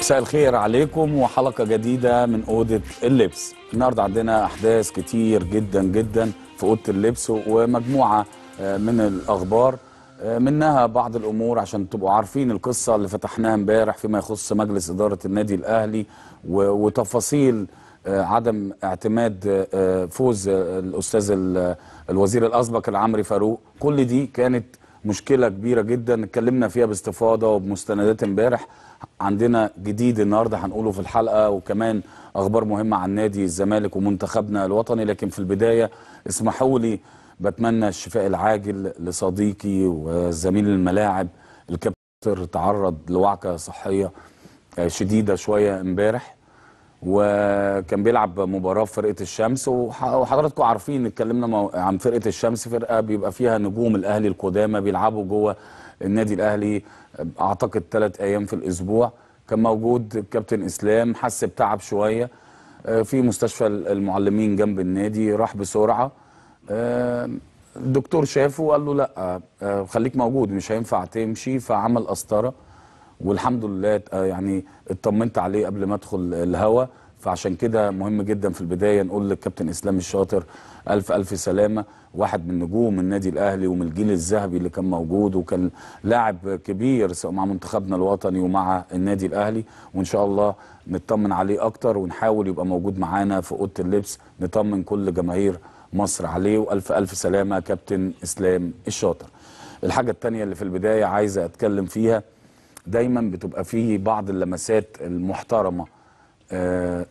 مساء الخير عليكم وحلقة جديدة من أوضة اللبس النهاردة عندنا أحداث كتير جدا جدا في أوضة اللبس ومجموعة آه، من الأخبار آه، منها بعض الأمور عشان تبقوا عارفين القصة اللي فتحناها امبارح فيما يخص مجلس إدارة النادي الأهلي و- وتفاصيل آه، عدم اعتماد آه، فوز آه، الأستاذ ال- الوزير الأسبق العمري فاروق كل دي كانت مشكلة كبيرة جدا اتكلمنا فيها باستفاضة وبمستندات امبارح عندنا جديد النهارده هنقوله في الحلقة وكمان أخبار مهمة عن نادي الزمالك ومنتخبنا الوطني لكن في البداية اسمحوا لي بتمنى الشفاء العاجل لصديقي وزميل الملاعب الكابتن تعرض لوعكة صحية آه، شديدة شوية امبارح وكان بيلعب مباراة في فرقة الشمس وح- وحضراتكم عارفين اتكلمنا مو- عن فرقة الشمس فرقة بيبقى فيها نجوم الأهلي القدامى بيلعبوا جوه النادي الأهلي أعتقد ثلاث أيام في الأسبوع كان موجود الكابتن إسلام حس بتعب شوية آه، في مستشفى المعلمين جنب النادي راح بسرعة آه، الدكتور شافه وقال له لا آه، خليك موجود مش هينفع تمشي فعمل قسطره والحمد لله آه، يعني اطمنت عليه قبل ما ادخل الهوا فعشان كده مهم جدا في البدايه نقول للكابتن اسلام الشاطر الف الف سلامه واحد من نجوم النادي الاهلي ومن الجيل الذهبي اللي كان موجود وكان لاعب كبير سواء مع منتخبنا الوطني ومع النادي الاهلي وان شاء الله نطمن عليه اكتر ونحاول يبقى موجود معانا في اوضه اللبس نطمن كل جماهير مصر عليه والف الف سلامه كابتن اسلام الشاطر الحاجه الثانيه اللي في البدايه عايزه اتكلم فيها دايما بتبقى فيه بعض اللمسات المحترمه آه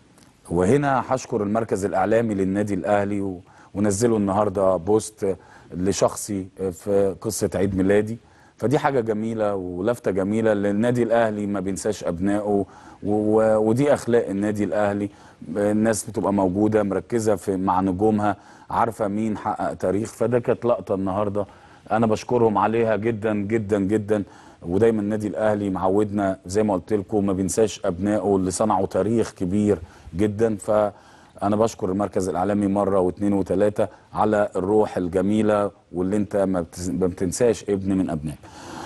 وهنا هشكر المركز الاعلامي للنادي الاهلي و- ونزلوا النهارده بوست لشخصي في قصه عيد ميلادي فدي حاجه جميله ولفته جميله لان النادي الاهلي ما بينساش ابنائه و- و- ودي اخلاق النادي الاهلي الناس بتبقى موجوده مركزه في مع نجومها عارفه مين حقق تاريخ فده كانت لقطه النهارده انا بشكرهم عليها جدا جدا جدا ودايما النادي الاهلي معودنا زي ما قلت لكم ما بينساش ابنائه اللي صنعوا تاريخ كبير جدا فانا بشكر المركز الاعلامي مره واثنين وثلاثه على الروح الجميله واللي انت ما بتس- ما بتنساش ابن من ابنائك.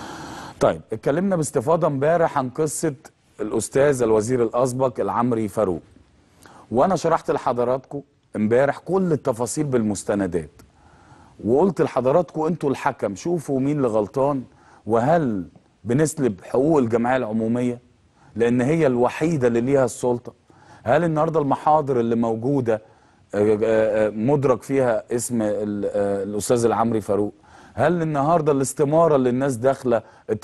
طيب اتكلمنا باستفاضه امبارح عن قصه الاستاذ الوزير الاسبق العمري فاروق. وانا شرحت لحضراتكم امبارح كل التفاصيل بالمستندات. وقلت لحضراتكم انتوا الحكم شوفوا مين اللي غلطان وهل بنسلب حقوق الجمعيه العموميه لان هي الوحيده اللي ليها السلطه هل النهارده المحاضر اللي موجوده آه، آه، آه، مدرك فيها اسم ال- آه، الاستاذ العمري فاروق هل النهارده الاستماره اللي الناس داخله ال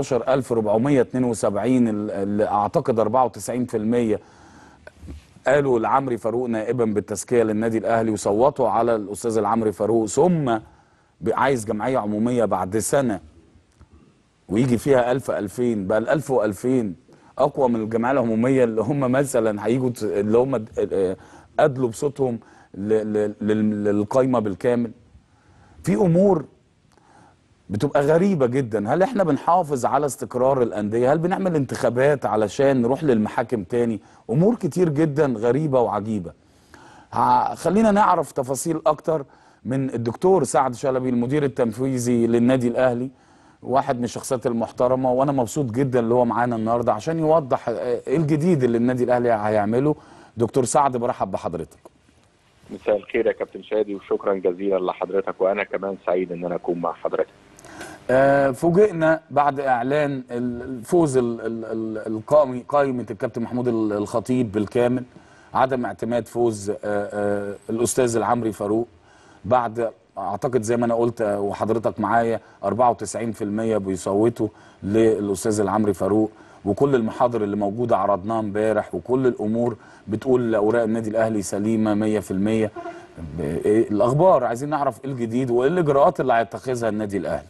19472 ال- اللي اعتقد 94% قالوا العمري فاروق نائبا بالتزكيه للنادي الاهلي وصوتوا على الاستاذ العمري فاروق ثم ب- عايز جمعيه عموميه بعد سنه ويجي فيها 1000 2000 بقى ال 1000 و2000 اقوى من الجمعيه العموميه اللي هم مثلا هيجوا ت- اللي هم د- آه، ادلوا بصوتهم ل- ل- لل- للقايمه بالكامل في امور بتبقى غريبة جدا هل احنا بنحافظ على استقرار الأندية هل بنعمل انتخابات علشان نروح للمحاكم تاني أمور كتير جدا غريبة وعجيبة ه- خلينا نعرف تفاصيل أكتر من الدكتور سعد شلبي المدير التنفيذي للنادي الأهلي واحد من الشخصيات المحترمة وأنا مبسوط جدا اللي هو معانا النهاردة عشان يوضح آه، إيه الجديد اللي النادي الأهلي هيعمله دكتور سعد برحب بحضرتك مساء الخير يا كابتن شادي وشكرا جزيلا لحضرتك وانا كمان سعيد ان انا اكون مع حضرتك آه، فوجئنا بعد اعلان الفوز ال- ال- ال- القائمي قائمه الكابتن محمود ال- الخطيب بالكامل عدم اعتماد فوز آه، آه، الاستاذ العمري فاروق بعد اعتقد زي ما انا قلت آه، وحضرتك معايا 94% بيصوتوا للاستاذ العمري فاروق وكل المحاضر اللي موجوده عرضناها امبارح وكل الامور بتقول اوراق النادي الاهلي سليمه 100% ب- إيه الاخبار عايزين نعرف ايه الجديد وايه الاجراءات اللي هيتخذها النادي الاهلي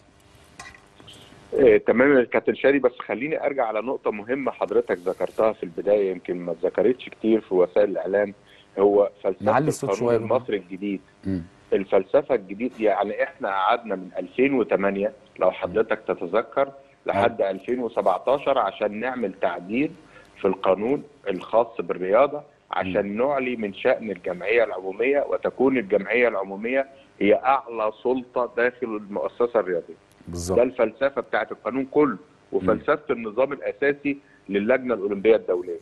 آه، تمام يا كابتن شادي بس خليني ارجع على نقطه مهمه حضرتك ذكرتها في البدايه يمكن ما اتذكرتش كتير في وسائل الاعلام هو فلسفه نعلي الصوت القانون شوية بقى. المصري الجديد مم. الفلسفه الجديد يعني احنا قعدنا من 2008 لو حضرتك تتذكر لحد 2017 عشان نعمل تعديل في القانون الخاص بالرياضه عشان نعلي من شأن الجمعية العمومية وتكون الجمعية العمومية هي أعلى سلطة داخل المؤسسة الرياضية بالظبط ده الفلسفة بتاعت القانون كله وفلسفه النظام الاساسي للجنه الاولمبيه الدوليه.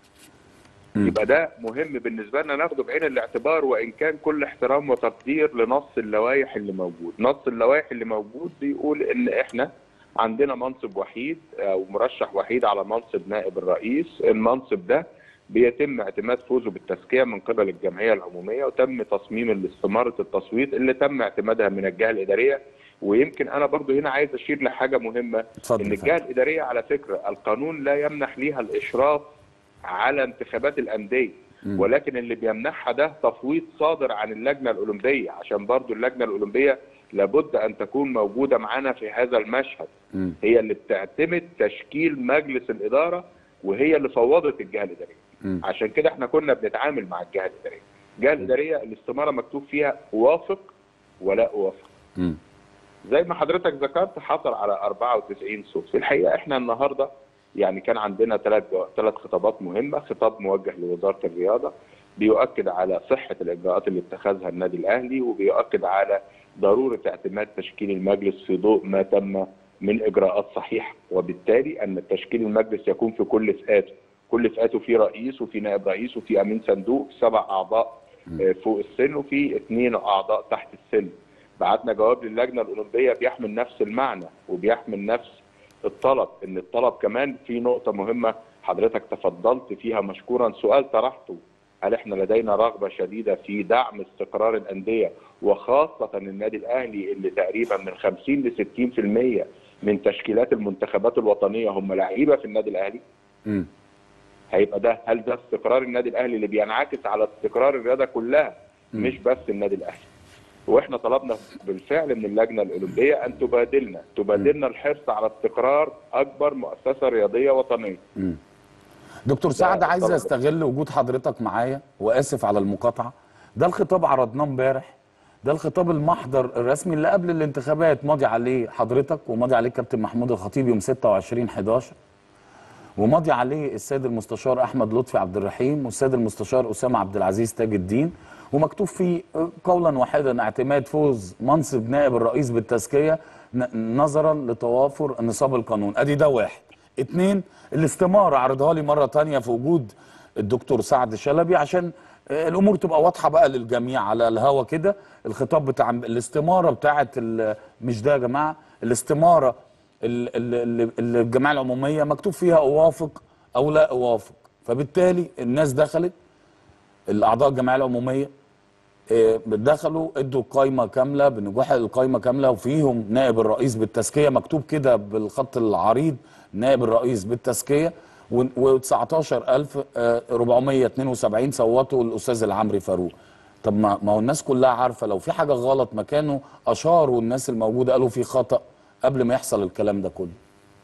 مم. يبقى ده مهم بالنسبه لنا ناخده بعين الاعتبار وان كان كل احترام وتقدير لنص اللوائح اللي موجود، نص اللوائح اللي موجود بيقول ان احنا عندنا منصب وحيد او مرشح وحيد على منصب نائب الرئيس، المنصب ده بيتم اعتماد فوزه بالتزكيه من قبل الجمعيه العموميه وتم تصميم الاستماره التصويت اللي تم اعتمادها من الجهه الاداريه ويمكن انا برضو هنا عايز اشير لحاجه مهمه اتفضل ان يا الجهه فندم. الاداريه على فكره القانون لا يمنح ليها الاشراف على انتخابات الانديه مم. ولكن اللي بيمنحها ده تفويض صادر عن اللجنه الاولمبيه عشان برضو اللجنه الاولمبيه لابد ان تكون موجوده معانا في هذا المشهد مم. هي اللي بتعتمد تشكيل مجلس الاداره وهي اللي فوضت الجهه الاداريه مم. عشان كده احنا كنا بنتعامل مع الجهه الاداريه الجهه الاداريه الاستماره مكتوب فيها اوافق ولا اوافق مم. زي ما حضرتك ذكرت حصل على 94 صوت في الحقيقه احنا النهارده يعني كان عندنا ثلاث ثلاث خطابات مهمه خطاب موجه لوزاره الرياضه بيؤكد على صحه الاجراءات اللي اتخذها النادي الاهلي وبيؤكد على ضروره اعتماد تشكيل المجلس في ضوء ما تم من اجراءات صحيحه وبالتالي ان تشكيل المجلس يكون في كل فئاته كل فئاته في رئيس وفي نائب رئيس وفي امين صندوق سبع اعضاء آه، فوق السن وفي اثنين اعضاء تحت السن بعتنا جواب للجنه الاولمبيه بيحمل نفس المعنى وبيحمل نفس الطلب ان الطلب كمان في نقطه مهمه حضرتك تفضلت فيها مشكورا سؤال طرحته هل احنا لدينا رغبه شديده في دعم استقرار الانديه وخاصه النادي الاهلي اللي تقريبا من 50 ل 60% من تشكيلات المنتخبات الوطنيه هم لعيبه في النادي الاهلي مم. هيبقى ده هل ده استقرار النادي الاهلي اللي بينعكس على استقرار الرياضه كلها مم. مش بس النادي الاهلي واحنا طلبنا بالفعل من اللجنه الاولمبيه ان تبادلنا تبادلنا الحرص على استقرار اكبر مؤسسه رياضيه وطنيه مم. دكتور سعد عايز طبعا. استغل وجود حضرتك معايا واسف على المقاطعه ده الخطاب عرضناه امبارح ده الخطاب المحضر الرسمي اللي قبل الانتخابات ماضي عليه حضرتك وماضي عليه كابتن محمود الخطيب يوم 26 11 وماضي عليه السيد المستشار احمد لطفي عبد الرحيم والسيد المستشار اسامه عبد العزيز تاج الدين ومكتوب فيه قولا واحدا اعتماد فوز منصب نائب الرئيس بالتزكيه ن- نظرا لتوافر نصاب القانون ادي ده واحد اتنين الاستماره عرضها لي مره تانية في وجود الدكتور سعد شلبي عشان آه، الامور تبقى واضحه بقى للجميع على الهوا كده الخطاب بتاع الاستماره بتاعه ال- مش ده يا جماعه الاستماره ال- ال- ال- ال- الجمعيه العموميه مكتوب فيها اوافق او لا اوافق فبالتالي الناس دخلت الاعضاء الجمعيه العموميه آه، دخلوا ادوا قائمه كامله بنجاح القائمه كامله وفيهم نائب الرئيس بالتزكيه مكتوب كده بالخط العريض نائب الرئيس بالتزكيه و19472 صوتوا الاستاذ العمري فاروق طب ما ما هو الناس كلها عارفه لو في حاجه غلط ما كانوا اشاروا الناس الموجوده قالوا في خطا قبل ما يحصل الكلام ده كله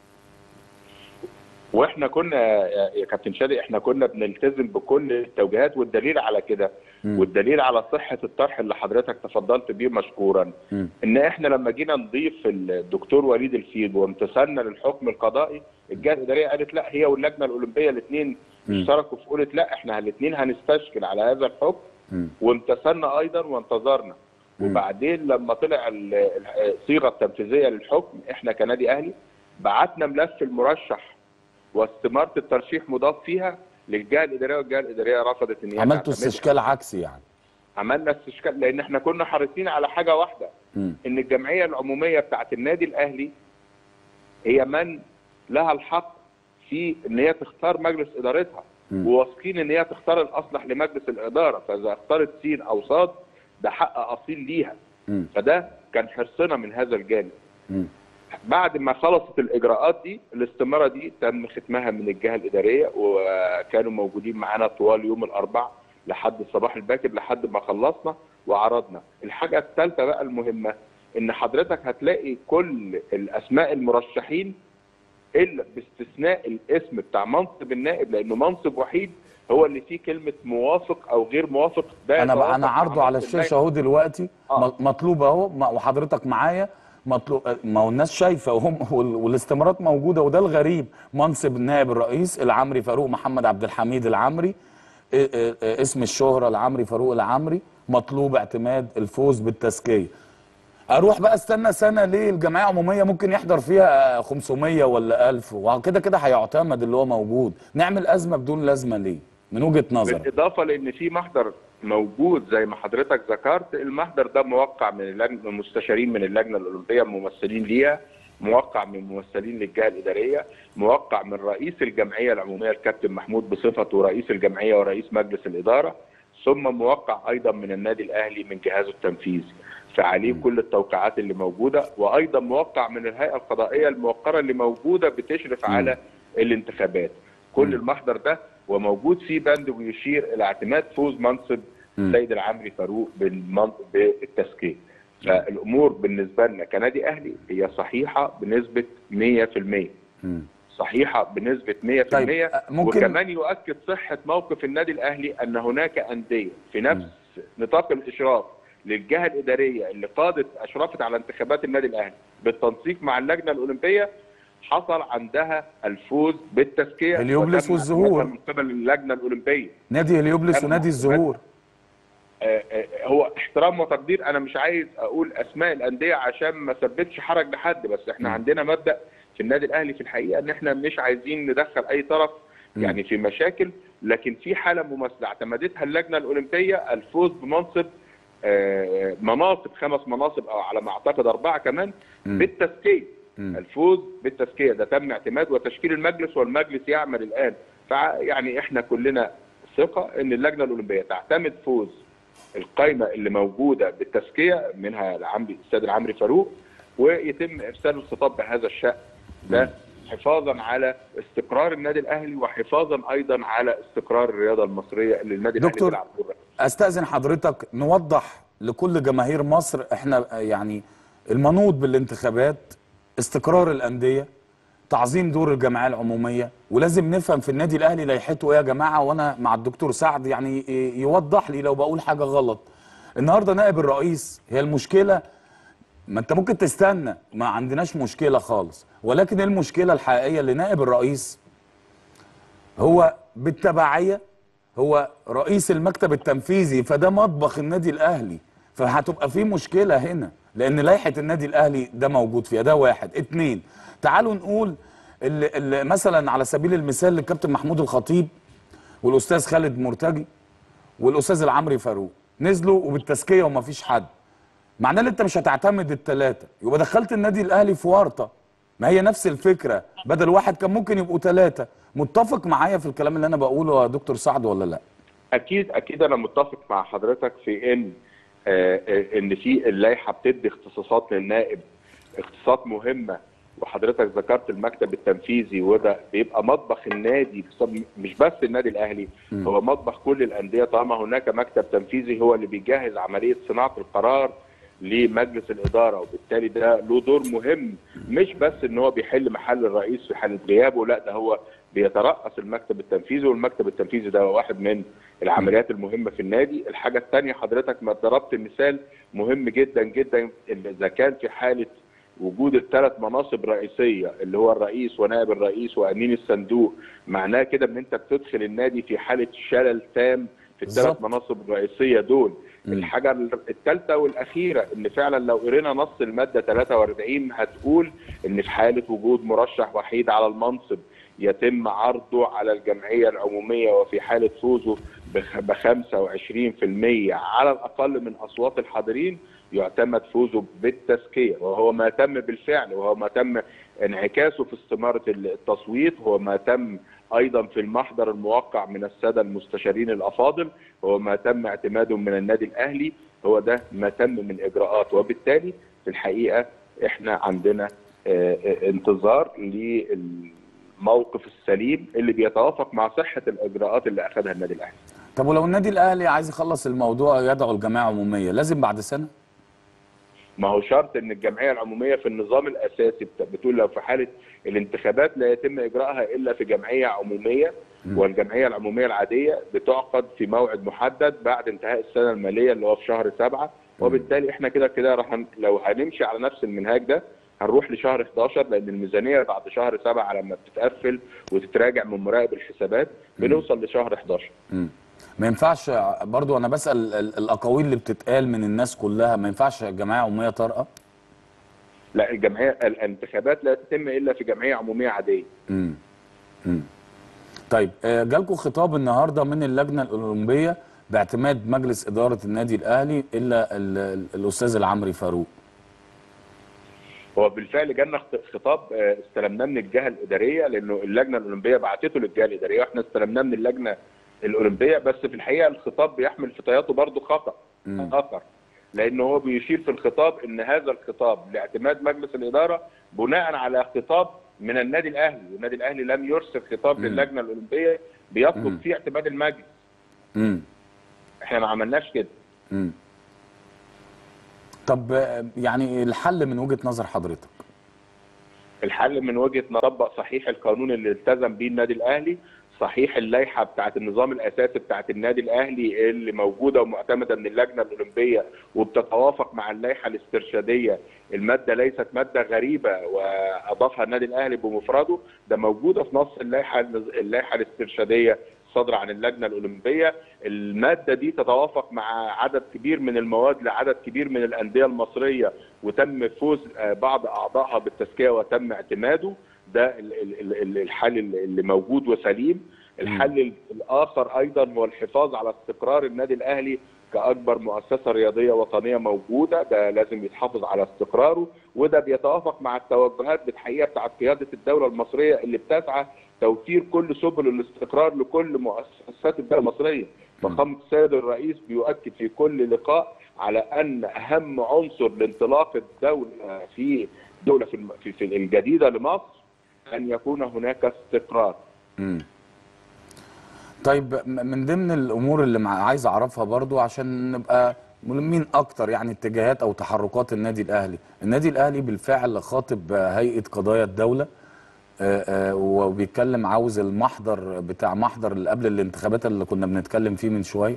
واحنا كنا يا يا كابتن شادي احنا كنا بنلتزم بكل التوجيهات والدليل على كده مم. والدليل على صحه الطرح اللي حضرتك تفضلت بيه مشكورا مم. ان احنا لما جينا نضيف الدكتور وليد الفيض وامتثلنا للحكم القضائي الجهه الاداريه قالت لا هي واللجنه الاولمبيه الاثنين مم. اشتركوا في قولت لا احنا الاثنين هنستشكل على هذا الحكم مم. وامتثلنا ايضا وانتظرنا مم. وبعدين لما طلع ال- ال- الصيغه التنفيذيه للحكم احنا كنادي اهلي بعتنا ملف المرشح واستماره الترشيح مضاف فيها للجهه الاداريه والجهه الاداريه رفضت ان هي عملتوا تعتمدها. استشكال عكسي يعني عملنا استشكال لان احنا كنا حريصين على حاجه واحده مم. ان الجمعيه العموميه بتاعت النادي الاهلي هي من لها الحق في ان هي تختار مجلس ادارتها مم. وواثقين ان هي تختار الاصلح لمجلس الاداره فاذا اختارت سين او صاد ده حق اصيل ليها مم. فده كان حرصنا من هذا الجانب مم. بعد ما خلصت الاجراءات دي الاستماره دي تم ختمها من الجهه الاداريه وكانوا موجودين معانا طوال يوم الاربع لحد الصباح الباكر لحد ما خلصنا وعرضنا الحاجه الثالثه بقى المهمه ان حضرتك هتلاقي كل الاسماء المرشحين الا باستثناء الاسم بتاع منصب النائب لانه منصب وحيد هو اللي فيه كلمه موافق او غير موافق ده انا يتوافق انا مع عارضه على منصب الشاشه اهو دلوقتي آه. م- مطلوب اهو م- وحضرتك معايا مطلوب ما هو الناس شايفه وهم وال- والاستمارات موجوده وده الغريب منصب نائب الرئيس العمري فاروق محمد عبد الحميد العمري ا- ا- ا- اسم الشهره العمري فاروق العمري مطلوب اعتماد الفوز بالتزكيه اروح بقى استنى سنه ليه الجمعيه العموميه ممكن يحضر فيها 500 ولا 1000 وكده كده هيعتمد اللي هو موجود نعمل ازمه بدون لازمه ليه من وجهه نظرك بالاضافه لان في محضر موجود زي ما حضرتك ذكرت المحضر ده موقع من اللجنه من المستشارين من اللجنه الاولمبيه ممثلين ليها موقع من ممثلين للجهه الاداريه موقع من رئيس الجمعيه العموميه الكابتن محمود بصفته رئيس الجمعيه ورئيس مجلس الاداره ثم موقع ايضا من النادي الاهلي من جهازه التنفيذي فعليه كل التوقيعات اللي موجوده وايضا موقع من الهيئه القضائيه الموقره اللي موجوده بتشرف على الانتخابات كل المحضر ده وموجود فيه بند بيشير الى اعتماد فوز منصب السيد العمري فاروق بالمن- بالتزكيه فالامور بالنسبه لنا كنادي اهلي هي صحيحه بنسبه 100% مم. صحيحه بنسبه 100% طيب، أه، ممكن- وكمان يؤكد صحه موقف النادي الاهلي ان هناك انديه في نفس نطاق الاشراف للجهه الاداريه اللي قادت اشرفت على انتخابات النادي الاهلي بالتنسيق مع اللجنه الاولمبيه حصل عندها الفوز بالتزكيه هليوبلس وتم والزهور. اعتمادها من قبل اللجنه الاولمبيه نادي هليوبلس أما ونادي الزهور آه، آه، هو احترام وتقدير انا مش عايز اقول اسماء الانديه عشان ما سببش حرج لحد بس احنا م. عندنا مبدا في النادي الاهلي في الحقيقه ان احنا مش عايزين ندخل اي طرف م. يعني في مشاكل لكن في حاله مماثله اعتمدتها اللجنه الاولمبيه الفوز بمنصب آه، مناصب خمس مناصب او على ما اعتقد اربعه كمان م. بالتزكيه م. الفوز بالتزكيه ده تم اعتماد وتشكيل المجلس والمجلس يعمل الان فيعني احنا كلنا ثقه ان اللجنه الاولمبيه تعتمد فوز القائمه اللي موجوده بالتزكيه منها العمري السيد العمري فاروق ويتم ارسال الخطاب بهذا الشان ده حفاظا على استقرار النادي الاهلي وحفاظا ايضا على استقرار الرياضه المصريه اللي النادي الاهلي دكتور، بيلعب دورها. استاذن حضرتك نوضح لكل جماهير مصر احنا يعني المنوط بالانتخابات استقرار الانديه تعظيم دور الجمعيه العموميه ولازم نفهم في النادي الاهلي لائحته ايه يا جماعه وانا مع الدكتور سعد يعني يوضح لي لو بقول حاجه غلط النهارده نائب الرئيس هي المشكله ما انت ممكن تستنى ما عندناش مشكله خالص ولكن إيه المشكله الحقيقيه لنائب الرئيس هو بالتبعيه هو رئيس المكتب التنفيذي فده مطبخ النادي الاهلي فهتبقى في مشكله هنا لان لائحه النادي الاهلي ده موجود فيها ده واحد اتنين تعالوا نقول اللي اللي مثلا على سبيل المثال الكابتن محمود الخطيب والاستاذ خالد مرتجي والاستاذ العمري فاروق نزلوا وبالتزكيه ومفيش حد معناه ان انت مش هتعتمد الثلاثه يبقى دخلت النادي الاهلي في ورطه ما هي نفس الفكره بدل واحد كان ممكن يبقوا ثلاثه متفق معايا في الكلام اللي انا بقوله يا دكتور سعد ولا لا اكيد اكيد انا متفق مع حضرتك في ان آه، آه، ان في اللائحه بتدي اختصاصات للنائب اختصاصات مهمه وحضرتك ذكرت المكتب التنفيذي وده بيبقى مطبخ النادي بصب- مش بس النادي الاهلي م. هو مطبخ كل الانديه طالما هناك مكتب تنفيذي هو اللي بيجهز عمليه صناعه القرار لمجلس الاداره وبالتالي ده له دور مهم مش بس ان هو بيحل محل الرئيس في حاله غيابه لا ده هو بيترأس المكتب التنفيذي والمكتب التنفيذي ده واحد من العمليات المهمه في النادي الحاجه الثانيه حضرتك ما ضربت مثال مهم جدا جدا ان اذا كان في حاله وجود الثلاث مناصب رئيسيه اللي هو الرئيس ونائب الرئيس وامين الصندوق معناه كده ان انت بتدخل النادي في حاله شلل تام في الثلاث بالظبط. مناصب الرئيسيه دول مم. الحاجه الثالثه والاخيره ان فعلا لو قرينا نص الماده 43 هتقول ان في حاله وجود مرشح وحيد على المنصب يتم عرضه على الجمعيه العموميه وفي حاله فوزه ب 25% على الاقل من اصوات الحاضرين يعتمد فوزه بالتزكيه وهو ما تم بالفعل وهو ما تم انعكاسه في استماره التصويت هو ما تم ايضا في المحضر الموقع من الساده المستشارين الافاضل هو ما تم اعتماده من النادي الاهلي هو ده ما تم من اجراءات وبالتالي في الحقيقه احنا عندنا آه، آه، انتظار للموقف السليم اللي بيتوافق مع صحه الاجراءات اللي اخذها النادي الاهلي طب ولو النادي الاهلي عايز يخلص الموضوع يدعو الجمعيه عموميه لازم بعد سنه ما هو شرط ان الجمعيه العموميه في النظام الاساسي بت- بتقول لو في حاله الانتخابات لا يتم اجراءها الا في جمعيه عموميه مم. والجمعيه العموميه العاديه بتعقد في موعد محدد بعد انتهاء السنه الماليه اللي هو في شهر سبعة وبالتالي احنا كده كده راح ن- لو هنمشي على نفس المنهاج ده هنروح لشهر 11 لان الميزانيه بعد شهر سبعة لما بتتقفل وتتراجع من مراقب الحسابات بنوصل لشهر 11 مم. ما ينفعش برضو انا بسال ال- الاقاويل اللي بتتقال من الناس كلها ما ينفعش الجمعيه عموميه طارئه لا الجمعيه ال- الانتخابات لا تتم الا في جمعيه عموميه عاديه امم امم طيب آه، جالكم خطاب النهارده من اللجنه الاولمبيه باعتماد مجلس اداره النادي الاهلي الا ال- ال- الاستاذ العمري فاروق هو بالفعل جالنا خط- خطاب آه، استلمناه من الجهه الاداريه لانه اللجنه الاولمبيه بعتته للجهه الاداريه واحنا استلمناه من اللجنه الاولمبيه بس في الحقيقه الخطاب بيحمل في طياته برضه خطا مم. اخر لانه هو بيشير في الخطاب ان هذا الخطاب لاعتماد مجلس الاداره بناء على خطاب من النادي الاهلي والنادي الاهلي لم يرسل خطاب مم. للجنه الاولمبيه بيطلب مم. فيه اعتماد المجلس امم احنا ما عملناش كده امم طب آه، يعني الحل من وجهه نظر حضرتك الحل من وجهه نطبق صحيح القانون اللي التزم بيه النادي الاهلي صحيح اللائحه بتاعه النظام الاساسي بتاعه النادي الاهلي اللي موجوده ومعتمده من اللجنه الاولمبيه وبتتوافق مع اللائحه الاسترشاديه الماده ليست ماده غريبه واضافها النادي الاهلي بمفرده ده موجوده في نص اللائحه اللائحه الاسترشاديه صادره عن اللجنه الاولمبيه الماده دي تتوافق مع عدد كبير من المواد لعدد كبير من الانديه المصريه وتم فوز آه، بعض اعضائها بالتزكيه وتم اعتماده ده ال- ال- ال- الحل اللي موجود وسليم الحل الاخر ايضا هو الحفاظ على استقرار النادي الاهلي كاكبر مؤسسه رياضيه وطنيه موجوده ده لازم يتحافظ على استقراره وده بيتوافق مع التوجهات بالحقيقه بتاعت قياده الدوله المصريه اللي بتسعى توفير كل سبل الاستقرار لكل مؤسسات الدوله المصريه فخامه السيد الرئيس بيؤكد في كل لقاء على ان اهم عنصر لانطلاق الدوله في دوله في الم- في- في الجديده لمصر ان يكون هناك استقرار امم طيب م- من ضمن الامور اللي مع- عايز اعرفها برضو عشان نبقى ملمين اكتر يعني اتجاهات او تحركات النادي الاهلي النادي الاهلي بالفعل خاطب آه، هيئه قضايا الدوله آه، آه، وبيتكلم عاوز المحضر بتاع محضر اللي قبل الانتخابات اللي كنا بنتكلم فيه من شويه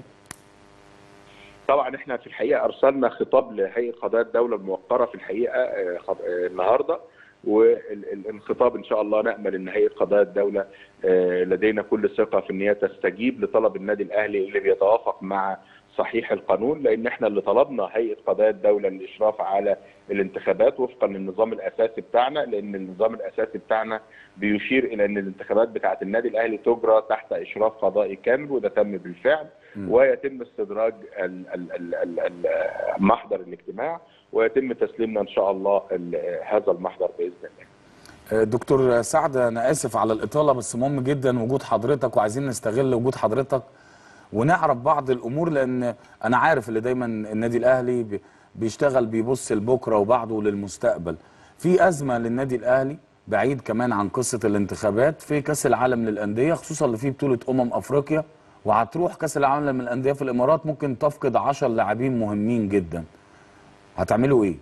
طبعا احنا في الحقيقه ارسلنا خطاب لهيئه قضايا الدوله الموقره في الحقيقه آه، خط- آه، النهارده والخطاب ان شاء الله نامل ان هيئه قضايا الدوله آه، لدينا كل ثقه في ان هي تستجيب لطلب النادي الاهلي اللي بيتوافق مع صحيح القانون لان احنا اللي طلبنا هيئه قضايا الدوله الاشراف على الانتخابات وفقا للنظام الاساسي بتاعنا لان النظام الاساسي بتاعنا بيشير الى ان الانتخابات بتاعه النادي الاهلي تجرى تحت اشراف قضائي كامل وده تم بالفعل مم. ويتم استدراج ال- ال- ال- ال- ال- محضر الاجتماع ويتم تسليمنا ان شاء الله ال- هذا المحضر باذن الله. آه، دكتور سعد انا اسف على الاطاله بس مهم جدا وجود حضرتك وعايزين نستغل وجود حضرتك ونعرف بعض الامور لان انا عارف اللي دايما النادي الاهلي بي- بيشتغل بيبص لبكره وبعده للمستقبل في ازمه للنادي الاهلي بعيد كمان عن قصه الانتخابات في كاس العالم للانديه خصوصا اللي فيه بطوله امم افريقيا وهتروح كاس العالم للانديه في الامارات ممكن تفقد 10 لاعبين مهمين جدا هتعملوا ايه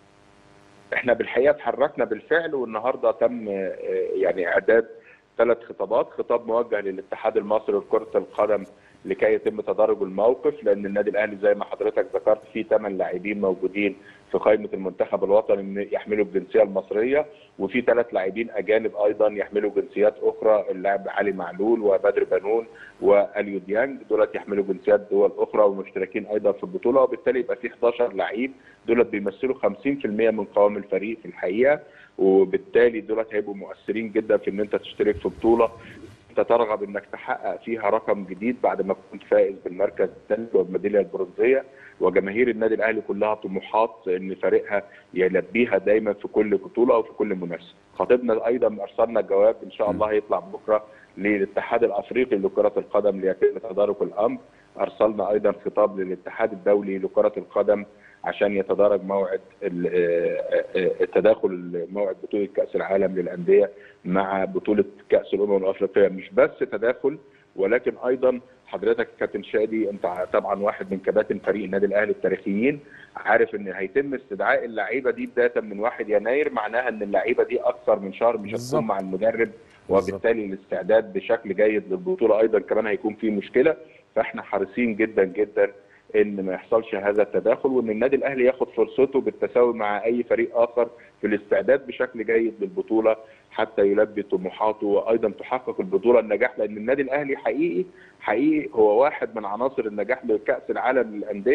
احنا بالحقيقه اتحركنا بالفعل والنهارده تم آه، يعني اعداد ثلاث خطابات خطاب موجه للاتحاد المصري لكره القدم لكي يتم تدرج الموقف لان النادي الاهلي زي ما حضرتك ذكرت فيه ثمان لاعبين موجودين في قائمه المنتخب الوطني يحملوا الجنسيه المصريه وفي ثلاث لاعبين اجانب ايضا يحملوا جنسيات اخرى اللاعب علي معلول وبدر بنون واليو ديانج دولت يحملوا جنسيات دول اخرى ومشتركين ايضا في البطوله وبالتالي يبقى في 11 لعيب دولت بيمثلوا 50% من قوام الفريق في الحقيقه وبالتالي دولت هيبقوا مؤثرين جدا في ان انت تشترك في بطوله انت ترغب انك تحقق فيها رقم جديد بعد ما كنت فائز بالمركز الثاني والميداليه البرونزيه وجماهير النادي الاهلي كلها طموحات ان فريقها يلبيها دايما في كل بطوله او في كل منافسه. خطيبنا ايضا ارسلنا جواب ان شاء الله هيطلع بكره للاتحاد الافريقي لكره القدم ليتم تدارك الامر. ارسلنا ايضا خطاب للاتحاد الدولي لكره القدم عشان يتدارك موعد ال- آه، آه، التداخل موعد بطوله كاس العالم للانديه مع بطوله كاس الامم الافريقيه مش بس تداخل ولكن ايضا حضرتك كابتن شادي انت طبعا واحد من كباتن فريق النادي الاهلي التاريخيين عارف ان هيتم استدعاء اللعيبه دي بدايه من 1 يناير معناها ان اللعيبه دي اكثر من شهر مش بالظبط. هتكون مع المدرب وبالتالي الاستعداد بشكل جيد للبطوله ايضا كمان هيكون فيه مشكله فاحنا حريصين جدا جدا ان ما يحصلش هذا التداخل وان النادي الاهلي ياخد فرصته بالتساوي مع اي فريق اخر في الاستعداد بشكل جيد للبطوله حتى يلبي طموحاته وايضا تحقق البطوله النجاح لان النادي الاهلي حقيقي حقيقي هو واحد من عناصر النجاح لكاس العالم للانديه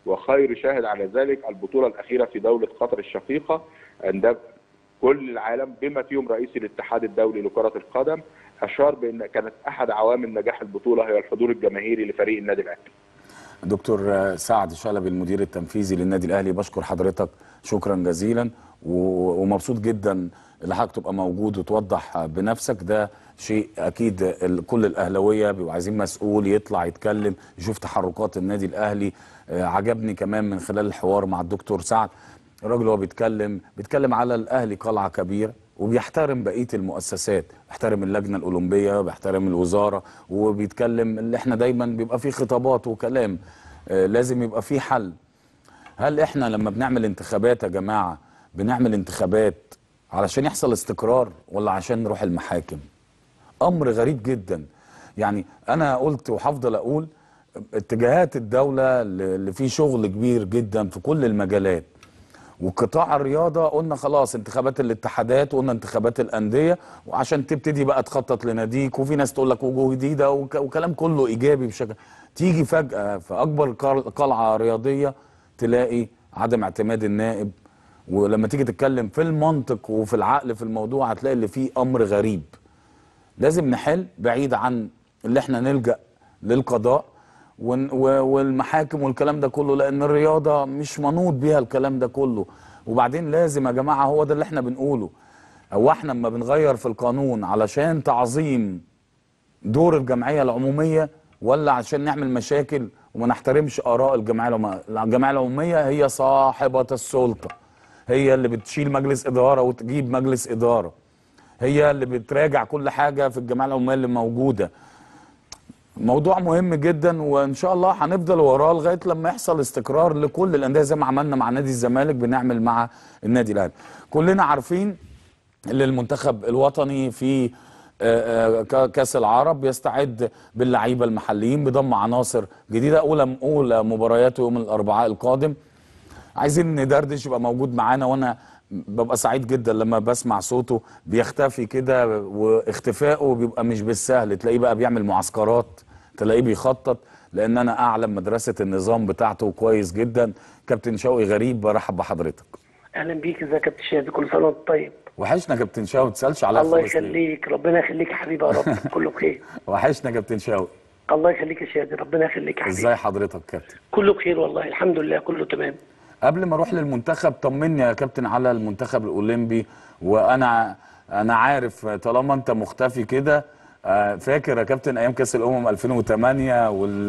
وخير شاهد على ذلك البطوله الاخيره في دوله قطر الشقيقه عند كل العالم بما فيهم رئيس الاتحاد الدولي لكره القدم اشار بان كانت احد عوامل نجاح البطوله هي الحضور الجماهيري لفريق النادي الاهلي دكتور سعد شلبي المدير التنفيذي للنادي الاهلي بشكر حضرتك شكرا جزيلا و- ومبسوط جدا ان حضرتك تبقى موجود وتوضح بنفسك ده شيء اكيد ال- كل الاهلاويه بيبقوا عايزين مسؤول يطلع يتكلم يشوف تحركات النادي الاهلي آه، عجبني كمان من خلال الحوار مع الدكتور سعد الراجل هو بيتكلم بيتكلم على الاهلي قلعه كبيره وبيحترم بقيه المؤسسات بيحترم اللجنه الاولمبيه بيحترم الوزاره وبيتكلم اللي احنا دايما بيبقى فيه خطابات وكلام آه، لازم يبقى فيه حل هل احنا لما بنعمل انتخابات يا جماعه بنعمل انتخابات علشان يحصل استقرار ولا عشان نروح المحاكم امر غريب جدا يعني انا قلت وهفضل اقول اتجاهات الدوله اللي فيه شغل كبير جدا في كل المجالات وقطاع الرياضه قلنا خلاص انتخابات الاتحادات وقلنا انتخابات الانديه وعشان تبتدي بقى تخطط لناديك وفي ناس تقول لك وجوه جديده وك- وكلام كله ايجابي بشكل تيجي فجاه في اكبر قل- قلعه رياضيه تلاقي عدم اعتماد النائب ولما تيجي تتكلم في المنطق وفي العقل في الموضوع هتلاقي اللي فيه امر غريب لازم نحل بعيد عن اللي احنا نلجأ للقضاء ون- و- والمحاكم والكلام ده كله لان الرياضه مش منوط بيها الكلام ده كله وبعدين لازم يا جماعه هو ده اللي احنا بنقوله هو احنا لما بنغير في القانون علشان تعظيم دور الجمعيه العموميه ولا عشان نعمل مشاكل وما نحترمش اراء الجمعيه العموميه الجمعيه العموميه هي صاحبه السلطه هي اللي بتشيل مجلس اداره وتجيب مجلس اداره هي اللي بتراجع كل حاجه في الجمعيه العموميه اللي موجوده موضوع مهم جدا وان شاء الله هنفضل وراه لغايه لما يحصل استقرار لكل الانديه زي ما عملنا مع نادي الزمالك بنعمل مع النادي الاهلي كلنا عارفين ان المنتخب الوطني في آه، آه، ك- كاس العرب بيستعد باللعيبه المحليين بضم عناصر جديده اولى اولى مبارياته يوم الاربعاء القادم عايزين ندردش يبقى موجود معانا وانا ببقى سعيد جدا لما بسمع صوته بيختفي كده واختفائه بيبقى مش بالسهل تلاقيه بقى بيعمل معسكرات تلاقيه بيخطط لان انا اعلم مدرسه النظام بتاعته كويس جدا كابتن شوقي غريب برحب بحضرتك اهلا بيك ازيك يا كابتن شادي كل سنه وانت طيب وحشنا كابتن شوقي ما تسالش عليا الله خالص ليه. يخليك ربنا يخليك يا حبيبي يا رب كله بخير وحشنا كابتن شوقي الله يخليك يا شادي ربنا يخليك يا حبيبي ازاي حضرتك كابتن كله بخير والله الحمد لله كله تمام قبل ما اروح للمنتخب طمني يا كابتن على المنتخب الاولمبي وانا انا عارف طالما انت مختفي كده آه، فاكر يا كابتن ايام كاس الامم 2008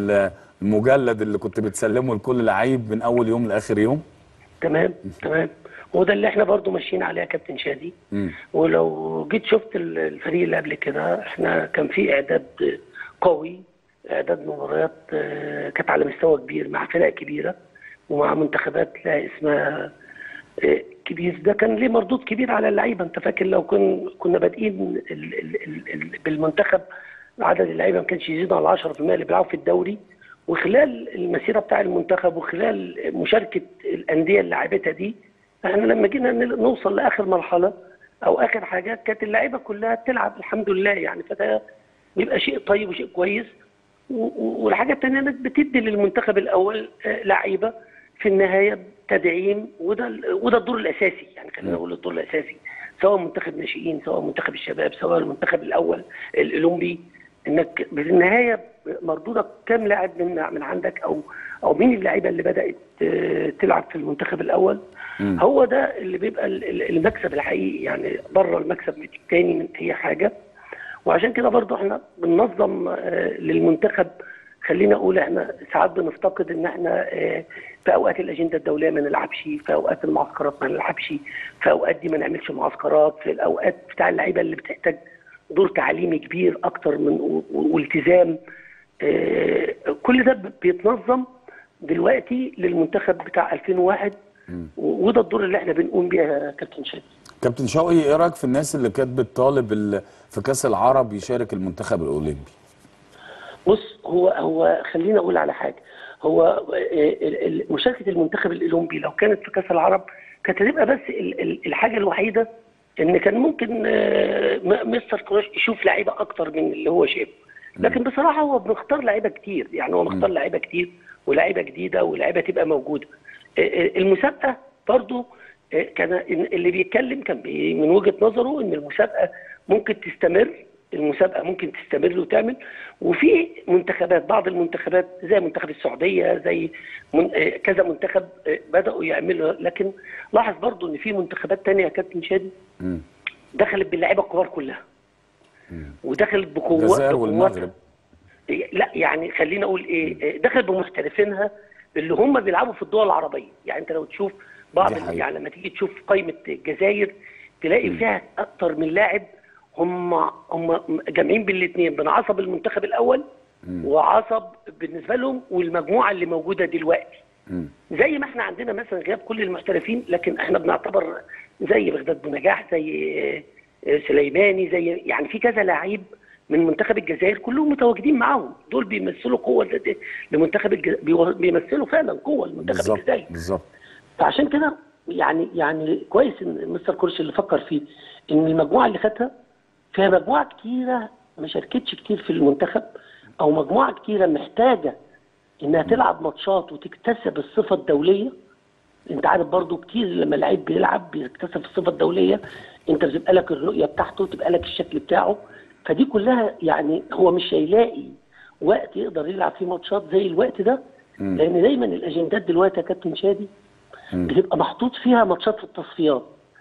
والمجلد اللي كنت بتسلمه لكل لعيب من اول يوم لاخر يوم تمام تمام وده اللي احنا برضو ماشيين عليه يا كابتن شادي مم. ولو جيت شفت ال- الفريق اللي قبل كده احنا كان في اعداد قوي اعداد مباريات آه، كانت على مستوى كبير مع فرق كبيره ومع منتخبات لها اسمها آه، كبير ده كان ليه مردود كبير على اللعيبه انت فاكر لو كن كنا بادئين ال- ال- ال- ال- بالمنتخب عدد اللعيبه ما كانش يزيد على 10% اللي بيلعبوا في الدوري وخلال المسيره بتاع المنتخب وخلال مشاركه الانديه اللي لعبتها دي احنا لما جينا نل- نوصل لاخر مرحله او اخر حاجه كانت اللعيبه كلها تلعب الحمد لله يعني فده بيبقى شيء طيب وشيء كويس و- و- والحاجه الثانيه انك بتدي للمنتخب الاول آه، لعيبه في النهايه تدعيم وده ال- وده الدور الاساسي يعني خلينا نقول الدور الاساسي سواء منتخب ناشئين سواء منتخب الشباب سواء المنتخب الاول الاولمبي انك في النهايه مردودك كام لاعب من من عندك او او مين اللعيبه اللي بدات آه، تلعب في المنتخب الاول مم. هو ده اللي بيبقى ال- ال- المكسب الحقيقي يعني بره المكسب الثاني من اي حاجه وعشان كده برضو احنا بننظم آه، للمنتخب خلينا اقول احنا ساعات بنفتقد ان احنا آه، في اوقات الاجنده الدوليه ما نلعبش في اوقات المعسكرات ما نلعبش في اوقات دي ما نعملش معسكرات في الاوقات بتاع اللعيبه اللي بتحتاج دور تعليمي كبير اكتر من و- و- والتزام آه، كل ده ب- بيتنظم دلوقتي للمنتخب بتاع 2001 و- وده الدور اللي احنا بنقوم بيه يا كابتن شادي كابتن شوقي ايه رايك في الناس اللي كانت بتطالب ال- في كاس العرب يشارك المنتخب الاولمبي بص هو هو خلينا اقول على حاجه هو ال- ال- مشاركه المنتخب الاولمبي لو كانت في كاس العرب كانت هتبقى بس ال- ال- الحاجه الوحيده ان كان ممكن آه، م- مستر كروش يشوف لعيبه اكتر من اللي هو شايفه لكن بصراحه هو بنختار لعيبه كتير يعني هو مختار لعيبه كتير ولاعيبه جديده ولاعيبه تبقى موجوده آه، آه، المسابقه برضو آه، كان إن- اللي بيتكلم كان بي- من وجهه نظره ان المسابقه ممكن تستمر المسابقه ممكن تستمر وتعمل وفي منتخبات بعض المنتخبات زي منتخب السعوديه زي من آه، كذا منتخب آه، بداوا يعملوا لكن لاحظ برضو ان في منتخبات تانية يا كابتن شادي مم. دخلت باللعيبه الكبار كلها ودخلت بقوه الجزائر بقوات- والمغرب لا يعني خلينا اقول ايه دخل بمحترفينها اللي هم بيلعبوا في الدول العربيه يعني انت لو تشوف بعض دي حقيقة. يعني لما تيجي تشوف قائمه الجزائر تلاقي فيها اكتر من لاعب هم هم جامعين بالاثنين بين عصب المنتخب الاول وعصب بالنسبه لهم والمجموعه اللي موجوده دلوقتي مم. زي ما احنا عندنا مثلا غياب كل المحترفين لكن احنا بنعتبر زي بغداد بنجاح زي آه، سليماني زي يعني في كذا لعيب من منتخب الجزائر كلهم متواجدين معاهم دول بيمثلوا قوه ل- لمنتخب الجزائر بيمثلوا فعلا قوه لمنتخب بالظبط الجزائر بالظبط فعشان كده يعني يعني كويس ان مستر كورش اللي فكر فيه ان المجموعه اللي خدها فيها مجموعه كتيره ما شاركتش كتير في المنتخب او مجموعه كتيره محتاجه انها تلعب ماتشات وتكتسب الصفه الدوليه انت عارف برضو كتير لما اللعيب بيلعب بيكتسب الصفه الدوليه انت بتبقى لك الرؤيه بتاعته تبقى لك الشكل بتاعه فدي كلها يعني هو مش هيلاقي وقت يقدر يلعب فيه ماتشات زي الوقت ده لان دايما الاجندات دلوقتي يا كابتن شادي بتبقى محطوط فيها ماتشات في التصفيات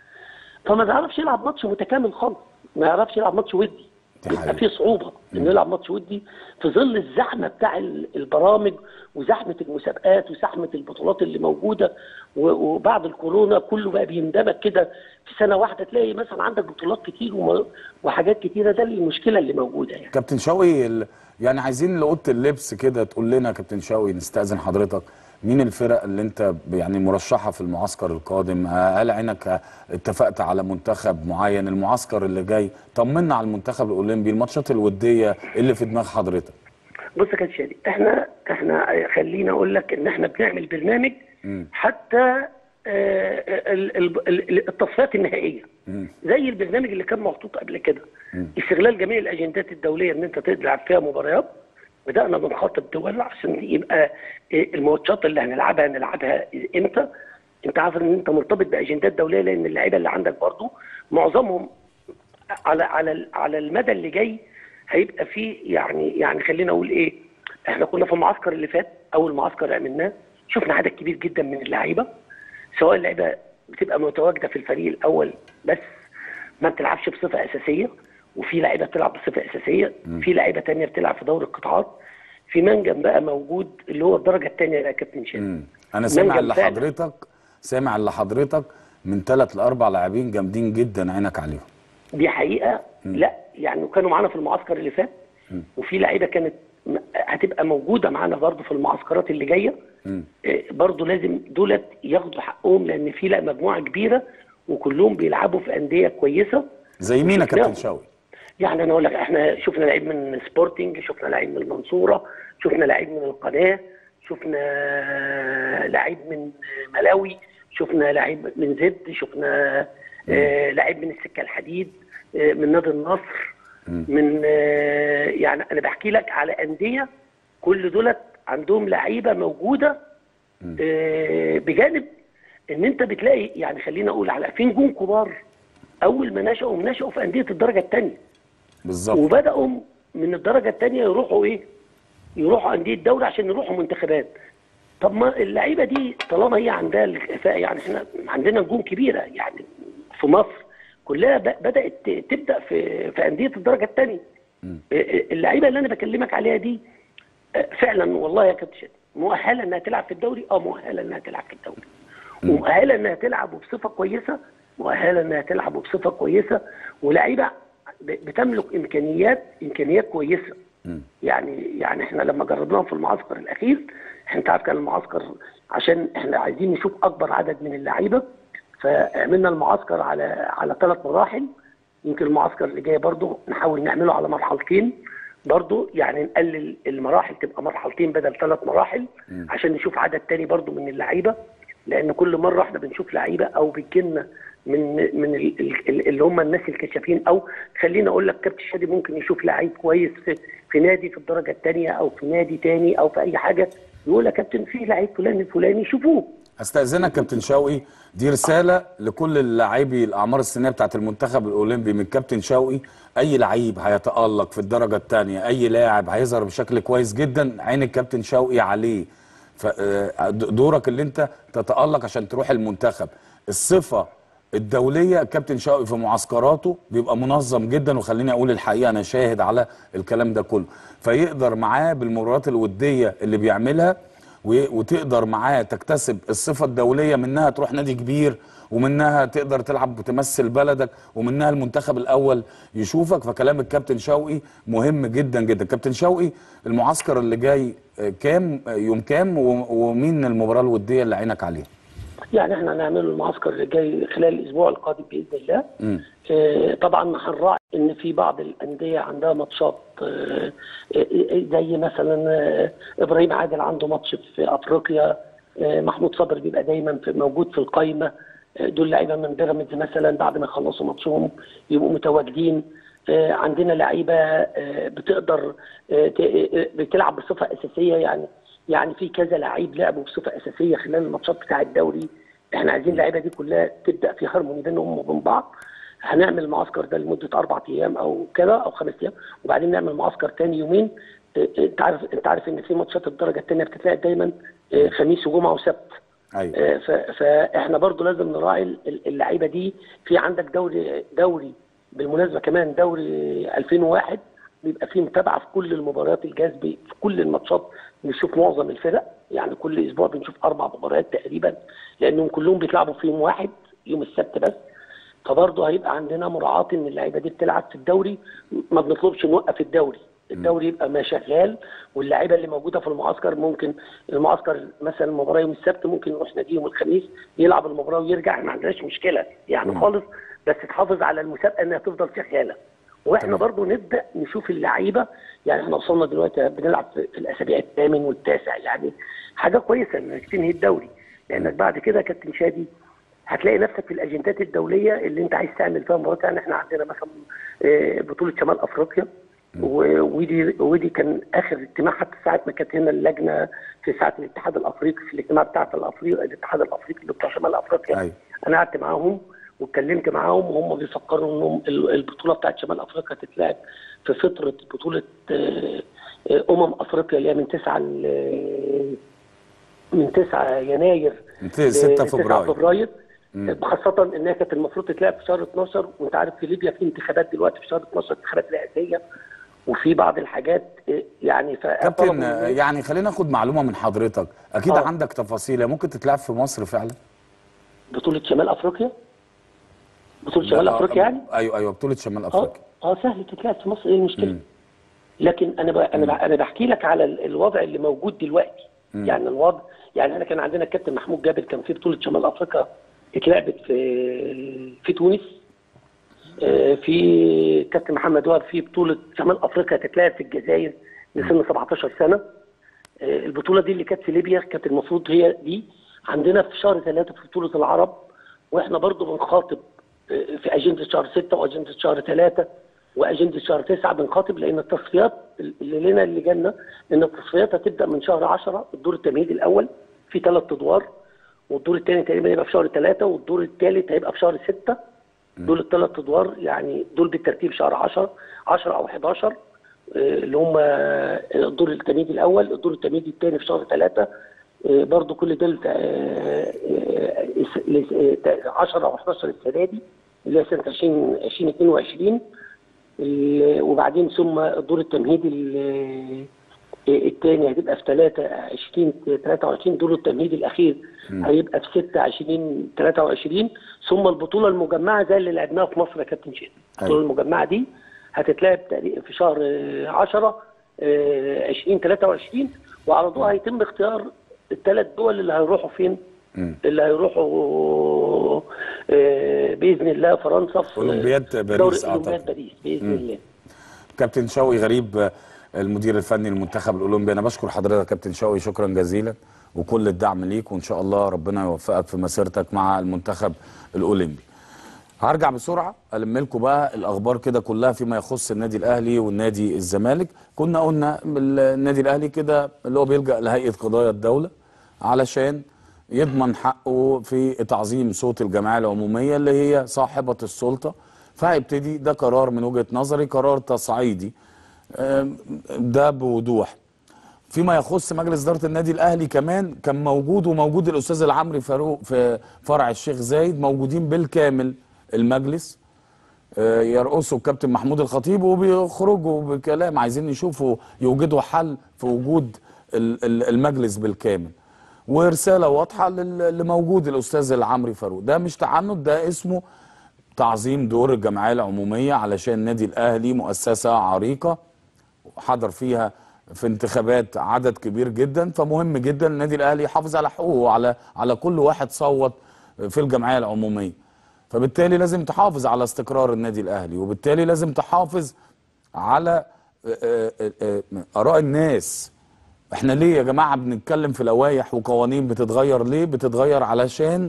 فما بيعرفش يلعب ماتش متكامل خالص ما يعرفش يلعب ماتش ودي دي بيبقى حقيقة. فيه صعوبه انه يلعب ماتش ودي في ظل الزحمه بتاع ال- البرامج وزحمه المسابقات وزحمه البطولات اللي موجوده و- وبعد الكورونا كله بقى بيندمج كده في سنه واحده تلاقي مثلا عندك بطولات كتير وم- وحاجات كتيره ده المشكله اللي موجوده يعني كابتن شوقي ال... يعني عايزين لاوضه اللبس كده تقول لنا كابتن شوقي نستاذن حضرتك مين الفرق اللي انت ب- يعني مرشحه في المعسكر القادم هل عينك اتفقت على منتخب معين المعسكر اللي جاي طمنا على المنتخب الاولمبي الماتشات الوديه اللي في دماغ حضرتك بص يا كابتن شادي احنا احنا خليني اقول لك ان احنا بنعمل برنامج مم. حتى آه، ال- ال- ال- التصفيات النهائيه مم. زي البرنامج اللي كان محطوط قبل كده استغلال جميع الاجندات الدوليه ان انت تلعب فيها مباريات بدانا بنخاطب دول عشان يبقى إيه الماتشات اللي هنلعبها نلعبها امتى انت عارف ان انت مرتبط باجندات دوليه لان اللعيبه اللي عندك برضو معظمهم على على على المدى اللي جاي هيبقى فيه يعني يعني خلينا اقول ايه احنا كنا في المعسكر اللي فات اول معسكر عملناه شفنا عدد كبير جدا من اللعيبه سواء اللعيبه بتبقى متواجده في الفريق الاول بس ما بتلعبش بصفه اساسيه وفي لعيبه بتلعب بصفه اساسيه في لعيبه تانية بتلعب في دوري القطاعات في منجم بقى موجود اللي هو الدرجه الثانيه يا كابتن شادي مم. انا سامع منجم اللي فعلا. حضرتك سامع اللي حضرتك من ثلاث لاربع لاعبين جامدين جدا عينك عليهم دي حقيقه لا يعني كانوا معانا في المعسكر اللي فات وفي لعيبه كانت م- هتبقى موجوده معانا برضه في المعسكرات اللي جايه إيه، برضه لازم دولت ياخدوا حقهم لان في لا مجموعه كبيره وكلهم بيلعبوا في انديه كويسه زي مين يا وشفناهم. كابتن شوقي يعني انا اقول لك احنا شفنا لعيب من سبورتنج شفنا لعيب من المنصوره شفنا لعيب من القناه شفنا لعيب من ملاوي شفنا لعيب من زد شفنا آه لعيب من السكه الحديد آه من نادي النصر من آه يعني انا بحكي لك على انديه كل دولت عندهم لعيبه موجوده آه بجانب ان انت بتلاقي يعني خلينا اقول على في نجوم كبار اول ما نشأوا نشأوا في انديه الدرجه الثانيه بالظبط وبداوا من الدرجه الثانيه يروحوا ايه؟ يروحوا انديه الدوري عشان يروحوا منتخبات. طب ما اللعيبه دي طالما هي عندها الكفاءه يعني احنا عندنا نجوم كبيره يعني في مصر كلها ب- بدات ت- تبدا في في انديه الدرجه الثانيه. اللعيبه اللي انا بكلمك عليها دي آه، فعلا والله يا كابتن شادي مؤهله انها تلعب في الدوري اه مؤهله انها تلعب في الدوري. ومؤهله انها تلعب وبصفه كويسه مؤهله انها تلعب وبصفه كويسه ولعيبه ب- بتملك امكانيات امكانيات كويسه يعني يعني احنا لما جربناهم في المعسكر الاخير احنا انت عارف كان المعسكر عشان احنا عايزين نشوف اكبر عدد من اللعيبه فعملنا المعسكر على على ثلاث مراحل يمكن المعسكر اللي جاي برضو نحاول نعمله على مرحلتين برضو يعني نقلل المراحل تبقى مرحلتين بدل ثلاث مراحل عشان نشوف عدد تاني برضو من اللعيبه لان كل مره احنا بنشوف لعيبه او بتجيلنا من من ال- ال- اللي هم الناس الكشافين او خليني اقول لك كابتن شادي ممكن يشوف لعيب كويس في في نادي في الدرجه الثانيه او في نادي تاني او في اي حاجه يقول يا كابتن في لعيب فلان الفلاني شوفوه استاذنك كابتن شوقي دي رساله لكل اللاعبي الاعمار السنيه بتاعت المنتخب الاولمبي من كابتن شوقي اي لعيب هيتالق في الدرجه الثانيه اي لاعب هيظهر بشكل كويس جدا عين الكابتن شوقي عليه فدورك اللي انت تتالق عشان تروح المنتخب الصفه الدوليه كابتن شوقي في معسكراته بيبقى منظم جدا وخليني اقول الحقيقه انا شاهد على الكلام ده كله فيقدر معاه بالمباريات الوديه اللي بيعملها و- وتقدر معاه تكتسب الصفه الدوليه منها تروح نادي كبير ومنها تقدر تلعب وتمثل بلدك ومنها المنتخب الاول يشوفك فكلام الكابتن شوقي مهم جدا جدا كابتن شوقي المعسكر اللي جاي آه، كام آه، يوم كام و- ومين المباراه الوديه اللي عينك عليها يعني احنا هنعمله المعسكر اللي جاي خلال الاسبوع القادم باذن الله مم. آه، طبعا هنراعي ان في بعض الانديه عندها ماتشات آه، آه، زي مثلا آه، ابراهيم عادل عنده ماتش في افريقيا آه، محمود صبري بيبقى دايما في موجود في القايمه آه، دول لعيبه من بيراميدز مثلا بعد ما يخلصوا ماتشهم يبقوا متواجدين آه، عندنا لعيبه آه، بتقدر آه، ت- آه، بتلعب بصفه اساسيه يعني يعني في كذا لعيب لعبوا بصفه اساسيه خلال الماتشات بتاع الدوري احنا عايزين اللعيبه دي كلها تبدا في هارموني بينهم وبين بعض هنعمل المعسكر ده لمده اربع ايام او كده او خمس ايام وبعدين نعمل معسكر تاني يومين اه، اه، انت عارف انت عارف ان في ماتشات الدرجه الثانيه بتتلعب دايما اه، خميس وجمعه وسبت ايوه اه، ف- فاحنا برضو لازم نراعي ال- ال- اللعيبه دي في عندك دوري دوري بالمناسبه كمان دوري 2001 بيبقى فيه متابعه في كل المباريات الجاز بي- في كل الماتشات بنشوف معظم الفرق يعني كل اسبوع بنشوف اربع مباريات تقريبا لانهم كلهم بيتلعبوا في يوم واحد يوم السبت بس فبرضه هيبقى عندنا مراعاة ان اللعيبه دي بتلعب في الدوري ما بنطلبش نوقف الدوري الدوري يبقى ما شغال واللعيبه اللي موجوده في المعسكر ممكن المعسكر مثلا المباراه يوم السبت ممكن يروح نادي يوم الخميس يلعب المباراه ويرجع ما عندناش مشكله يعني خالص بس تحافظ على المسابقه انها تفضل شغاله واحنا برضو نبدا نشوف اللعيبه يعني احنا وصلنا دلوقتي بنلعب في في الاسابيع الثامن والتاسع يعني حاجه كويسه انك تنهي الدوري لانك بعد كده يا كابتن شادي هتلاقي نفسك في الاجندات الدوليه اللي انت عايز تعمل فيها مباراه يعني احنا عندنا مثلا آه، بطوله شمال افريقيا و- ودي ودي كان اخر اجتماع حتى ساعه ما كانت هنا اللجنه في ساعه الاتحاد الافريقي في الاجتماع بتاع الافريقي الاتحاد الافريقي اللي بتاع شمال افريقيا أيوة. انا قعدت معاهم واتكلمت معاهم وهم بيفكروا انهم ال- البطوله بتاعت شمال افريقيا تتلعب في فتره بطوله آه، آه، امم افريقيا اللي هي من 9 ل- من 9 يناير من 6 ل 9 فبراير. فبراير خاصة انها كانت المفروض تتلعب في شهر 12 وانت عارف في ليبيا في انتخابات دلوقتي في شهر 12 انتخابات رئاسية وفي بعض الحاجات آه، يعني ف- كابتن طلبوا آه، مني- يعني خلينا ناخد معلومه من حضرتك اكيد آه. عندك تفاصيل هي ممكن تتلعب في مصر فعلا بطولة شمال افريقيا بطولة شمال آه، افريقيا يعني ايوه ايوه بطوله شمال اه افريقيا اه سهل تتلعب في مصر ايه المشكله؟ لكن انا ب... انا ب... انا بحكي لك على ال- الوضع اللي موجود دلوقتي يعني الوضع يعني احنا كان عندنا الكابتن محمود جابر كان في بطوله شمال افريقيا اتلعبت في في تونس آه، في كابتن محمد وهب في بطوله شمال افريقيا تتلعب في الجزائر لسن 17 سنه آه، البطوله دي اللي كانت في ليبيا كانت المفروض هي دي عندنا في شهر ثلاثه في بطوله العرب واحنا برضو بنخاطب آه، في اجنده شهر ستة واجنده شهر ثلاثة واجنده شهر تسعة بنخاطب لان التصفيات اللي لنا اللي جالنا ان التصفيات هتبدا من شهر 10 الدور التمهيدي الاول في ثلاث ادوار والدور الثاني تقريبا هيبقى في شهر ثلاثة والدور الثالث هيبقى في شهر ستة دول الثلاث ادوار يعني دول بالترتيب شهر 10 10 او 11 آه، اللي هم آه، الدور التمهيدي الاول الدور التمهيدي الثاني في شهر ثلاثة برضو كل دول آه، آه، آه، 10 او 11 السنه دي اللي هي سنه 20 2022 ال- وبعدين ثم الدور التمهيدي ال- الثاني هتبقى في 3 20 23 دور التمهيدي الاخير هيبقى في 6 20 23 ثم البطوله المجمعه زي اللي لعبناها في مصر يا كابتن شيخ البطوله المجمعه دي هتتلعب تقريبا في شهر آه، 10 آه، 20 23 وعلى ضوء هيتم اختيار الثلاث دول اللي هيروحوا فين اللي هيروحوا آه، باذن الله فرنسا في أولمبياد باريس دوري أعتقد. اولمبياد باريس باذن الله كابتن شوقي غريب آه، المدير الفني للمنتخب الاولمبي انا بشكر حضرتك يا كابتن شوقي شكرا جزيلا وكل الدعم ليك وان شاء الله ربنا يوفقك في مسيرتك مع المنتخب الاولمبي هرجع بسرعه الم لكم بقى الاخبار كده كلها فيما يخص النادي الاهلي والنادي الزمالك كنا قلنا النادي الاهلي كده اللي هو بيلجا لهيئه قضايا الدوله علشان يضمن حقه في تعظيم صوت الجمعيه العموميه اللي هي صاحبه السلطه فهيبتدي ده قرار من وجهه نظري قرار تصعيدي آم، ده بوضوح فيما يخص مجلس اداره النادي الاهلي كمان كان موجود وموجود الاستاذ العمري فاروق في فرع الشيخ زايد موجودين بالكامل المجلس آه، يرقصوا الكابتن محمود الخطيب وبيخرجوا بكلام عايزين يشوفوا يوجدوا حل في وجود ال- ال- المجلس بالكامل ورساله واضحه لل- اللي موجود الاستاذ العمري فاروق ده مش تعنت ده اسمه تعظيم دور الجمعيه العموميه علشان النادي الاهلي مؤسسه عريقه حضر فيها في انتخابات عدد كبير جدا فمهم جدا النادي الاهلي يحافظ على حقوقه وعلى على كل واحد صوت في الجمعيه العموميه فبالتالي لازم تحافظ على استقرار النادي الاهلي وبالتالي لازم تحافظ على آه، آه، آه، اراء الناس احنا ليه يا جماعه بنتكلم في لوائح وقوانين بتتغير ليه بتتغير علشان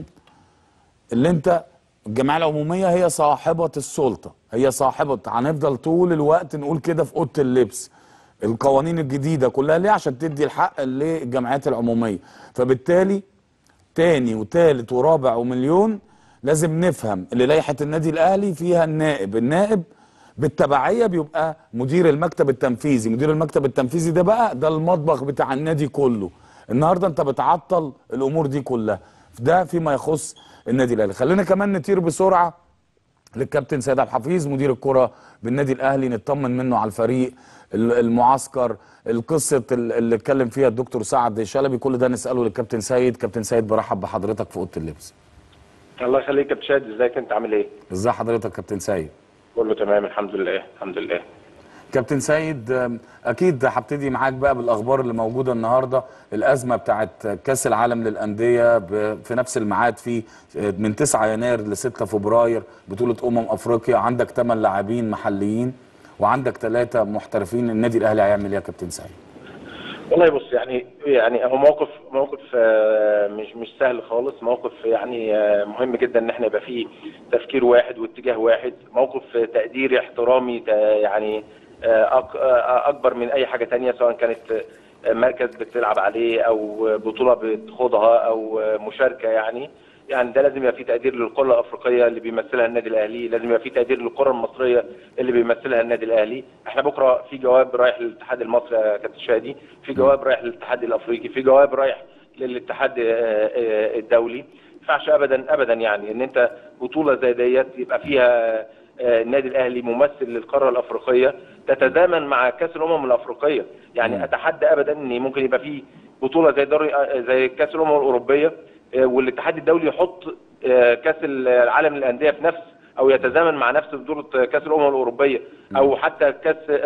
اللي انت الجمعيه العموميه هي صاحبه السلطه هي صاحبه هنفضل طول الوقت نقول كده في اوضه اللبس القوانين الجديده كلها ليه عشان تدي الحق للجمعيات العموميه فبالتالي تاني وتالت ورابع ومليون لازم نفهم اللي لائحه النادي الاهلي فيها النائب النائب بالتبعيه بيبقى مدير المكتب التنفيذي مدير المكتب التنفيذي ده بقى ده المطبخ بتاع النادي كله النهارده انت بتعطل الامور دي كلها ده فيما يخص النادي الاهلي خلينا كمان نطير بسرعه للكابتن سيد عبد الحفيظ مدير الكره بالنادي الاهلي نطمن منه على الفريق ال- المعسكر القصه ال- اللي اتكلم فيها الدكتور سعد شلبي كل ده نساله للكابتن سيد كابتن سيد برحب بحضرتك في اوضه اللبس الله يخليك يا كابتن شاد ازيك انت عامل ايه؟ ازي حضرتك كابتن سيد كله تمام الحمد لله الحمد لله كابتن سيد أم، اكيد هبتدي معاك بقى بالاخبار اللي موجوده النهارده الازمه بتاعت كاس العالم للانديه ب- في نفس الميعاد في من 9 يناير ل 6 فبراير بطوله امم افريقيا عندك 8 لاعبين محليين وعندك ثلاثه محترفين النادي الاهلي هيعمل ايه يا كابتن سيد والله بص يعني يعني هو موقف موقف آه، مش مش سهل خالص موقف يعني آه، مهم جدا ان احنا يبقى فيه تفكير واحد واتجاه واحد موقف آه، تقديري احترامي تا- يعني آه، أك- آه، اكبر من اي حاجه تانية سواء كانت آه، مركز بتلعب عليه او بطوله بتخوضها او آه، مشاركه يعني يعني ده لازم يبقى فيه تقدير للقاره الافريقيه اللي بيمثلها النادي الاهلي لازم يبقى فيه تقدير للقاره المصريه اللي بيمثلها النادي الاهلي احنا بكره في جواب رايح للاتحاد المصري يا كابتن شادي في جواب رايح للاتحاد الافريقي في جواب رايح للاتحاد آه، آه، الدولي ما ينفعش ابدا ابدا يعني ان انت بطوله زي ديت يبقى فيها آه، النادي الاهلي ممثل للقاره الافريقيه تتزامن مع كاس الامم الافريقيه يعني اتحدى ابدا ان ممكن يبقى في بطوله زي دوري آه، زي كاس الامم الاوروبيه آه، والاتحاد الدولي يحط آه، كاس العالم للانديه في نفس او يتزامن مع نفس بطوله كاس الامم الاوروبيه او حتى كاس آه،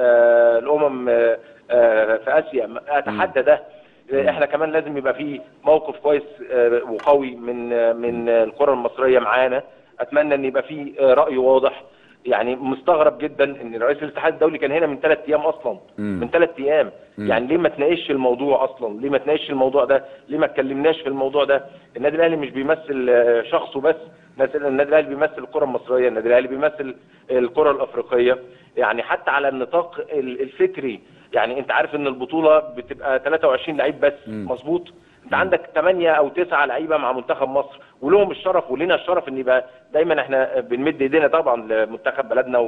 آه، الامم آه، آه، في اسيا اتحدى ده احنا كمان لازم يبقى في موقف كويس آه، وقوي من آه، من آه، الكره المصريه معانا اتمنى ان يبقى في آه، راي واضح يعني مستغرب جدا ان رئيس الاتحاد الدولي كان هنا من ثلاث ايام اصلا مم. من ثلاث ايام مم. يعني ليه ما تناقش الموضوع اصلا ليه ما تناقش الموضوع ده ليه ما اتكلمناش في الموضوع ده النادي الاهلي مش بيمثل آه، شخصه بس الناس- النادي الاهلي بيمثل الكره المصريه النادي الاهلي بيمثل الكره الافريقيه يعني حتى على النطاق ال- الفكري يعني انت عارف ان البطوله بتبقى 23 لعيب بس مم. مظبوط انت عندك 8 او 9 لعيبه مع منتخب مصر ولهم الشرف ولنا الشرف ان يبقى دايما احنا بنمد ايدينا طبعا لمنتخب بلدنا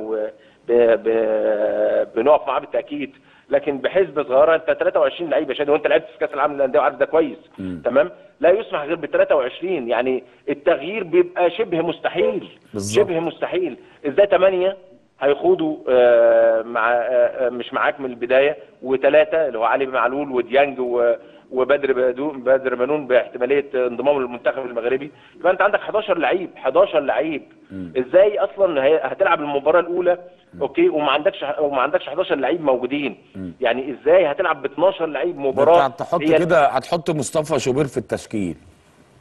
وبنقف معاه بالتاكيد لكن بحسبه صغيره انت 23 لعيبه شادي وانت لعبت في كاس العالم للانديه وعارف ده كويس مم. تمام لا يسمح غير ب 23 يعني التغيير بيبقى شبه مستحيل بالظبط. شبه مستحيل ازاي 8 هيخوضوا آه، مع آه، آه، مش معاك من البدايه وثلاثه اللي هو علي معلول وديانج و- وبدر بدون بدر بنون باحتماليه انضمام للمنتخب المغربي يبقى انت عندك 11 لعيب 11 لعيب ازاي اصلا هي- هتلعب المباراه الاولى اوكي وما عندكش وما عندكش 11 لعيب موجودين يعني ازاي هتلعب ب 12 لعيب ده مباراه انت هتحط هي- كده هتحط مصطفى شوبير في التشكيل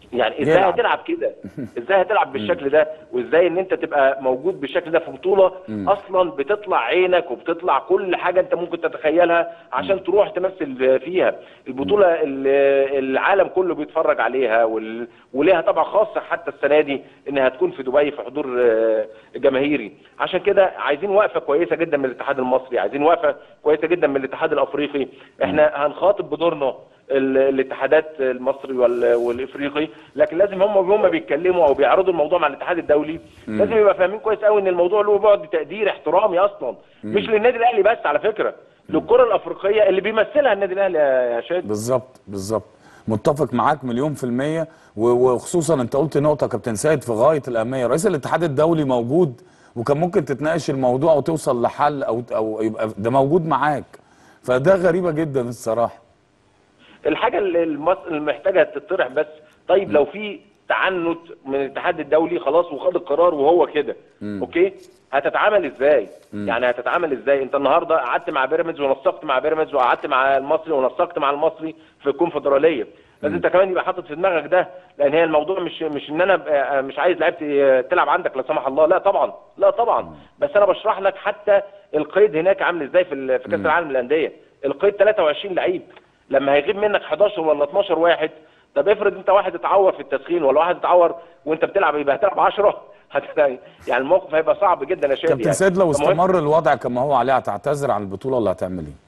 يعني ازاي يلعب. هتلعب كده ازاي هتلعب بالشكل ده وازاي ان انت تبقى موجود بالشكل ده في بطوله اصلا بتطلع عينك وبتطلع كل حاجه انت ممكن تتخيلها عشان تروح تمثل فيها البطوله ال- العالم كله بيتفرج عليها وال... وليها طبعا خاصه حتى السنه دي انها تكون في دبي في حضور آه، جماهيري عشان كده عايزين وقفه كويسه جدا من الاتحاد المصري عايزين وقفه كويسه جدا من الاتحاد الافريقي احنا هنخاطب بدورنا ال- الاتحادات المصري وال- والافريقي لكن لازم هم هم بيتكلموا او بيعرضوا الموضوع مع الاتحاد الدولي لازم يبقى فاهمين كويس قوي ان الموضوع له بعد تقدير احترامي اصلا مش للنادي الاهلي بس على فكره للكره الافريقيه اللي بيمثلها النادي الاهلي يا شادي بالظبط بالظبط متفق معاك مليون في المية و- وخصوصا انت قلت نقطة كابتن سيد في غاية الأهمية رئيس الاتحاد الدولي موجود وكان ممكن تتناقش الموضوع وتوصل لحل أو أو يبقى ده موجود معاك فده غريبة جدا الصراحة الحاجه اللي المص- اللي محتاجه تطرح بس طيب لو في تعنت من الاتحاد الدولي خلاص وخد القرار وهو كده اوكي هتتعامل ازاي يعني هتتعامل ازاي انت النهارده قعدت مع بيراميدز ونسقت مع بيراميدز وقعدت مع المصري ونسقت مع المصري في الكونفدراليه لازم انت كمان يبقى حاطط في دماغك ده لان هي الموضوع مش مش ان انا أبقى مش عايز لعيبتي تلعب عندك لا سمح الله لا طبعا لا طبعا بس انا بشرح لك حتى القيد هناك عامل ازاي في ال- في كاس العالم للانديه القيد 23 لعيب لما هيغيب منك 11 ولا 12 واحد طب افرض انت واحد اتعور في التسخين ولا واحد اتعور وانت بتلعب يبقى هتلعب 10 هتلاقي يعني الموقف هيبقى صعب جدا يا شادي كابتن يعني. سيد لو فمهم- استمر الوضع كما هو عليه هتعتذر عن البطولة ولا هتعمل ايه؟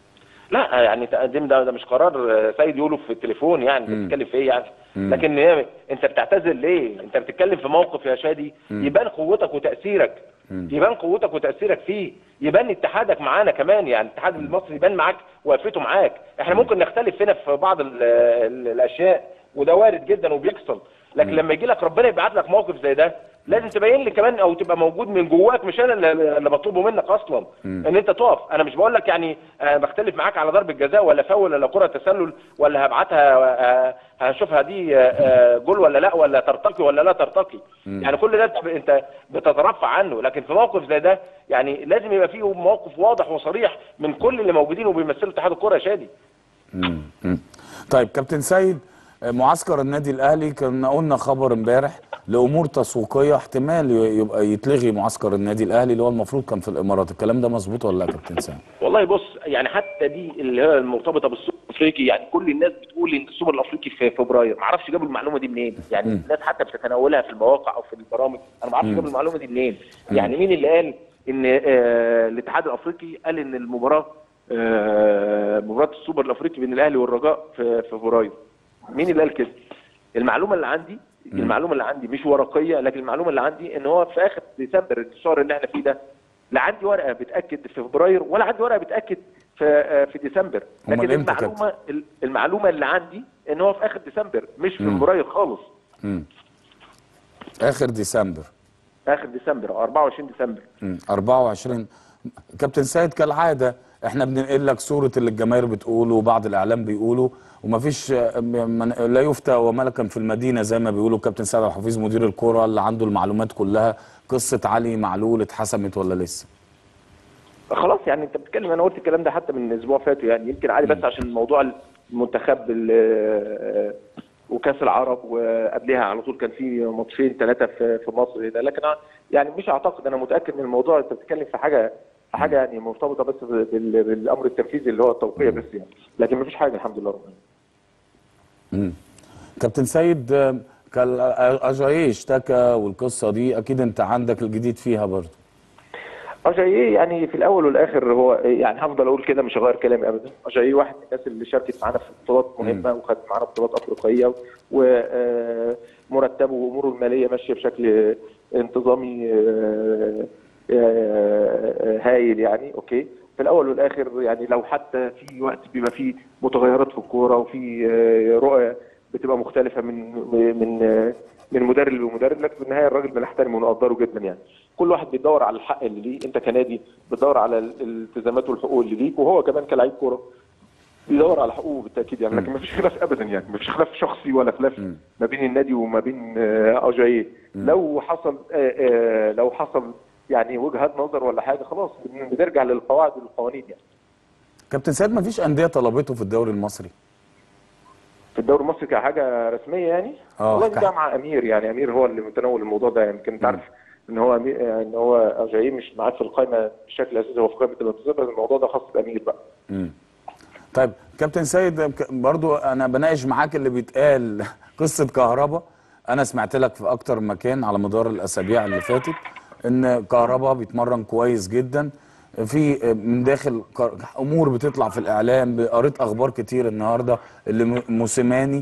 لا يعني تقدم ده ده مش قرار آه، سيد يقوله في التليفون يعني انت بتتكلم في ايه يعني لكن هي- انت بتعتذر ليه؟ انت بتتكلم في موقف يا شادي يبان قوتك وتاثيرك يبان قوتك وتاثيرك فيه يبان اتحادك معانا كمان يعني الاتحاد المصري يبان معاك وقفته معاك احنا ممكن نختلف هنا في بعض ال ال الاشياء وده وارد جدا وبيحصل لكن لما يجي لك ربنا يبعت لك موقف زي ده لازم تبين لي كمان او تبقى موجود من جواك مش انا اللي اللي بطلبه منك اصلا ان انت تقف انا مش بقول لك يعني آه، بختلف معاك على ضربه جزاء ولا فاول ولا كره تسلل ولا هبعتها آه، هشوفها دي آه، آه، جول ولا لا ولا ترتقي ولا لا ترتقي يعني كل ده انت- انت بتترفع عنه لكن في موقف زي ده يعني لازم يبقى فيه موقف واضح وصريح من كل اللي موجودين وبيمثلوا اتحاد الكره يا شادي مم. مم. طيب كابتن سيد آه، معسكر النادي الاهلي كنا قلنا خبر امبارح لامور تسويقيه احتمال ي- يبقى يتلغي معسكر النادي الاهلي اللي هو المفروض كان في الامارات الكلام ده مظبوط ولا لا يا كابتن سيد؟ والله بص يعني حتى دي اللي هي المرتبطه بالسوبر الافريقي يعني كل الناس بتقول ان السوبر الافريقي في فبراير ما اعرفش جابوا المعلومه دي منين يعني الناس حتى بتتناولها في المواقع او في البرامج انا ما اعرفش جابوا المعلومه دي منين يعني مين اللي قال ان آه الاتحاد الافريقي قال ان المباراه آه مباراه السوبر الافريقي بين الاهلي والرجاء في في فبراير مين اللي قال كده المعلومه اللي عندي المعلومه اللي عندي مش ورقيه لكن المعلومه اللي عندي ان هو في اخر ديسمبر الشهر اللي احنا فيه ده لا عندي ورقه بتاكد في فبراير ولا عندي ورقه بتاكد في آه، في ديسمبر أمال لكن إمتى كده؟ المعلومه المعلومه اللي عندي ان هو في اخر ديسمبر مش في مم. فبراير خالص مم. اخر ديسمبر اخر ديسمبر أو 24 ديسمبر مم. 24 كابتن سيد كالعاده احنا بننقل لك صوره اللي الجماهير بتقوله وبعض الاعلام بيقولوا ومفيش آه، من- لا يفتى وملكا في المدينه زي ما بيقولوا كابتن سيد عبد الحفيظ مدير الكره اللي عنده المعلومات كلها قصه علي معلول اتحسمت ولا لسه؟ خلاص يعني انت بتتكلم انا قلت الكلام ده حتى من اسبوع فات يعني يمكن عادي بس عشان موضوع المنتخب ال- وكاس العرب وقبلها على طول كان في ماتشين ثلاثه في في مصر هنا لكن أنا يعني مش اعتقد انا متاكد من الموضوع انت بتتكلم في حاجه في حاجه يعني مرتبطه بس بال- بالامر التنفيذي اللي هو التوقيع بس يعني لكن مفيش حاجه الحمد لله رب العالمين مم. كابتن سيد آه، كان اجاييه اشتكى والقصه دي اكيد انت عندك الجديد فيها برضه اجاييه يعني في الاول والاخر هو يعني هفضل اقول كده مش هغير كلامي ابدا اجاييه واحد من الناس اللي شاركت معانا في بطولات مهمه وخدت معانا بطولات افريقيه ومرتبه واموره الماليه ماشيه بشكل انتظامي آه، آه، هايل يعني اوكي في الاول والاخر يعني لو حتى في وقت بيبقى فيه متغيرات في الكوره وفي آه، رؤى بتبقى مختلفه من من آه، من مدرب لمدرب لكن في النهايه الراجل بنحترمه ونقدره جدا يعني كل واحد بيدور على الحق اللي ليه انت كنادي بتدور على الالتزامات والحقوق اللي ليك وهو كمان كلاعب كوره بيدور على حقوقه بالتاكيد يعني لكن مفيش خلاف ابدا يعني مفيش خلاف شخصي ولا خلاف ما بين النادي وما بين آه، اجاييه لو حصل آه، آه، لو حصل يعني وجهات نظر ولا حاجه خلاص بنرجع للقواعد والقوانين يعني كابتن سيد مفيش انديه طلبته في الدوري المصري في الدوري المصري كحاجه رسميه يعني آه، والله كح- دي مع امير يعني امير هو اللي متناول الموضوع ده يمكن انت عارف ان هو أمير ان هو جاي مش معاك في القائمه بشكل اساسي هو في قائمه الانتظار الموضوع ده خاص بامير بقى مم. طيب كابتن سيد ك- برضو انا بناقش معاك اللي بيتقال قصه كهربا انا سمعت لك في اكتر من مكان على مدار الاسابيع اللي فاتت ان كهربا بيتمرن كويس جدا في من داخل ك- امور بتطلع في الاعلام قريت اخبار كتير النهارده اللي م- موسيماني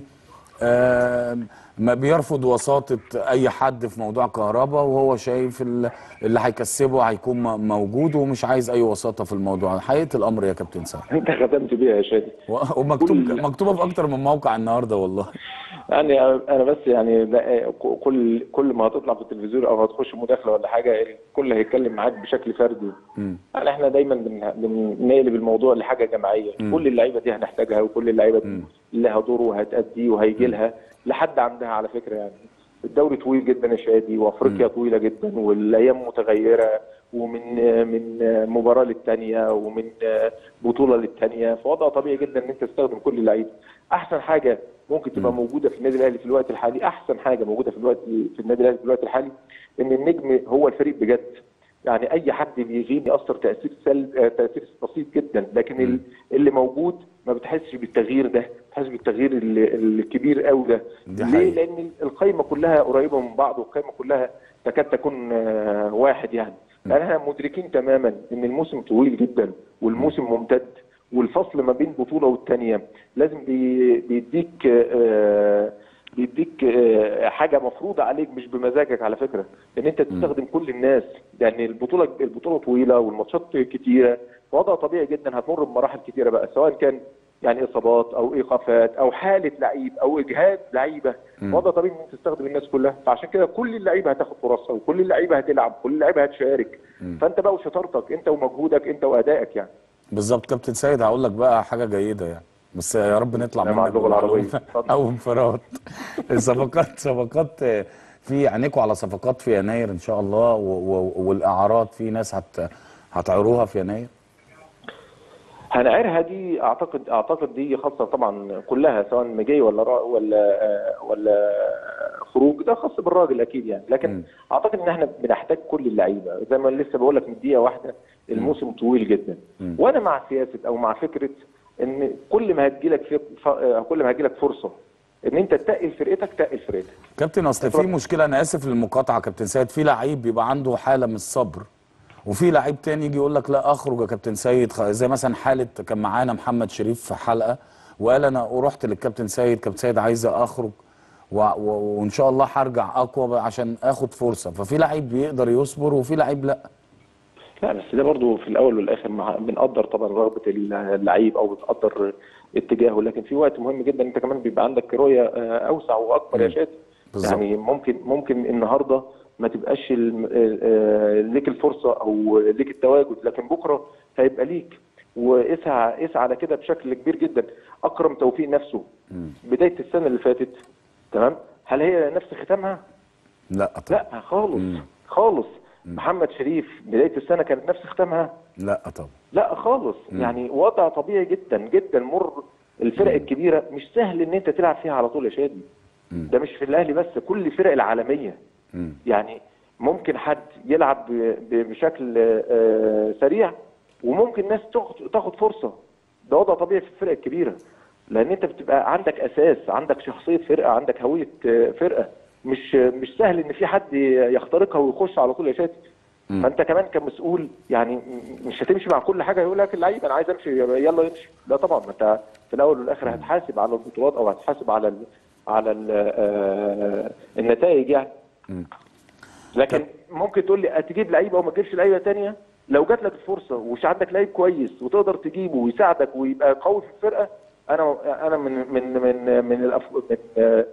آه، ما بيرفض وساطة أي حد في موضوع كهربا وهو شايف ال- اللي هيكسبه هيكون م- موجود ومش عايز أي وساطة في الموضوع حقيقة الأمر يا كابتن سعد انت ختمت بيها يا شادي و- ومكتوب كل- مكتوبة في أكتر من موقع النهاردة والله يعني انا بس يعني لا- كل كل ما هتطلع في التلفزيون او هتخش مداخله ولا حاجه الكل هيتكلم معاك بشكل فردي مم. يعني احنا دايما بن- بنقلب الموضوع لحاجه جماعيه مم. كل اللعيبه دي هنحتاجها وكل اللعيبه دي مم. لها دور وهتأدي وهيجي لها لحد عندها على فكره يعني الدوري طويل جدا يا شادي وافريقيا طويله جدا والايام متغيره ومن من مباراه للثانيه ومن بطوله للثانيه فوضع طبيعي جدا ان انت تستخدم كل اللعيبه احسن حاجه ممكن تبقى موجوده في النادي الاهلي في الوقت الحالي احسن حاجه موجوده في الوقت في النادي الاهلي في الوقت الحالي ان النجم هو الفريق بجد يعني اي حد بيغيب ياثر تاثير سلب آه، تاثير بسيط جدا لكن ال- اللي موجود ما بتحسش بالتغيير ده بتحس بالتغيير ال- الكبير قوي ده دي ليه حقيقة. لان القايمه كلها قريبه من بعض والقايمه كلها تكاد تكون آه، واحد يعني لان احنا مدركين تماما ان الموسم طويل جدا والموسم ممتد والفصل ما بين بطوله والثانيه لازم بي- بيديك آه، بيديك آه، حاجه مفروضه عليك مش بمزاجك على فكره ان انت تستخدم كل الناس يعني البطوله البطوله طويله والماتشات كتيره وضع طبيعي جدا هتمر بمراحل كتيره بقى سواء كان يعني اصابات او ايقافات او حاله لعيب او اجهاد لعيبه وضع طبيعي ان انت تستخدم الناس كلها فعشان كده كل اللعيبه هتاخد فرصها وكل اللعيبه هتلعب كل اللعيبه هتشارك فانت بقى وشطارتك انت ومجهودك انت وادائك يعني بالظبط كابتن سيد هقول لك بقى حاجة جيدة يعني بس يا رب نطلع لا، مع منك اللغة العربية. بالمعلومة. اتفضل. أو انفراد الصفقات صفقات آه، في عينيكوا على صفقات في يناير إن شاء الله و- و- والإعارات في ناس هت هتعيروها في يناير هنعيرها دي اعتقد اعتقد دي خاصه طبعا كلها سواء مجي ولا را ولا آه، ولا خروج ده خاص بالراجل اكيد يعني لكن مم. اعتقد ان احنا بنحتاج كل اللعيبه زي ما لسه بقول لك من دقيقه واحده الموسم طويل جدا مم. وانا مع سياسه او مع فكره ان كل ما هتجيلك في ف- آه، كل ما هتجيلك فرصه ان انت تقل فرقتك تقل فرقتك كابتن اصل في مشكله انا اسف للمقاطعه كابتن سيد في لعيب بيبقى عنده حاله من الصبر وفي لعيب تاني يجي يقول لك لا اخرج يا كابتن سيد خ- زي مثلا حاله كان معانا محمد شريف في حلقه وقال انا ورحت للكابتن سيد كابتن سيد عايز اخرج و... و... وان شاء الله هرجع اقوى بقى عشان اخد فرصه ففي لعيب بيقدر يصبر وفي لعيب لا لا بس ده برضو في الاول والاخر مع بنقدر طبعا رغبه اللعيب او بنقدر اتجاهه لكن في وقت مهم جدا انت كمان بيبقى عندك رؤيه آه، اوسع واكبر يا شادي بالظبط. يعني ممكن ممكن النهارده ما تبقاش ال- آه، ليك الفرصه او ليك التواجد لكن بكره هيبقى ليك واسعى اسعى على كده بشكل كبير جدا اكرم توفيق نفسه بدايه السنه اللي فاتت تمام هل هي نفس ختامها؟ لا طبعا لا خالص مم. خالص محمد شريف بدايه السنه كانت نفس ختامها لا طبعا لا خالص يعني وضع طبيعي جدا جدا مر الفرق الكبيره مش سهل ان انت تلعب فيها على طول يا شادي ده مش في الاهلي بس كل الفرق العالميه مم. يعني ممكن حد يلعب ب- ب- بشكل آه، سريع وممكن ناس تاخد تاخد فرصه ده وضع طبيعي في الفرق الكبيره لان انت بتبقى عندك اساس عندك شخصيه فرقه عندك هويه آه، فرقه مش مش سهل ان في حد يخترقها ويخش على طول يا شادي فانت كمان كمسؤول يعني م- مش هتمشي مع كل حاجه يقول لك اللعيب انا عايز امشي يلا يمشي لا طبعا ما انت في الاول والاخر هتحاسب على البطولات او هتحاسب على ال على ال آه، النتائج يعني لكن ممكن تقول لي تجيب لعيبه وما تجيبش لعيبه تانية لو جات لك الفرصه ومش عندك لعيب كويس وتقدر تجيبه ويساعدك ويبقى قوي في الفرقه انا انا من من من من الأف... من آه،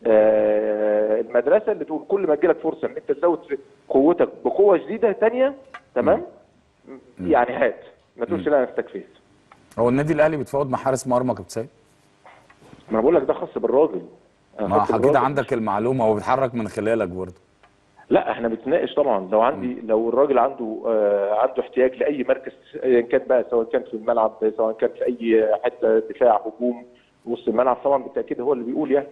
آه، المدرسه اللي تقول كل ما تجيلك فرصه ان انت تزود قوتك بقوه جديده تانية تمام يعني هات ما تقولش لا انا استكفيت هو النادي الاهلي بيتفاوض مع حارس مرمى يا كابتن سيد ما أنا بقول لك ده خاص بالراجل أنا ما خاص اكيد بالراجل. عندك المعلومه وبيتحرك من خلالك برضه لا احنا بنتناقش طبعا لو عندي لو الراجل عنده آه عنده احتياج لاي مركز ايا كان بقى سواء كان في الملعب سواء كان في اي حته دفاع هجوم وسط الملعب طبعا بالتاكيد هو اللي بيقول يعني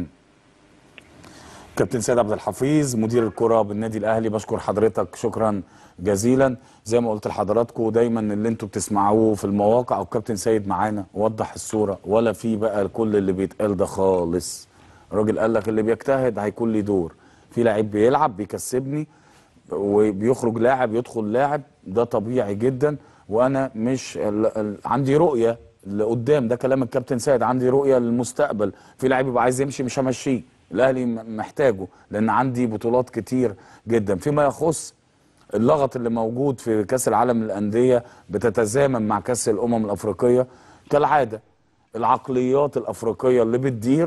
كابتن سيد عبد الحفيظ مدير الكرة بالنادي الاهلي بشكر حضرتك شكرا جزيلا زي ما قلت لحضراتكم دايما اللي انتوا بتسمعوه في المواقع او كابتن سيد معانا وضح الصوره ولا في بقى كل اللي بيتقال ده خالص الراجل قال لك اللي بيجتهد هيكون ليه دور في لعيب بيلعب بيكسبني وبيخرج لاعب يدخل لاعب ده طبيعي جدا وانا مش ال ال عندي رؤيه لقدام ده كلام الكابتن سيد عندي رؤيه للمستقبل في لعيب يبقى عايز يمشي مش همشيه الاهلي م- محتاجه لان عندي بطولات كتير جدا فيما يخص اللغط اللي موجود في كاس العالم للانديه بتتزامن مع كاس الامم الافريقيه كالعاده العقليات الافريقيه اللي بتدير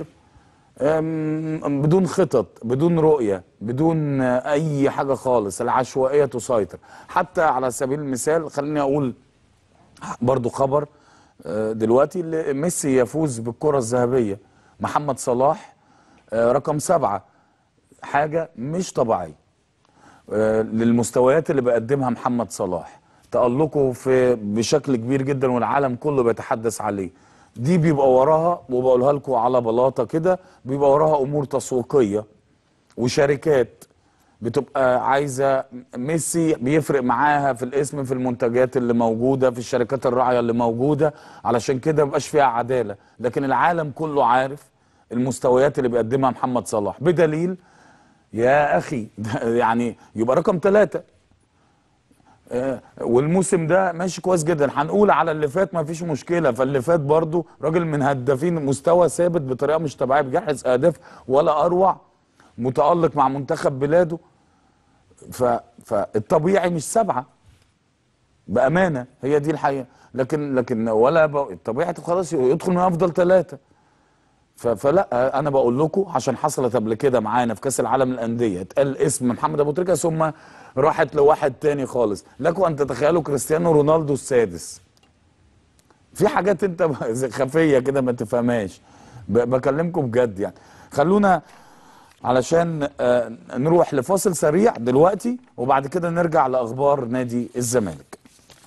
أم، بدون خطط بدون رؤية بدون آه، أي حاجة خالص العشوائية تسيطر حتى على سبيل المثال خليني أقول برضو خبر آه، دلوقتي اللي ميسي يفوز بالكرة الذهبية محمد صلاح آه، رقم سبعة حاجة مش طبيعية آه، للمستويات اللي بيقدمها محمد صلاح تألقه في بشكل كبير جدا والعالم كله بيتحدث عليه دي بيبقى وراها وبقولها لكم على بلاطه كده بيبقى وراها امور تسويقيه وشركات بتبقى عايزه ميسي بيفرق معاها في الاسم في المنتجات اللي موجوده في الشركات الراعيه اللي موجوده علشان كده مبقاش فيها عداله لكن العالم كله عارف المستويات اللي بيقدمها محمد صلاح بدليل يا اخي ده يعني يبقى رقم ثلاثة آه، والموسم ده ماشي كويس جدا هنقول على اللي فات ما فيش مشكله فاللي فات برضو راجل من هدافين مستوى ثابت بطريقه مش طبيعيه بيجهز اهداف ولا اروع متالق مع منتخب بلاده ف... فالطبيعي مش سبعه بامانه هي دي الحقيقه لكن لكن ولا ب... الطبيعي خلاص يدخل من افضل ثلاثه ف- فلا انا بقول لكم عشان حصلت قبل كده معانا في كاس العالم للانديه اتقال اسم محمد ابو تريكه ثم راحت لواحد تاني خالص لكم ان تتخيلوا كريستيانو رونالدو السادس في حاجات انت خفيه كده ما تفهمهاش ب- بكلمكم بجد يعني خلونا علشان آه، نروح لفاصل سريع دلوقتي وبعد كده نرجع لاخبار نادي الزمالك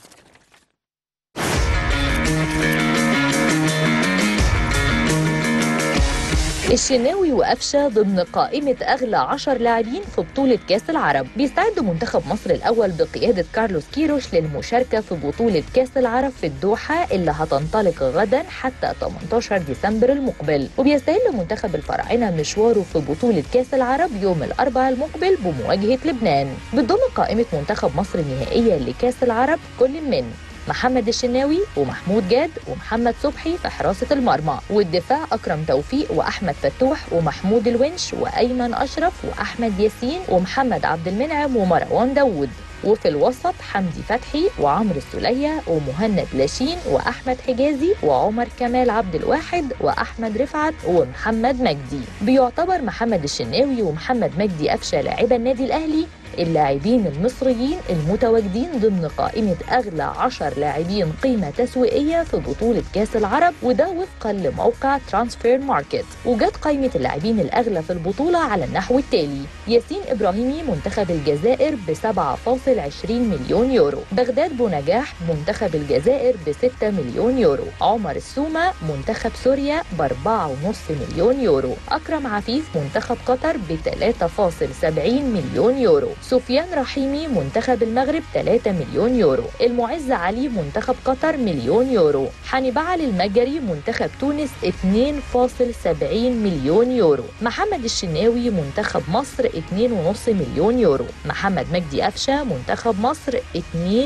الشناوي وقفشه ضمن قائمة أغلى عشر لاعبين في بطولة كأس العرب بيستعد منتخب مصر الأول بقيادة كارلوس كيروش للمشاركة في بطولة كأس العرب في الدوحة اللي هتنطلق غدا حتى 18 ديسمبر المقبل وبيستهل منتخب الفراعنة مشواره في بطولة كأس العرب يوم الأربعاء المقبل بمواجهة لبنان بتضم قائمة منتخب مصر النهائية لكأس العرب كل من محمد الشناوي ومحمود جاد ومحمد صبحي في حراسة المرمى والدفاع أكرم توفيق وأحمد فتوح ومحمود الونش وأيمن أشرف وأحمد ياسين ومحمد عبد المنعم ومروان داوود وفي الوسط حمدي فتحي وعمرو السولية ومهند لاشين وأحمد حجازي وعمر كمال عبد الواحد وأحمد رفعت ومحمد مجدي بيعتبر محمد الشناوي ومحمد مجدي أفشى لاعبا النادي الأهلي اللاعبين المصريين المتواجدين ضمن قائمة أغلى عشر لاعبين قيمة تسويقية في بطولة كأس العرب وده وفقا لموقع ترانسفير ماركت وجت قائمة اللاعبين الأغلى في البطولة على النحو التالي ياسين إبراهيمي منتخب الجزائر ب 7.20 مليون يورو بغداد بونجاح منتخب الجزائر ب 6 مليون يورو عمر السومة منتخب سوريا ب 4.5 مليون يورو أكرم عفيف منتخب قطر ب 3.70 مليون يورو سفيان رحيمي منتخب المغرب 3 مليون يورو المعز علي منتخب قطر مليون يورو حنبعل المجري منتخب تونس 2.70 مليون يورو محمد الشناوي منتخب مصر 2.5 مليون يورو محمد مجدي أفشة منتخب مصر 2.2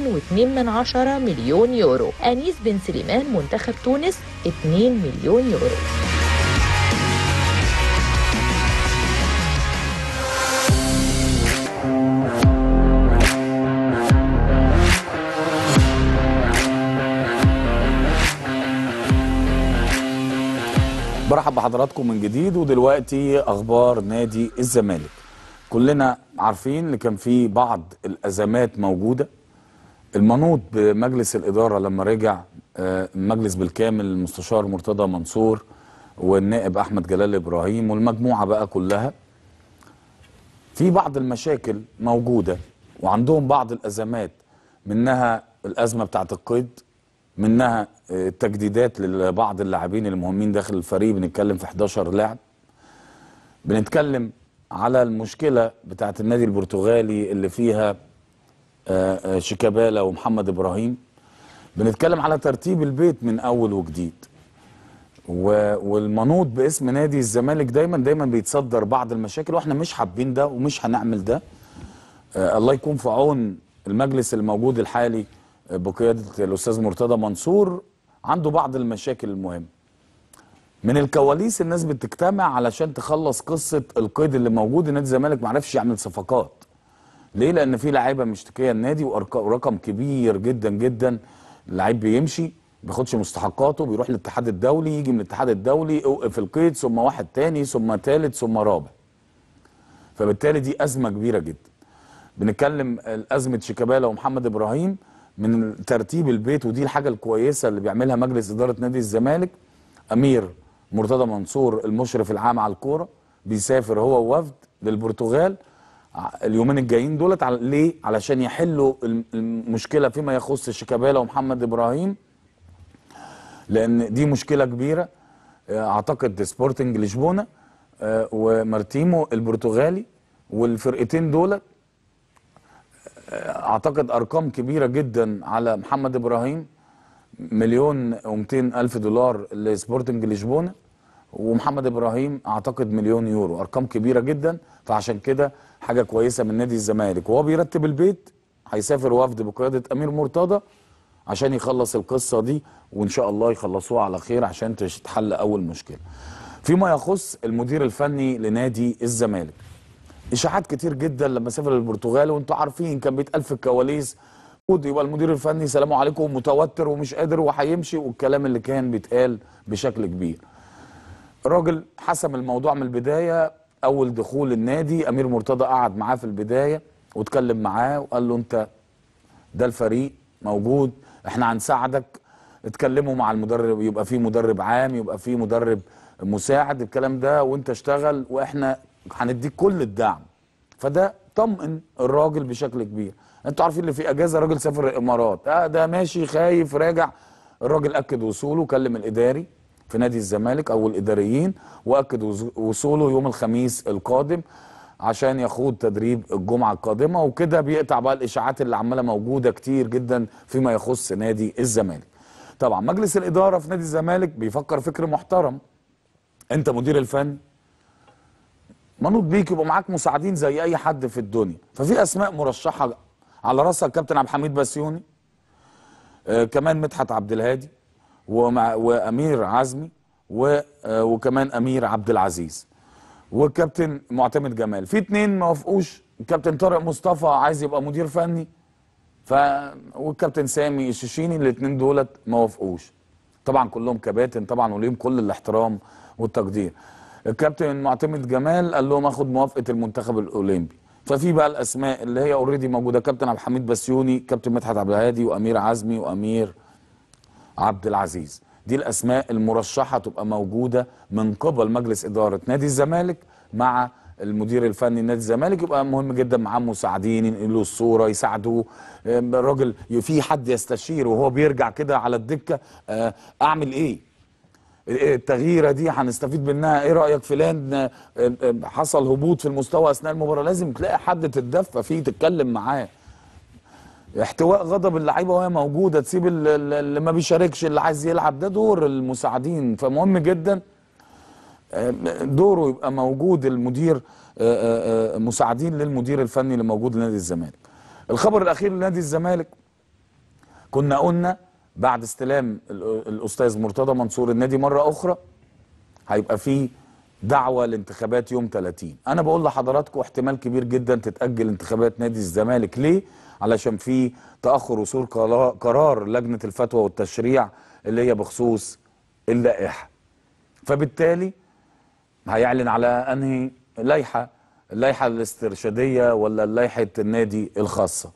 مليون يورو أنيس بن سليمان منتخب تونس 2 مليون يورو برحب بحضراتكم من جديد ودلوقتي اخبار نادي الزمالك كلنا عارفين ان كان في بعض الازمات موجوده المنوط بمجلس الاداره لما رجع آه، المجلس بالكامل المستشار مرتضى منصور والنائب احمد جلال ابراهيم والمجموعه بقى كلها في بعض المشاكل موجوده وعندهم بعض الازمات منها الازمه بتاعت القيد منها آه، تجديدات لبعض اللاعبين المهمين داخل الفريق بنتكلم في 11 لاعب بنتكلم على المشكله بتاعت النادي البرتغالي اللي فيها آه، آه، شيكابالا ومحمد ابراهيم بنتكلم على ترتيب البيت من اول وجديد و- والمنوط باسم نادي الزمالك دايما دايما بيتصدر بعض المشاكل واحنا مش حابين ده ومش هنعمل ده آه الله يكون في عون المجلس الموجود الحالي آه، بقياده الاستاذ مرتضى منصور عنده بعض المشاكل المهمه من الكواليس الناس بتجتمع علشان تخلص قصه القيد اللي موجود نادي الزمالك ما عرفش يعمل صفقات ليه لان في لعيبه مشتكيه النادي وأرق- ورقم كبير جدا جدا اللعيب بيمشي ما بياخدش مستحقاته بيروح للاتحاد الدولي يجي من الاتحاد الدولي اوقف القيد ثم واحد تاني ثم ثالث ثم رابع فبالتالي دي ازمه كبيره جدا بنتكلم ازمه شيكابالا ومحمد ابراهيم من ترتيب البيت ودي الحاجه الكويسه اللي بيعملها مجلس اداره نادي الزمالك امير مرتضى منصور المشرف العام على الكوره بيسافر هو ووفد للبرتغال ع- اليومين الجايين دولت على ليه علشان يحلوا الم- المشكله فيما يخص شيكابالا ومحمد ابراهيم لان دي مشكله كبيره آه، اعتقد سبورتنج لشبونه آه، ومارتيمو البرتغالي والفرقتين دول اعتقد ارقام كبيره جدا على محمد ابراهيم مليون و200 الف دولار لسبورتنج لشبونه ومحمد ابراهيم اعتقد مليون يورو ارقام كبيره جدا فعشان كده حاجه كويسه من نادي الزمالك وهو بيرتب البيت هيسافر وفد بقياده امير مرتضى عشان يخلص القصه دي وان شاء الله يخلصوها على خير عشان تتحل اول مشكله فيما يخص المدير الفني لنادي الزمالك اشاعات كتير جدا لما سافر البرتغال وانتوا عارفين كان بيتقال في الكواليس المفروض يبقى المدير الفني سلام عليكم متوتر ومش قادر وهيمشي والكلام اللي كان بيتقال بشكل كبير الراجل حسم الموضوع من البدايه اول دخول النادي امير مرتضى قعد معاه في البدايه واتكلم معاه وقال له انت ده الفريق موجود احنا هنساعدك اتكلموا مع المدرب يبقى في مدرب عام يبقى في مدرب مساعد الكلام ده وانت اشتغل واحنا هنديك كل الدعم فده طمن الراجل بشكل كبير انتوا عارفين اللي في اجازه راجل سافر الامارات اه ده ماشي خايف راجع الراجل اكد وصوله كلم الاداري في نادي الزمالك او الاداريين واكد وز- وصوله يوم الخميس القادم عشان يخوض تدريب الجمعه القادمه وكده بيقطع بقى الاشاعات اللي عماله موجوده كتير جدا فيما يخص نادي الزمالك. طبعا مجلس الاداره في نادي الزمالك بيفكر فكر محترم انت مدير الفن منوط بيك يبقى معاك مساعدين زي اي حد في الدنيا ففي اسماء مرشحه على راسها الكابتن عبد الحميد بسيوني آه كمان مدحت عبد الهادي ومع وامير عزمي و آه وكمان امير عبد العزيز والكابتن معتمد جمال في اتنين ما وافقوش الكابتن طارق مصطفى عايز يبقى مدير فني ف والكابتن سامي الشيشيني الاثنين دولت ما وافقوش طبعا كلهم كباتن طبعا وليهم كل الاحترام والتقدير الكابتن معتمد جمال قال لهم اخد موافقه المنتخب الاولمبي ففي بقى الاسماء اللي هي اوريدي موجوده كابتن عبد الحميد بسيوني كابتن مدحت عبد الهادي وامير عزمي وامير عبد العزيز دي الاسماء المرشحه تبقى موجوده من قبل مجلس اداره نادي الزمالك مع المدير الفني نادي الزمالك يبقى مهم جدا معاه مساعدين ينقلوا الصوره يساعدوه آم، الراجل في حد يستشير وهو بيرجع كده على الدكه آه، اعمل ايه التغييره دي هنستفيد منها ايه رايك فلان آه، آه، حصل هبوط في المستوى اثناء المباراه لازم تلاقي حد تتدفى فيه تتكلم معاه احتواء غضب اللعيبه وهي موجوده تسيب ال- ال- اللي ما بيشاركش اللي عايز يلعب ده دور المساعدين فمهم جدا آه، دوره يبقى موجود المدير آه، آه، آه، مساعدين للمدير الفني اللي موجود لنادي الزمالك الخبر الاخير لنادي الزمالك كنا قلنا بعد استلام ال- الاستاذ مرتضى منصور النادي مره اخرى هيبقى في دعوه لانتخابات يوم 30 انا بقول لحضراتكم احتمال كبير جدا تتاجل انتخابات نادي الزمالك ليه علشان في تاخر وصول قلا- قرار لجنه الفتوى والتشريع اللي هي بخصوص اللائحه فبالتالي هيعلن على انهي لائحه اللائحه الاسترشاديه ولا لائحه النادي الخاصه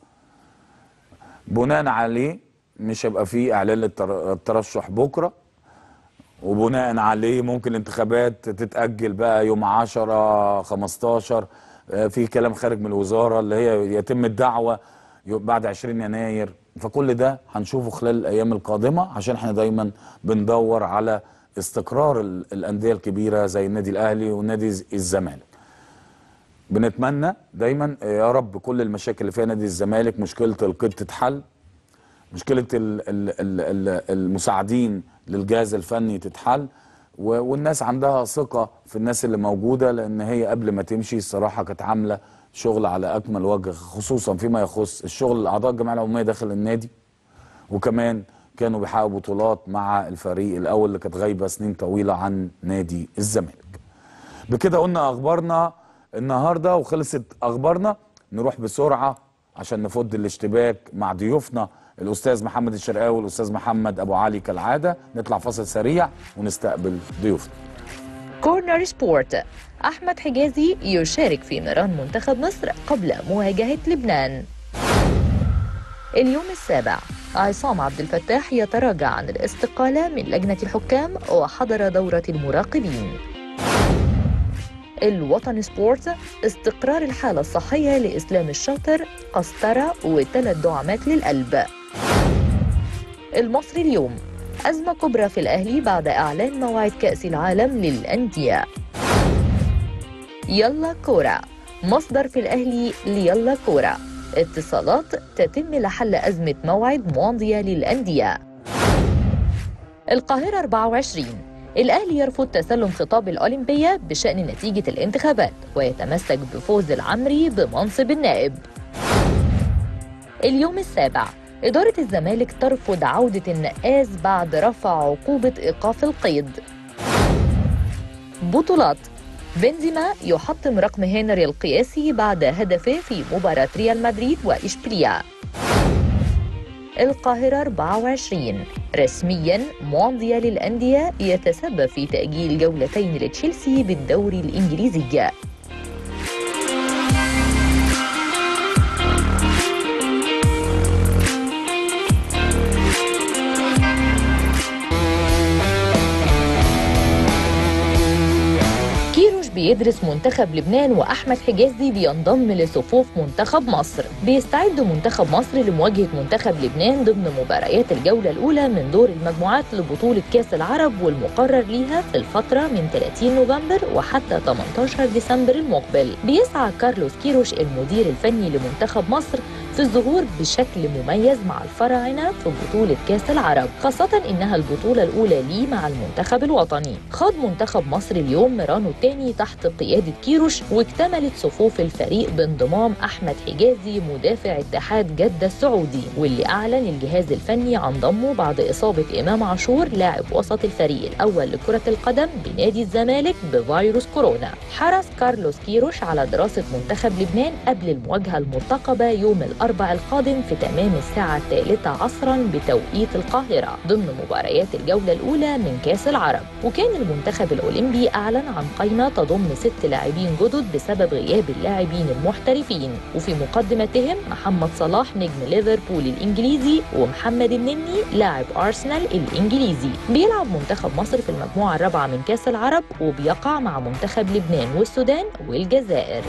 بناء عليه مش هيبقى فيه اعلان للتر- الترشح بكره وبناء عليه ممكن الانتخابات تتأجل بقى يوم 10 15 آه، في كلام خارج من الوزارة اللي هي يتم الدعوة يو- بعد 20 يناير فكل ده هنشوفه خلال الايام القادمه عشان احنا دايما بندور على استقرار ال- الانديه الكبيره زي النادي الاهلي ونادي ز- الزمالك بنتمنى دايما يا رب كل المشاكل اللي فيها نادي الزمالك مشكله القيد تتحل مشكله ال ال ال ال المساعدين للجهاز الفني تتحل و- والناس عندها ثقه في الناس اللي موجوده لان هي قبل ما تمشي الصراحه كانت عامله شغل على اكمل وجه خصوصا فيما يخص الشغل الاعضاء الجمعيه العموميه داخل النادي وكمان كانوا بيحققوا بطولات مع الفريق الاول اللي كانت غايبه سنين طويله عن نادي الزمالك. بكده قلنا اخبارنا النهارده وخلصت اخبارنا نروح بسرعه عشان نفض الاشتباك مع ضيوفنا الاستاذ محمد الشرقاوي والاستاذ محمد ابو علي كالعاده نطلع فاصل سريع ونستقبل ضيوفنا. كورنر سبورت أحمد حجازي يشارك في ميران منتخب مصر قبل مواجهة لبنان اليوم السابع عصام عبد الفتاح يتراجع عن الاستقالة من لجنة الحكام وحضر دورة المراقبين الوطن سبورت استقرار الحالة الصحية لإسلام الشاطر قسطرة وثلاث دعامات للقلب المصري اليوم أزمة كبرى في الأهلي بعد إعلان موعد كأس العالم للأندية يلا كورة مصدر في الأهلي ليلا كورة اتصالات تتم لحل أزمة موعد مونديا للأندية القاهرة 24 الأهلي يرفض تسلم خطاب الأولمبية بشأن نتيجة الانتخابات ويتمسك بفوز العمري بمنصب النائب اليوم السابع إدارة الزمالك ترفض عودة النقاز بعد رفع عقوبة إيقاف القيد بطولات بنزيما يحطم رقم هنري القياسي بعد هدفه في مباراة ريال مدريد وإشبيليا القاهرة 24 رسميا مونديال الأندية يتسبب في تأجيل جولتين لتشيلسي بالدوري الإنجليزي كيروش بيدرس منتخب لبنان وأحمد حجازي بينضم لصفوف منتخب مصر بيستعد منتخب مصر لمواجهة منتخب لبنان ضمن مباريات الجولة الأولى من دور المجموعات لبطولة كأس العرب والمقرر ليها في الفترة من 30 نوفمبر وحتى 18 ديسمبر المقبل بيسعى كارلوس كيروش المدير الفني لمنتخب مصر في الظهور بشكل مميز مع الفراعنة في بطولة كأس العرب خاصة إنها البطولة الأولى ليه مع المنتخب الوطني خاض منتخب مصر اليوم ميرانو الثاني تحت قيادة كيروش واكتملت صفوف الفريق بانضمام أحمد حجازي مدافع اتحاد جدة السعودي واللي أعلن الجهاز الفني عن ضمه بعد إصابة إمام عاشور لاعب وسط الفريق الأول لكرة القدم بنادي الزمالك بفيروس كورونا حرص كارلوس كيروش على دراسة منتخب لبنان قبل المواجهة المرتقبة يوم الأربع القادم في تمام الساعة الثالثة عصرا بتوقيت القاهرة ضمن مباريات الجولة الأولى من كأس العرب وكان المنتخب الأولمبي أعلن عن قائمة تضم ست لاعبين جدد بسبب غياب اللاعبين المحترفين وفي مقدمتهم محمد صلاح نجم ليفربول الإنجليزي ومحمد النني لاعب أرسنال الإنجليزي بيلعب منتخب مصر في المجموعة الرابعة من كأس العرب وبيقع مع منتخب لبنان والسودان والجزائر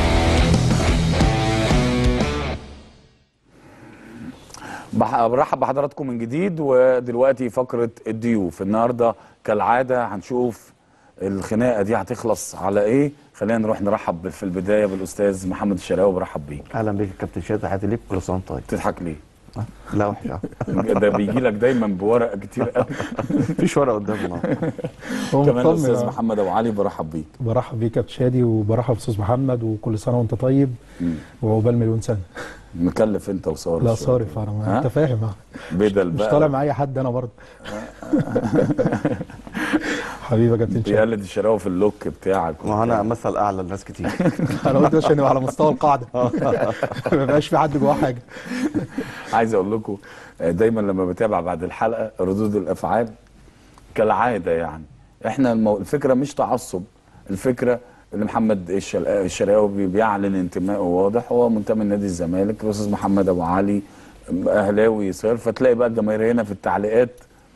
بح- برحب بحضراتكم من جديد ودلوقتي فقرة الضيوف النهاردة كالعادة هنشوف الخناقة دي هتخلص على ايه خلينا نروح نرحب في البداية بالأستاذ محمد الشراوي برحب بيك اهلا بيك يا كابتن شادي تحياتي ليك كل سنه وانت طيب تضحك ليه؟ لا وحش أوي. ده بيجي لك دايما بورق كتير قوي مفيش ورقه قدامنا هو كمان مطمن الأستاذ آه. محمد أبو علي برحب بيك برحب بيك يا كابتن شادي وبرحب باستاذ محمد وكل سنه وانت طيب وعقبال مليون سنه مكلف انت وصارف لا شوية. صارف انا ها؟ ما انت فاهم آه. بدل مش بقى طالع مع اي حد انا برضه حبيبي يا كابتن شادي بيقلد الشراوي في اللوك بتاعك ما هو انا مثل اعلى لناس كتير انا قلت عشان يبقى على مستوى القاعده ما يبقاش في حد جواه حاجه عايز اقول لكم آه، دايما لما بتابع بعد الحلقه ردود الافعال كالعاده يعني احنا المو... الفكره مش تعصب الفكره اللي محمد الشل- الشرقاوي بي- بيعلن انتمائه واضح هو منتمي لنادي الزمالك الاستاذ محمد ابو علي اهلاوي صرف فتلاقي بقى الجماهير هنا في التعليقات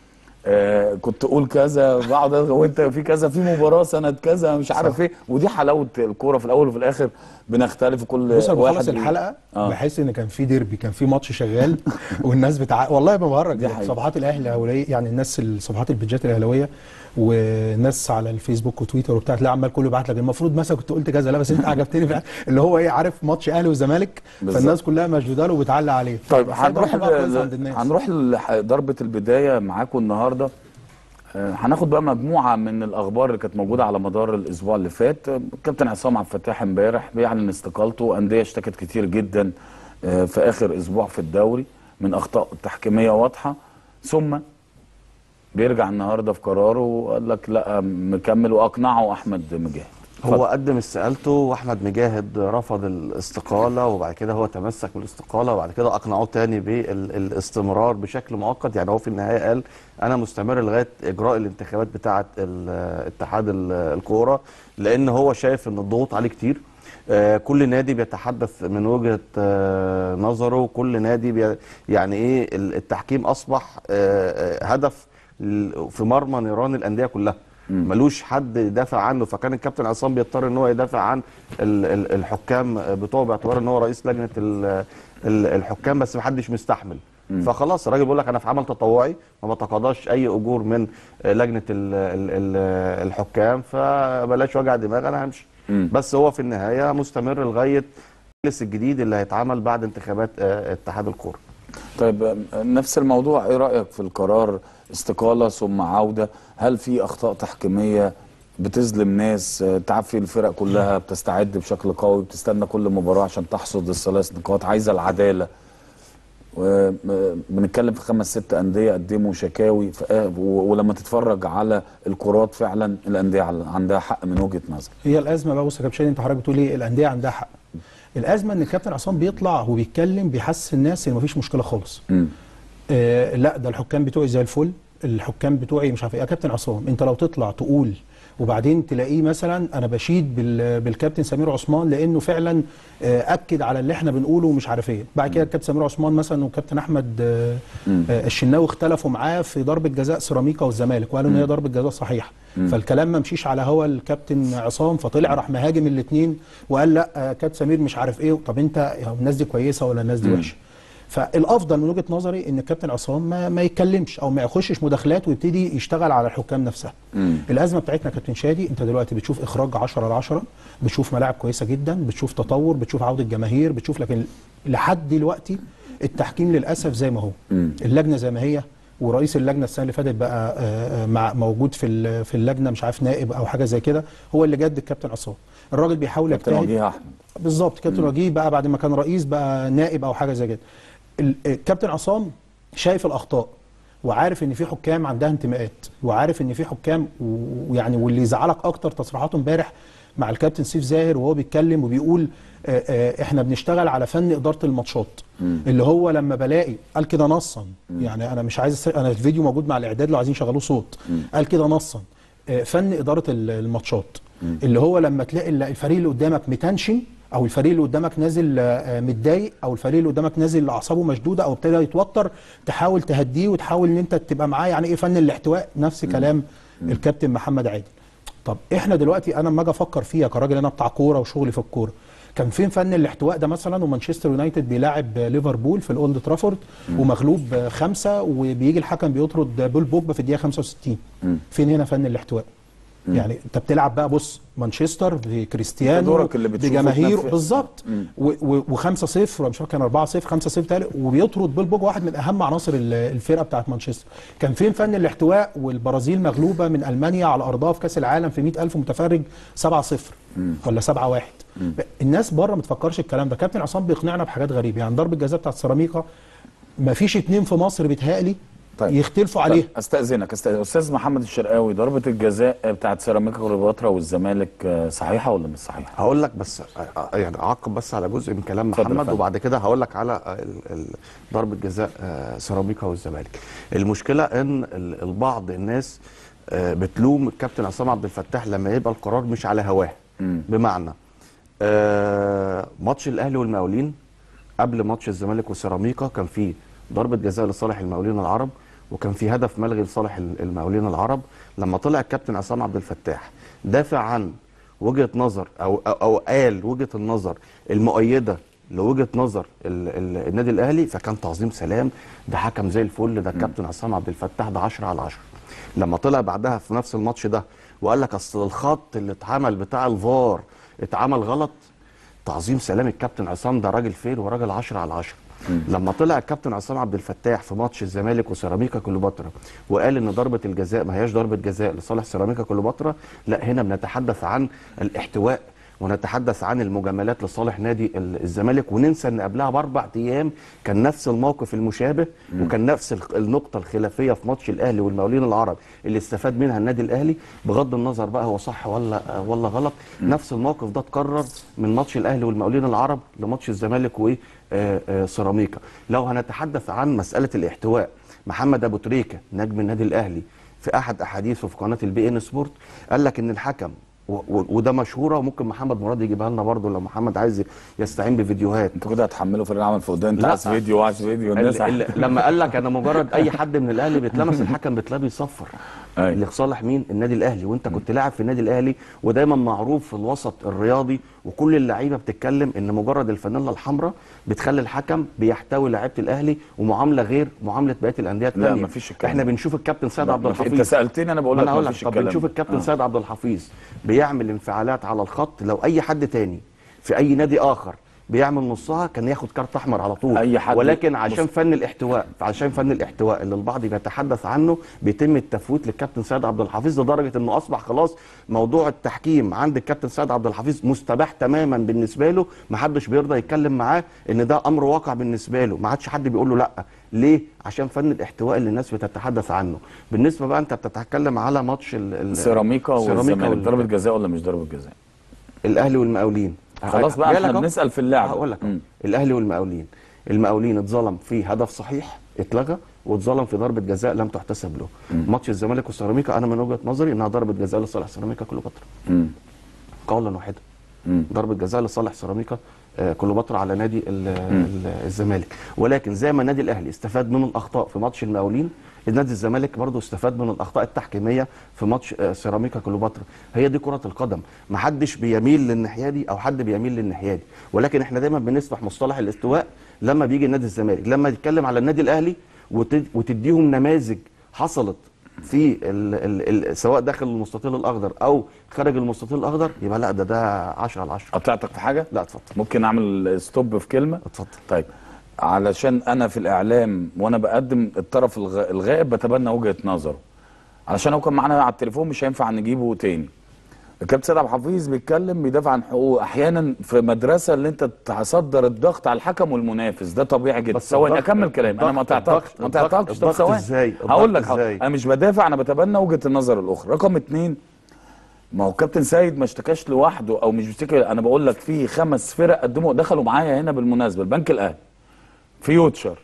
آه كنت تقول كذا بقعد أ- وانت في كذا في مباراه سنه كذا مش عارف ايه ودي حلاوه الكوره في الاول وفي الاخر بنختلف كل بص انا واحد بخلص بي- الحلقه آه. بحس ان كان في ديربي كان في ماتش شغال والناس بتاع والله ما بهرج دي حقيقة. صفحات الاهلي الاهلاويه يعني الناس صفحات البيجات الاهلاويه وناس على الفيسبوك وتويتر وبتاع تلاقي عمال كله يبعت لك المفروض مثلا كنت قلت كذا لا بس انت عجبتني فعلا اللي هو ايه عارف ماتش اهلي وزمالك بالظبط. فالناس كلها مشدوده له وبتعلق عليه طيب بس ده هنروح طبعاً كويس ل- عند الناس. هنروح لضربه البدايه معاكم النهارده آه، هناخد بقى مجموعه من الاخبار اللي كانت موجوده على مدار الاسبوع اللي فات آه، كابتن عصام عبد الفتاح امبارح بيعلن استقالته انديه اشتكت كتير جدا آه، في اخر اسبوع في الدوري من اخطاء تحكيميه واضحه ثم بيرجع النهارده في قراره وقال لك لا مكمل واقنعه احمد مجاهد هو قدم استقالته واحمد مجاهد رفض الاستقاله وبعد كده هو تمسك بالاستقاله وبعد كده اقنعوه تاني بالاستمرار بشكل مؤقت يعني هو في النهايه قال انا مستمر لغايه اجراء الانتخابات بتاعه ال- اتحاد ال- الكوره لان هو شايف ان الضغوط عليه كتير آه، كل نادي بيتحدث من وجهه آه، نظره كل نادي بي يعني ايه ال- التحكيم اصبح آه، آه، هدف ل- في مرمى نيران الانديه كلها ملوش حد يدافع عنه فكان الكابتن عصام بيضطر ان هو يدافع عن ال- ال- الحكام بتوعه باعتبار ان هو رئيس لجنه ال- ال- الحكام بس محدش مستحمل فخلاص الراجل بيقول لك انا في عمل تطوعي ما بتقاضاش اي اجور من لجنه ال ال ال الحكام فبلاش وجع دماغ انا همشي مم. بس هو في النهايه مستمر لغايه المجلس الجديد اللي هيتعمل بعد انتخابات آه، اتحاد الكوره طيب آه، نفس الموضوع ايه رايك في القرار استقاله ثم عوده هل في اخطاء تحكيميه بتظلم ناس آه، تعفي الفرق كلها بتستعد بشكل قوي بتستنى كل مباراه عشان تحصد الثلاث نقاط عايزه العداله وبنتكلم في خمس ست انديه قدموا شكاوي ف- آه، و- ولما تتفرج على الكرات فعلا الانديه عل- عندها حق من وجهه نظر هي الازمه بقى بص يا كابتن شادي انت حضرتك بتقول ايه الانديه عندها حق الازمه ان الكابتن عصام بيطلع وبيتكلم بيحسس الناس ان مفيش مشكله خالص مم. آه لا ده الحكام بتوعي زي الفل الحكام بتوعي مش عارف ايه يا كابتن عصام انت لو تطلع تقول وبعدين تلاقيه مثلا انا بشيد بال- بالكابتن سمير عثمان لانه فعلا آه، اكد على اللي احنا بنقوله ومش عارف ايه بعد كده الكابتن سمير عثمان مثلا والكابتن احمد آه، آه، الشناوي اختلفوا معاه في ضربه جزاء سيراميكا والزمالك وقالوا ان هي ضربه جزاء صحيحه فالكلام ما مشيش على هوا الكابتن عصام فطلع راح مهاجم الاثنين وقال لا آه، كابتن سمير مش عارف ايه طب انت يا الناس دي كويسه ولا الناس دي وحشه فالافضل من وجهه نظري ان الكابتن عصام ما, ما يتكلمش او ما يخشش مداخلات ويبتدي يشتغل على الحكام نفسها مم. الازمه بتاعتنا يا كابتن شادي انت دلوقتي بتشوف اخراج 10 على 10 بتشوف ملاعب كويسه جدا بتشوف تطور بتشوف عوده جماهير بتشوف لكن لحد دلوقتي التحكيم للاسف زي ما هو مم. اللجنه زي ما هي ورئيس اللجنه السنه اللي فاتت بقى آه، آه، مع موجود في ال- في اللجنه مش عارف نائب او حاجه زي كده هو اللي جد الكابتن عصام الراجل بيحاول كابتن يجتهد وجيه احمد بالظبط كابتن وجيه بقى بعد ما كان رئيس بقى نائب او حاجه زي كده ال- الكابتن عصام شايف الاخطاء وعارف ان في حكام عندها انتماءات وعارف ان في حكام و- ويعني واللي يزعلك اكتر تصريحاته امبارح مع الكابتن سيف زاهر وهو بيتكلم وبيقول آه، آه، احنا بنشتغل على فن اداره الماتشات اللي هو لما بلاقي قال كده نصا يعني انا مش عايز أس- انا الفيديو موجود مع الاعداد لو عايزين يشغلوه صوت قال كده نصا آه، فن اداره ال- الماتشات اللي هو لما تلاقي ال- الفريق اللي قدامك متنشن او الفريق اللي قدامك نازل آه، متضايق او الفريق اللي قدامك نازل اعصابه مشدوده او ابتدى يتوتر تحاول تهديه وتحاول ان انت تبقى معاه يعني ايه فن الاحتواء نفس كلام الكابتن محمد عادل طب احنا دلوقتي انا لما اجي افكر فيها كراجل انا بتاع كوره وشغلي في الكوره كان فين فن الاحتواء ده مثلا ومانشستر يونايتد بيلاعب ليفربول في الاولد ترافورد ومغلوب خمسه وبيجي الحكم بيطرد بول بوجبا في الدقيقه 65 فين هنا فن الاحتواء يعني انت بتلعب بقى بص مانشستر بكريستيانو دورك اللي بتشوفه بجماهير تنفذ. بالظبط و5 0 مش فاكر كان 4 0 5 0 تالي وبيطرد بول بوجبا واحد من اهم عناصر ال- الفرقه بتاعت مانشستر كان فين فن الاحتواء والبرازيل مغلوبه من المانيا على ارضها في كاس العالم في 100000 متفرج 7 0 ولا 7 1 الناس بره ما تفكرش الكلام ده كابتن عصام بيقنعنا بحاجات غريبه يعني ضربه جزاء بتاعت سيراميكا ما فيش اتنين في مصر بيتهيألي طيب. يختلفوا عليها طيب، استاذنك استاذ استاذ محمد الشرقاوي ضربه الجزاء بتاعت سيراميكا كليوباترا والزمالك آه، صحيحه ولا مش صحيحه؟ هقول لك بس آه، يعني اعقب بس على جزء من كلام اتفضل يا محمد فندم. وبعد كده هقول لك على ال- ال- ضربه جزاء آه، سيراميكا والزمالك المشكله ان ال- البعض الناس آه، بتلوم الكابتن عصام عبد الفتاح لما يبقى القرار مش على هواه بمعنى آه، ماتش الاهلي والمقاولين قبل ماتش الزمالك وسيراميكا كان في ضربه جزاء لصالح المقاولين العرب وكان في هدف ملغي لصالح ال- المقاولين العرب لما طلع الكابتن عصام عبد الفتاح دافع عن وجهه نظر او او, أو قال وجهه النظر المؤيده لوجهه نظر ال ال النادي الاهلي فكان تعظيم سلام ده حكم زي الفل ده الكابتن عصام عبد الفتاح ده 10 على 10 لما طلع بعدها في نفس الماتش ده وقال لك اصل الخط اللي اتعمل بتاع الفار اتعمل غلط تعظيم سلام الكابتن عصام ده راجل فين وراجل 10 على 10 لما طلع الكابتن عصام عبد الفتاح في ماتش الزمالك وسيراميكا كليوباترا وقال ان ضربه الجزاء ما هياش ضربه جزاء لصالح سيراميكا كليوباترا لا هنا بنتحدث عن الاحتواء ونتحدث عن المجاملات لصالح نادي ال- الزمالك وننسى ان قبلها باربع ايام كان نفس الموقف المشابه وكان نفس ال- النقطه الخلافيه في ماتش الاهلي والمقاولين العرب اللي استفاد منها النادي الاهلي بغض النظر بقى هو صح ولا ولا غلط نفس الموقف ده اتكرر من ماتش الاهلي والمقاولين العرب لماتش الزمالك وسيراميكا لو هنتحدث عن مساله الاحتواء محمد ابو تريكه نجم النادي الاهلي في احد احاديثه في قناه البي ان سبورت قال لك ان الحكم و- و- وده مشهوره وممكن محمد مراد يجيبها لنا برضه لو محمد عايز يستعين بفيديوهات انتوا كده هتحملوا فريق العمل فوق ده انت لا. عايز فيديو وعايز فيديو الناس ال- ال- لما قال لك انا مجرد اي حد من الاهلي بيتلمس الحكم بتلاقيه بيصفر أيوة. لصالح مين النادي الاهلي وانت كنت لاعب في النادي الاهلي ودايما معروف في الوسط الرياضي وكل اللعيبه بتتكلم ان مجرد الفانيلا الحمراء بتخلي الحكم بيحتوي لعيبه الاهلي ومعامله غير معامله بقيه الانديه لا، الثانيه مفيش الكلام احنا ده. بنشوف الكابتن سيد لا، عبد مفيش- الحفيظ انت سالتني انا بقول ما لك انا هقول مفيش لك طب الكلام بنشوف ده. الكابتن آه. سيد عبد الحفيظ بيعمل انفعالات على الخط لو اي حد تاني في اي نادي اخر بيعمل نصها كان ياخد كارت احمر على طول أي حد ولكن عشان بص- فن الاحتواء عشان فن الاحتواء اللي البعض بيتحدث عنه بيتم التفويت للكابتن سيد عبد الحفيظ لدرجه انه اصبح خلاص موضوع التحكيم عند الكابتن سيد عبد الحفيظ مستباح تماما بالنسبه له ما حدش بيرضى يتكلم معاه ان ده امر واقع بالنسبه له ما عادش حد بيقول له لا ليه عشان فن الاحتواء اللي الناس بتتحدث عنه بالنسبه بقى انت بتتكلم على ماتش ال- ال- سيراميكا والزمالك وال- ضربه جزاء ولا مش ضربه جزاء الاهلي والمقاولين خلاص بقى جايلك احنا أهو. بنسال في اللعبه هقول لك أهو. مم. الاهلي والمقاولين المقاولين اتظلم في هدف صحيح اتلغى واتظلم في ضربه جزاء لم تحتسب له ماتش الزمالك وسيراميكا انا من وجهه نظري انها ضربه جزاء لصالح سيراميكا كليوباترا مم. قولا واحدا مم. ضربه جزاء لصالح سيراميكا آه، كليوباترا على نادي ال- ال- الزمالك ولكن زي ما النادي الاهلي استفاد من الاخطاء في ماتش المقاولين النادي الزمالك برضه استفاد من الاخطاء التحكيميه في ماتش آه، سيراميكا كليوباترا هي دي كره القدم ما حدش بيميل للناحيه دي او حد بيميل للناحيه دي ولكن احنا دايما بنسمح مصطلح الاستواء لما بيجي النادي الزمالك لما يتكلم على النادي الاهلي وت- وتديهم نماذج حصلت في ال ال ال سواء داخل المستطيل الاخضر او خارج المستطيل الاخضر يبقى لا ده ده 10 على 10 قطعتك في حاجه لا اتفضل ممكن اعمل ستوب في كلمه اتفضل طيب علشان انا في الاعلام وانا بقدم الطرف الغ- الغائب بتبنى وجهه نظره علشان هو كان معانا على التليفون مش هينفع نجيبه تاني الكابتن سيد عبد الحفيظ بيتكلم بيدافع عن حقوقه احيانا في مدرسه اللي انت تصدر الضغط على الحكم والمنافس ده طبيعي جدا بس ثواني الضغط- اكمل كلام انا ما الضغط- قطعتكش ما الضغط- قطعتكش طب الضغط ثواني ازاي؟ هقول لك الضغط ازاي؟ انا مش بدافع انا بتبنى وجهه النظر الاخرى رقم اتنين ما هو كابتن سيد ما اشتكاش لوحده او مش بيشتكي انا بقول لك في خمس فرق قدموا دخلوا معايا هنا بالمناسبه البنك الاهلي فيوتشر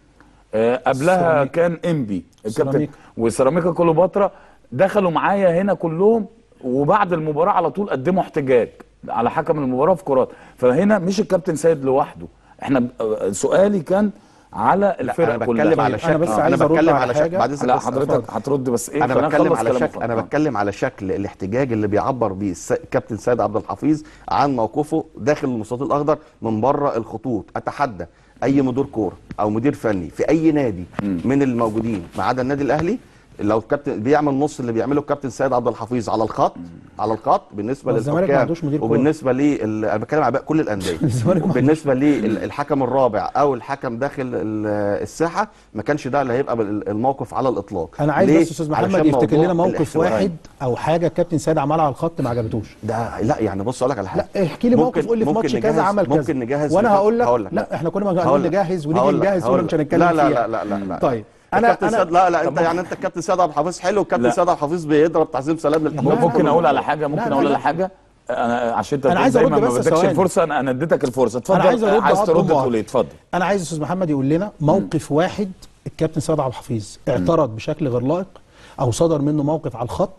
آه قبلها سيراميكا. كان انبي الكابتن سيراميكا. وسيراميكا كليوباترا دخلوا معايا هنا كلهم وبعد المباراه على طول قدموا احتجاج على حكم المباراه في كرات فهنا مش الكابتن سيد لوحده احنا آه، سؤالي كان على لا الفرق انا كلها بتكلم على أنا شكل بس انا عايز أرد بتكلم على على شكل حاجة. بعد إذنك لا بس حضرتك اتفضل. هترد بس ايه انا خلينا بتكلم نخلص على كلام شكل أخوك. انا آه. بتكلم على شكل الاحتجاج اللي بيعبر بيه الس- الكابتن سيد عبد الحفيظ عن موقفه داخل المستطيل الاخضر من بره الخطوط اتحدى اي مدير كوره او مدير فني في اي نادي من الموجودين ما عدا النادي الاهلي لو الكابتن بيعمل نص اللي بيعمله الكابتن سيد عبد الحفيظ على الخط على الخط بالنسبه والزمالك ما للحكام عندوش مدير كورة. وبالنسبه لل انا بتكلم على باقي كل الانديه الزمالك ما بالنسبه للحكم الرابع او الحكم داخل ال- الساحه ما كانش ده اللي هيبقى بال- الموقف على الاطلاق انا عايز ليه؟ بس استاذ محمد علشان يفتكر موضوع لنا موقف الاحتواء. واحد او حاجه الكابتن سيد عملها على الخط ما عجبتوش ده لا يعني بص اقول لك على حاجه لا احكي لي موقف ممكن- قول لي في ممكن ماتش كذا نجهز- عمل كذا ممكن نجهز وانا فيديو- هقول لك هقول لك لا احنا كنا هقول قاعدين لك. نجهز ونيجي هقول لك. نجهز هقول ومش لك. هنتكلم لا فيها لا لا لا لا لا طيب انا انا الكابتن سيد انا لا لا انت طب يعني انت الكابتن سيد عبد الحفيظ حلو الكابتن لا. سيد عبد الحفيظ بيضرب تعظيم سلام للحكام لا، ممكن لا، اقول لا. على حاجه ممكن لا، اقول لا. على حاجه انا عشان انت أنا عايز دايما أرد ما بس بدكش ثواني. الفرصه انا انا اديتك الفرصه اتفضل عايز أرد عايز أقطع ترد بعض. تقول ايه اتفضل انا عايز استاذ محمد يقول لنا موقف واحد الكابتن سيد عبد الحفيظ اعترض بشكل غير لائق او صدر منه موقف على الخط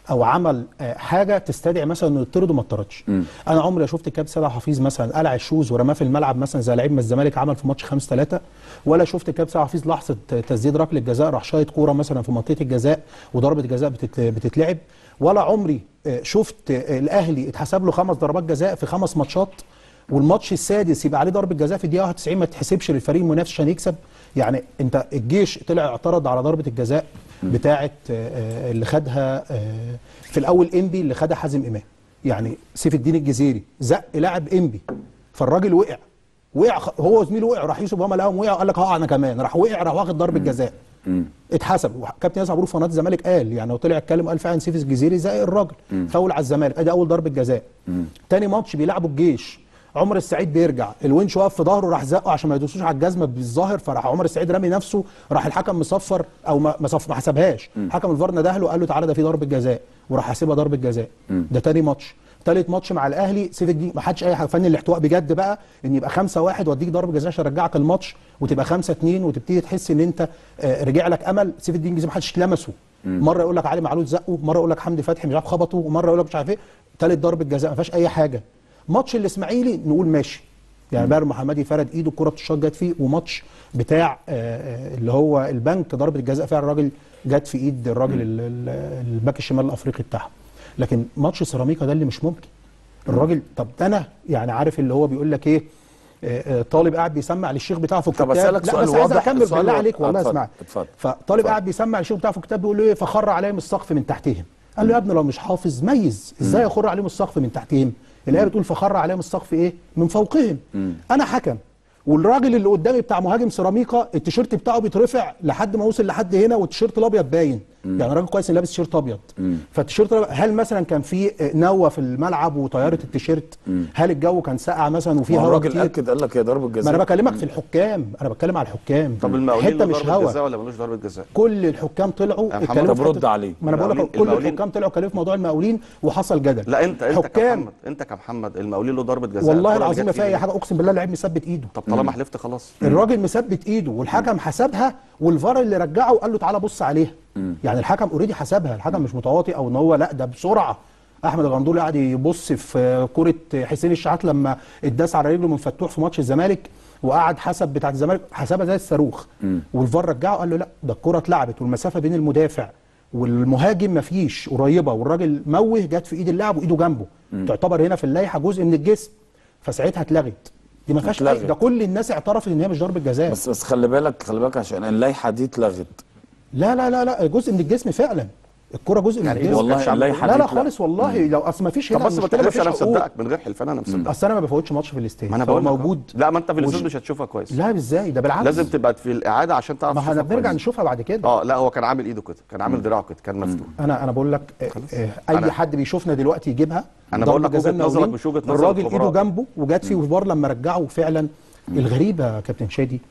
او عمل آه، حاجه تستدعي مثلا انه يطرد وما اتطردش انا عمري ما شفت الكابتن سيد عبد الحفيظ مثلا قلع الشوز ورماه في الملعب مثلا زي لعيب من الزمالك عمل في ماتش 5 3 ولا شفت الكابتن سيد عبد الحفيظ لحظه تسديد ركله الجزاء راح شايط كوره مثلا في منطقه الجزاء وضربه جزاء بتت- بتتلعب ولا عمري آه، شفت آه، الاهلي اتحسب له خمس ضربات جزاء في خمس ماتشات والماتش السادس يبقى عليه ضربه جزاء في الدقيقه 91 ما تحسبش للفريق المنافس عشان يكسب يعني انت الجيش طلع اعترض على ضربه الجزاء بتاعه آه، آه، اللي خدها آه، في الاول انبي اللي خدها حازم امام يعني سيف الدين الجزيري زق لاعب انبي فالراجل وقع وقع خ- هو وزميله وقع راح يوسف هما لقاهم وقع وقال لك هقع انا كمان راح وقع راح واخد ضربه جزاء اتحسب كابتن ياسر عبروف في قناه الزمالك قال يعني هو طلع اتكلم وقال فعلا سيف الجزيري زي الراجل فاول على الزمالك ادي اول ضربه جزاء تاني ماتش بيلعبوا الجيش عمر السعيد بيرجع الونش واقف في ظهره راح زقه عشان ما يدوسوش على الجزمه بالظاهر فراح عمر السعيد رامي نفسه راح الحكم مصفر او ما ما صف- ما حسبهاش حكم الفار نده له قال له تعالى ده في ضربه جزاء وراح حاسبها ضربه جزاء ده تاني ماتش تالت ماتش مع الاهلي سيف الدين ما حدش اي حاجه فني الاحتواء بجد بقى ان يبقى 5 1 واديك ضربه جزاء عشان ارجعك الماتش وتبقى 5 2 وتبتدي تحس ان انت آه، رجع لك امل سيف الدين الجزيري ما حدش لمسه مره يقول لك علي معلول زقه مره يقول لك حمدي فتحي مش عارف خبطه ومره يقول لك مش عارف ايه تالت ضربه جزاء ما فيهاش اي حاجه ماتش الاسماعيلي نقول ماشي يعني بايرن محمدي فرد ايده الكره بتشاط جت فيه وماتش بتاع آه، آه، اللي هو البنك ضربه الجزاء فيها الراجل جت في ايد الراجل ال- ال- الباك الشمال الافريقي بتاعهم لكن ماتش سيراميكا ده اللي مش ممكن الراجل طب ده انا يعني عارف اللي هو بيقول لك ايه آه، آه، طالب قاعد بيسمع للشيخ بتاعه في طب الكتاب أسألك لا سؤال بس عايز واضح، اكمل سؤال بالله واضح. عليك والله آه، اتفضل، اسمع اتفضل. فطالب اتفضل. قاعد بيسمع للشيخ بتاعه في الكتاب بيقول له ايه فخر عليهم السقف من تحتهم قال له يا ابني لو مش حافظ ميز ازاي يخر عليهم السقف من تحتهم الايه بتقول فخر عليهم السقف ايه من فوقهم انا حكم والراجل اللي قدامي بتاع مهاجم سيراميكا التيشيرت بتاعه بيترفع لحد ما وصل لحد هنا والتيشيرت الابيض باين يعني راجل كويس إن لابس تيشيرت ابيض فالتيشيرت الأبيض- هل مثلا كان في نوه في الملعب وطياره التيشيرت هل الجو كان ساقع مثلا وفي ما هو هواء الراجل كتير اكد قال لك هي ضربه ما جزاء انا بكلمك في الحكام انا بتكلم على الحكام طب المقاولين حته له مش ضربه هوا جزاء ولا ملوش ضربه جزاء؟ كل الحكام طلعوا يا محمد، اتكلموا طب في رد حتة- عليه. ما انا بقول لك المقاولين- كل المقاولين- الحكام طلعوا اتكلموا في موضوع المقاولين وحصل جدل لا انت انت حكام كمحمد انت كمحمد المقاولين له ضربه جزاء والله الكرة اللي العظيم ما جت فيها فيه اي حاجه اقسم بالله اللعيب مثبت ايده طب طالما حلفت خلاص الراجل مثبت ايده والحكم حسبها والفار اللي رجعه قال له تعالى بص عليها يعني الحكم اوريدي حسبها الحكم مش متواطئ او ان هو لا ده بسرعه احمد الغندوري قاعد يبص في كره حسين الشحات لما اتداس على رجله من فتوح في ماتش الزمالك وقعد حسب بتاعت الزمالك حسبها زي الصاروخ والفار رجعه قال له لا ده الكره اتلعبت والمسافه بين المدافع والمهاجم مفيش قريبه والراجل موه جت في ايد اللاعب وايده جنبه تعتبر هنا في اللائحه جزء من الجسم فساعتها اتلغت دي ما فيهاش أي- اتلغت. ده كل الناس اعترفت ان هي مش ضربه جزاء بس بس خلي بالك خلي بالك عشان اللائحه دي اتلغت لا لا لا لا جزء من الجسم فعلا الكره جزء من يعني الجسم والله كانش عامل- اللائحه لا دي لا اتلغت. خالص والله لو اصل ما فيش طب هنا بس ما المشكلة تحلفش انا مفيش حقوق. مصدقك من غير حلفان انا مصدقك اصل انا ما بفوتش ماتش في الاستاد ما انا فهو بقول لك موجود لا ما انت في الاستوديو وج- مش هتشوفها كويس لا ازاي ده بالعكس لازم تبقى في الاعاده عشان تعرف ما احنا تشوفها بنرجع كويس. نشوفها بعد كده اه لا هو كان عامل ايده كده كان عامل دراعه كده كان مفتوح انا انا بقول لك آه، آه، اي أنا- حد بيشوفنا دلوقتي يجيبها أنا ضربة بقول لك جزاء وجهة نظرك المقاولين، مش وجهة نظر الراجل الخبراء. ايده جنبه وجات فيه وفار لما رجعه فعلا الغريبه يا كابتن شادي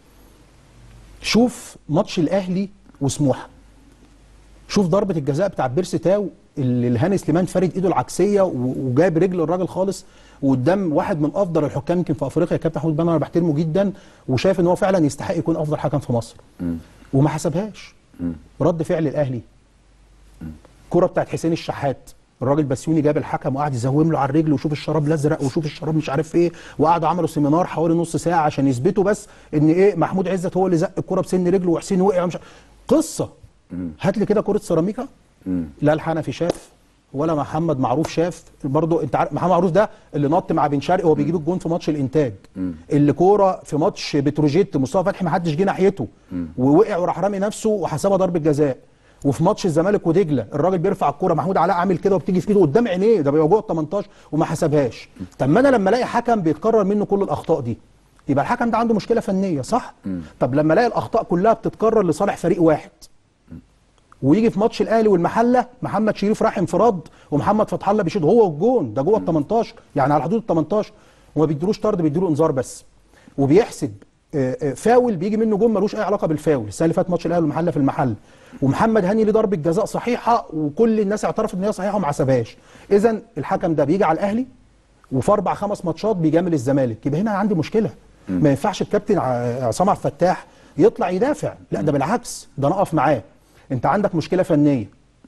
شوف ماتش الاهلي وسموحه شوف ضربه الجزاء بتاع بيرسي تاو اللي الهاني سليمان فارد ايده العكسيه و- وجايب رجل الراجل خالص وقدام واحد من افضل الحكام يمكن في افريقيا كابتن محمود بنا انا بحترمه جدا وشايف ان هو فعلا يستحق يكون افضل حكم في مصر وما حسبهاش رد فعل الاهلي كرة بتاعت حسين الشحات الراجل بسيوني جاب الحكم وقعد يزوم له على الرجل وشوف الشراب الازرق وشوف الشراب مش عارف ايه وقعدوا عملوا سيمينار حوالي نص ساعه عشان يثبتوا بس ان ايه محمود عزت هو اللي زق الكرة بسن رجله وحسين وقع ومش عارف- قصه هات لي كده كرة سيراميكا لا الحنفي شاف ولا محمد معروف شاف برضه انت عارف محمد معروف ده اللي نط مع بن شرقي وهو بيجيب الجون في ماتش الانتاج اللي كوره في ماتش بتروجيت مصطفى فتحي ما حدش جه ناحيته ووقع وراح رامي نفسه وحسبها ضربه جزاء وفي ماتش الزمالك ودجله الراجل بيرفع الكوره محمود علاء عامل كده وبتيجي في ايده قدام عينيه ده بيبقى جوه ال 18 وما حسبهاش طب ما انا لما الاقي حكم بيتكرر منه كل الاخطاء دي يبقى الحكم ده عنده مشكله فنيه صح طب لما الاقي الاخطاء كلها بتتكرر لصالح فريق واحد ويجي في ماتش الاهلي والمحله محمد شريف راح انفراد ومحمد فتح الله بيشوط هو والجون ده جوه ال 18 يعني على حدود ال 18 وما بيديلوش طرد بيديله انذار بس وبيحسب آه، آه، فاول بيجي منه جون ملوش اي علاقه بالفاول السنه اللي فاتت ماتش الاهلي والمحله في المحل ومحمد هاني ليه ضربه جزاء صحيحه وكل الناس اعترفت ان هي صحيحه وما حسبهاش اذا الحكم ده بيجي على الاهلي وفي اربع خمس ماتشات بيجامل الزمالك يبقى هنا عندي مشكله ما ينفعش الكابتن ع- عصام عبد الفتاح يطلع يدافع لا ده بالعكس ده انا اقف معاه انت عندك مشكله فنيه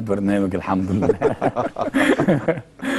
البرنامج الحمد لله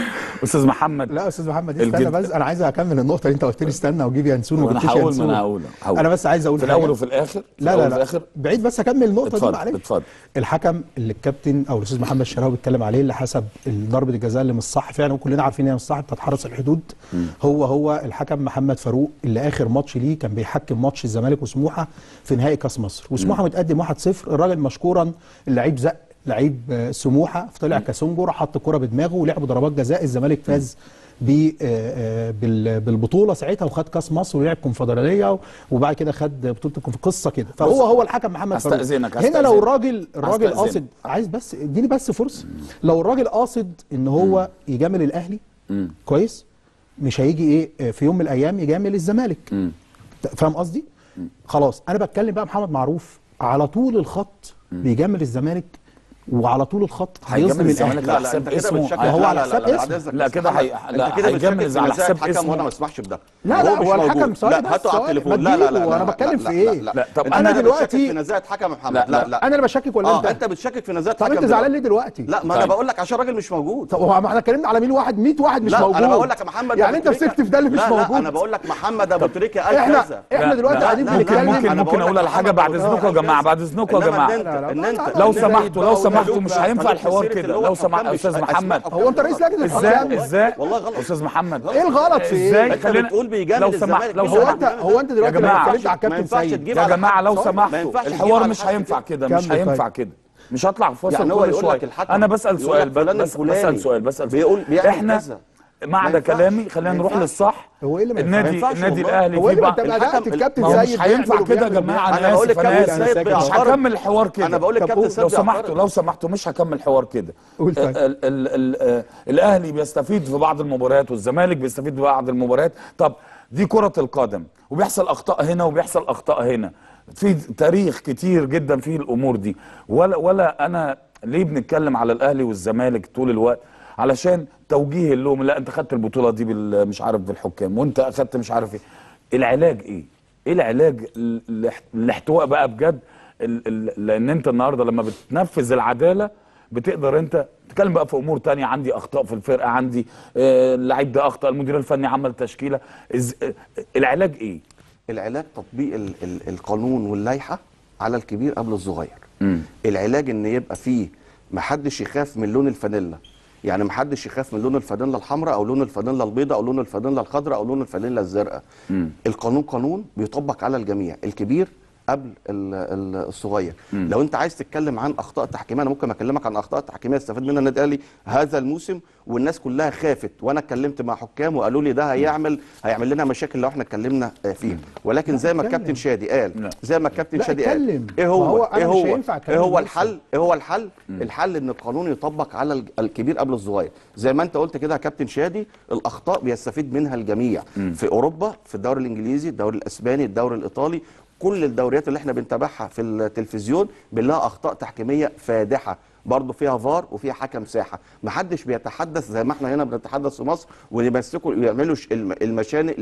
استاذ محمد لا يا استاذ محمد استنى الجد- بس انا عايز اكمل النقطه اللي انت قلت لي استنى وجيب ينسون وانا وجبتش هقول ما ينسون انا هقول هقول. انا بس عايز اقول في حاجة. الاول وفي الاخر في لا الأول لا وفي لا الاخر بعيد بس اكمل النقطه دي اتفضل معلش اتفضل الحكم اللي الكابتن او الاستاذ محمد الشراوي بيتكلم عليه اللي حسب ضربه الجزاء اللي مش صح فعلا وكلنا عارفين ان هي مش صح بتاعت حرس الحدود هو هو الحكم محمد فاروق اللي اخر ماتش ليه كان بيحكم ماتش الزمالك وسموحه في نهائي كاس مصر وسموحه متقدم 1-0 الراجل مشكورا اللعيب زق لعيب آه، سموحه فطلع كاسونجر حط كرة بدماغه ولعبوا ضربات جزاء الزمالك فاز ب- آه، آه، بال- بالبطوله ساعتها وخد كاس مصر ولعب كونفدراليه وبعد كده خد بطوله الكونف- قصه كده فهو هو الحكم محمد فاروق هستأذنك- هنا لو هستأذنك. الراجل الراجل هستأذنك. قاصد عايز بس اديني بس فرصه لو الراجل قاصد ان هو يجامل الاهلي كويس مش هيجي ايه آه، في يوم من الايام يجامل الزمالك فاهم قصدي خلاص انا بتكلم بقى محمد معروف على طول الخط بيجامل الزمالك وعلى طول الخط هيجامل هيظلم الزمالك الاهلي على حساب انت كده اسمه بتشكك- هي- هو لا، على لا، حساب لا، لا، اسمه. بعد إذنك لا، بس كده محمد، هي- انت لا، كده هيجامل بتشكك في على نزاهة حساب حكم اسمه. وانا ما اسمحش بده لا، لا، هو مش هو الحكم موجود. ثواني لا بس، هاتوا على ثواني. التليفون ما لا لا لا تجيبه، لا أنا لا، بتكلم لا، في لا، إيه؟ لا، لا، طب انت أنا كده دلوقتي- بتشكك في نزاهة حكم يا محمد لا، لا لا. لا انا اللي بشكك ولا اه انت انت بتشكك في نزاهة طب حكم انت زعلان ليه دلوقتي لا ما طيب. انا بقول لك عشان الراجل مش موجود طب هو ما احنا اتكلمنا على مين واحد 100 واحد مش لا موجود انا بقول لك يا محمد يعني أبو انت تريكة- مسكت في ده اللي مش لا موجود لا انا بقول لك محمد ابو تريكه قال احنا كذا احنا لا، دلوقتي لا، قاعدين لا، ممكن بنتكلم ممكن أنا ممكن بقول اقول لك على حاجه محمد بعد أبو اذنكم يا تريكة جماعه كذا. بعد اذنكم يا إنما جماعه إن انت لا، لا، ان لا، انت لا، لو إن أنت سمحتوا لو خليك سمحتوا خليك مش بقى، هينفع خليك في الحوار سيرة كده اللي هو لو الحكام سمحت مش استاذ هيسمح محمد حكام هو انت رئيس لجنه والله. ازاي الحكام ازاي والله غلط. استاذ محمد ايه الغلط في ايه؟ ازاي انت خلينا بتقول بيجامل لو سمحت الزمالك لو مين هو سمحت انت هو انت دلوقتي يا جماعة، لما اتكلمت على ما الكابتن ينفعش سيد تجيب يا على جماعه حد لو صوت. ما سمحتوا ينفعش تجيب الحوار على مش حد هينفع كده مش كمل هينفع طيب. كده مش هطلع فاصل يعني هو كل يقول شويه لك الحكم انا بسال يقول سؤال لك فلان بس الفلاني بسال سؤال بسال سؤال بيقول بيعمل احنا كذا. مع ما ده ينفعش. كلامي خلينا ما نروح ينفعش. للصح هو ايه اللي ما النادي ينفعش النادي والله. الاهلي هو ايه في اللي بعض انت بدات الحكم- الكابتن ما هو سيد مش هينفع بيعمل كده يا وبيعمل جماعه أنا انا بقول اسف انا الكابتن اسف سيد مش بيعترض. هكمل الحوار كده أنا بقول طب الكابتن قول. سيد لو سمحتوا بيعترض. لو سمحتوا مش هكمل الحوار كده قول طيب. ال- ال- ال- ال- الاهلي بيستفيد في بعض المباريات والزمالك بيستفيد في بعض المباريات طب دي كرة القدم وبيحصل اخطاء هنا وبيحصل اخطاء هنا في تاريخ كتير جدا في الامور دي ولا ولا انا ليه بنتكلم على الاهلي والزمالك طول الوقت علشان توجيه اللوم لا انت خدت البطوله دي بال- مش عارف بالحكام وانت اخدت مش عارف ايه العلاج ايه ايه العلاج ال- الاح- الاحتواء بقى بجد ال- ال- لان انت النهارده لما بتنفذ العداله بتقدر انت تتكلم بقى في امور تانية عندي اخطاء في الفرقه عندي آه، اللعيب ده اخطا المدير الفني عمل تشكيله إز... آه، العلاج ايه العلاج تطبيق ال ال القانون واللائحه على الكبير قبل الصغير العلاج ان يبقى فيه محدش يخاف من لون الفانيلا يعني محدش يخاف من لون الفانيلا الحمراء او لون الفانيلا البيضاء او لون الفانيلا الخضراء او لون الفانيلا الزرقاء القانون قانون بيطبق على الجميع الكبير قبل ال- ال- الصغير لو انت عايز تتكلم عن اخطاء تحكيميه انا ممكن اكلمك عن اخطاء تحكيميه استفاد منها النادي الاهلي هذا الموسم والناس كلها خافت وانا اتكلمت مع حكام وقالوا لي ده هيعمل هيعمل لنا مشاكل لو احنا اتكلمنا آه، فيه ولكن زي ما اتكلم. الكابتن شادي قال لا. زي ما الكابتن لا، شادي قال اتكلم. ايه ما هو, هو أنا ايه مش هو هينفع ايه أتكلم هو بس. الحل ايه هو الحل الحل ان القانون يطبق على الج- الكبير قبل الصغير زي ما انت قلت كده يا كابتن شادي الاخطاء بيستفيد منها الجميع في اوروبا في الدوري الانجليزي الدوري الاسباني الدوري الايطالي كل الدوريات اللي احنا بنتابعها في التلفزيون بنلاقي اخطاء تحكيميه فادحه برضه فيها فار وفيها حكم ساحه محدش بيتحدث زي ما احنا هنا بنتحدث في مصر ويمسكوا ويعملوا ش- الم- المشانق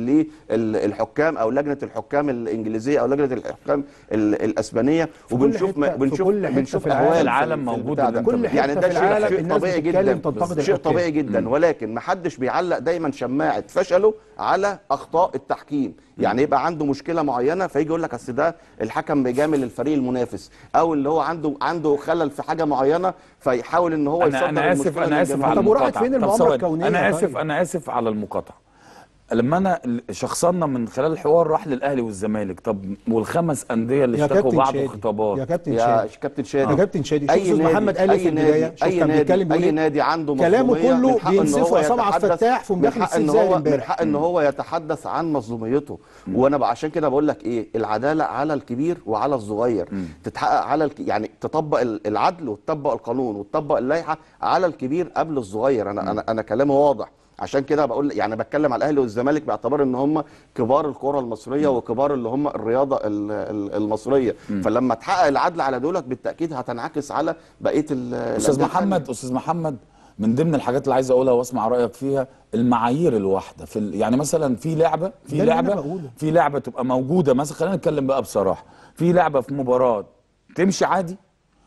للحكام او لجنه الحكام الانجليزيه او لجنه الحكام ال- الاسبانيه في كل وبنشوف حتة- في بنشوف كل حتة بنشوف في العالم. احوال العالم في- في موجود البتاع اللي ده. انت كل يعني حتة ده في شيء العالم شيء الناس طبيعي بتتكلم جدا تنتقد شيء الحكام. طبيعي جدا ولكن ما حدش بيعلق دايما شماعه فشله على اخطاء التحكيم يعني يبقى عنده مشكله معينه فيجي يقول لك اصل ده الحكم بيجامل الفريق المنافس او اللي هو عنده عنده خلل في حاجه معينه فيحاول ان هو انا يصدر انا اسف المشكلة انا اسف للجماهير. على طب وراحت المقاطعه فين طب المؤامرة ثواني. الكونية انا طيب؟ اسف انا اسف على المقاطعه لما انا ال- شخصنا من خلال الحوار راح للاهلي والزمالك طب والخمس انديه اللي يا اشتكوا كابتن بعض شادي خطابات يا كابتن يا شادي كابتن شادي يا كابتن شادي شوف اي استاذ نادي محمد قال اي في البدايه نادي شوف اي كان نادي بيتكلم بيقول اي إيه؟ نادي عنده كلامه مظلومية كله من حقه إن بينسفه هو عصام عبد يتحدث- الفتاح في من مداخله حق ان الزلزال هو من امبارح حق ان هو يتحدث عن مظلوميته وانا بقى عشان كده بقول لك ايه العداله على الكبير وعلى الصغير تتحقق على الك... يعني تطبق ال- العدل وتطبق القانون وتطبق اللائحه على الكبير قبل الصغير انا انا انا كلامي واضح عشان كده بقول يعني بتكلم على الاهلي والزمالك باعتبار ان هم كبار الكره المصريه وكبار اللي هم الرياضه ال- ال- المصريه فلما تحقق العدل على دولت بالتاكيد هتنعكس على بقيه ال- استاذ الأندية محمد استاذ محمد من ضمن الحاجات اللي عايز اقولها واسمع رايك فيها المعايير الواحده في ال... يعني مثلا في لعبه في ده اللي أنا لعبه بقوله. في لعبه تبقى موجوده مثلا خلينا نتكلم بقى بصراحه في لعبه في مباراه تمشي عادي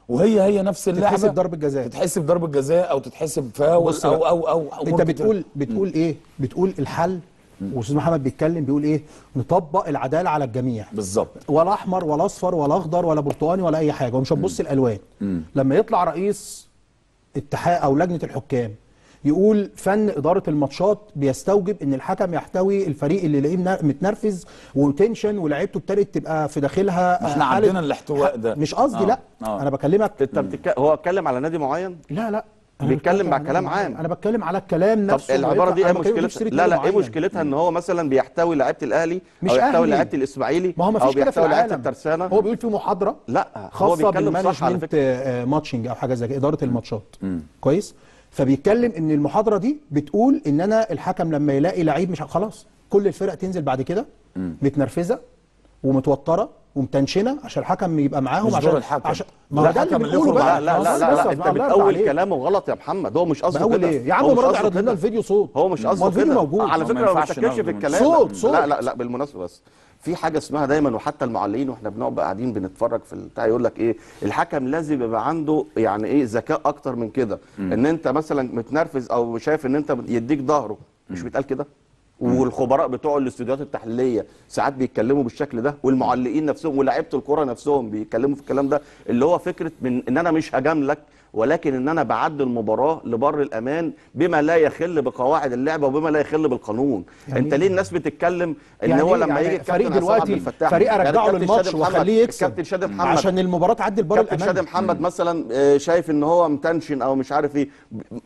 وهي هي نفس اللعبه تتحسب ضربة جزاء. تتحسب ضربه جزاء او تتحسب فاول بص او بقى. او او, أو انت أمور كده. بتقول بتقول ايه بتقول الحل واستاذ محمد بيتكلم بيقول ايه نطبق العداله على الجميع بالظبط ولا احمر ولا اصفر ولا اخضر ولا برتقاني ولا اي حاجه ومش هتبص الالوان لما يطلع رئيس اتحاد او لجنه الحكام يقول فن اداره الماتشات بيستوجب ان الحكم يحتوي الفريق اللي يلاقيه منا- متنرفز وتنشن ولاعيبته ابتدت تبقى في داخلها ما احنا حالة- عندنا الاحتواء ده. مش قصدي آه، لا آه. انا بكلمك انت بتك... هو اتكلم على نادي معين لا لا أنا بيتكلم بتكلم مع على كلام نادي عام. معين. انا بتكلم على الكلام طب نفسه العباره دي ايه أنا بتكلم مشكلتها بشتري لا لا نادي ايه معين. مشكلتها ان هو مثلا بيحتوي لعيبه الاهلي مش او يحتوي أهلي. لعيبه الاسماعيلي ما هو ما او فيش كده في بيحتوي لعيبه العالم الترسانه هو بيقول في محاضره لا هو خاصه بيتكلم صح على بالمانجمنت فكره آه، ماتشنج او حاجه زي كده اداره الماتشات كويس فبيتكلم ان المحاضره دي بتقول ان انا الحكم لما يلاقي لعيب مش ع- خلاص كل الفرق تنزل بعد كده متنرفزه ومتوتره ومتنشنه عشان الحكم يبقى معاهم مش عشان دور الحكم. عشان لا، ما هو ده الحكم اللي اللي بنقوله يخرج بقى لا لا لا, بس لا, بس لا انت الله يرضى بتقول عليك. كلامه غلط يا محمد هو مش قصده بقول كده ايه يا عم هو مش مراد قصده عرض لنا كده. الفيديو صوت هو مش ما قصده الفيديو كده موجود على ما فكره ما ينفعش بشكلش ناخده في من الكلام صوت، صوت. لا لا لا بالمناسبه بس في حاجه اسمها دايما وحتى المعلقين واحنا بنقعد بقى قاعدين بنتفرج في البتاع يقول لك ايه الحكم لازم يبقى عنده يعني ايه ذكاء اكتر من كده ان انت مثلا متنرفز او شايف ان انت يديك ظهره مش بيتقال كده والخبراء بتوع الاستوديوهات التحليليه ساعات بيتكلموا بالشكل ده والمعلقين نفسهم ولاعيبه الكره نفسهم بيتكلموا في الكلام ده اللي هو فكره من ان انا مش هجاملك ولكن ان انا بعدي المباراه لبر الامان بما لا يخل بقواعد اللعبه وبما لا يخل بالقانون يعني انت ليه الناس بتتكلم ان يعني هو إيه؟ لما يعني يجي فريق الكابتن عصام عبد دلوقتي الفتاح فريق يعني ارجعه الكابتن للماتش شادي محمد- واخليه يكسب الكابتن شادي محمد عشان المباراه تعدي لبر كابتن شادي الامان محمد مثلا آه، شايف ان هو متنشن او مش عارف ايه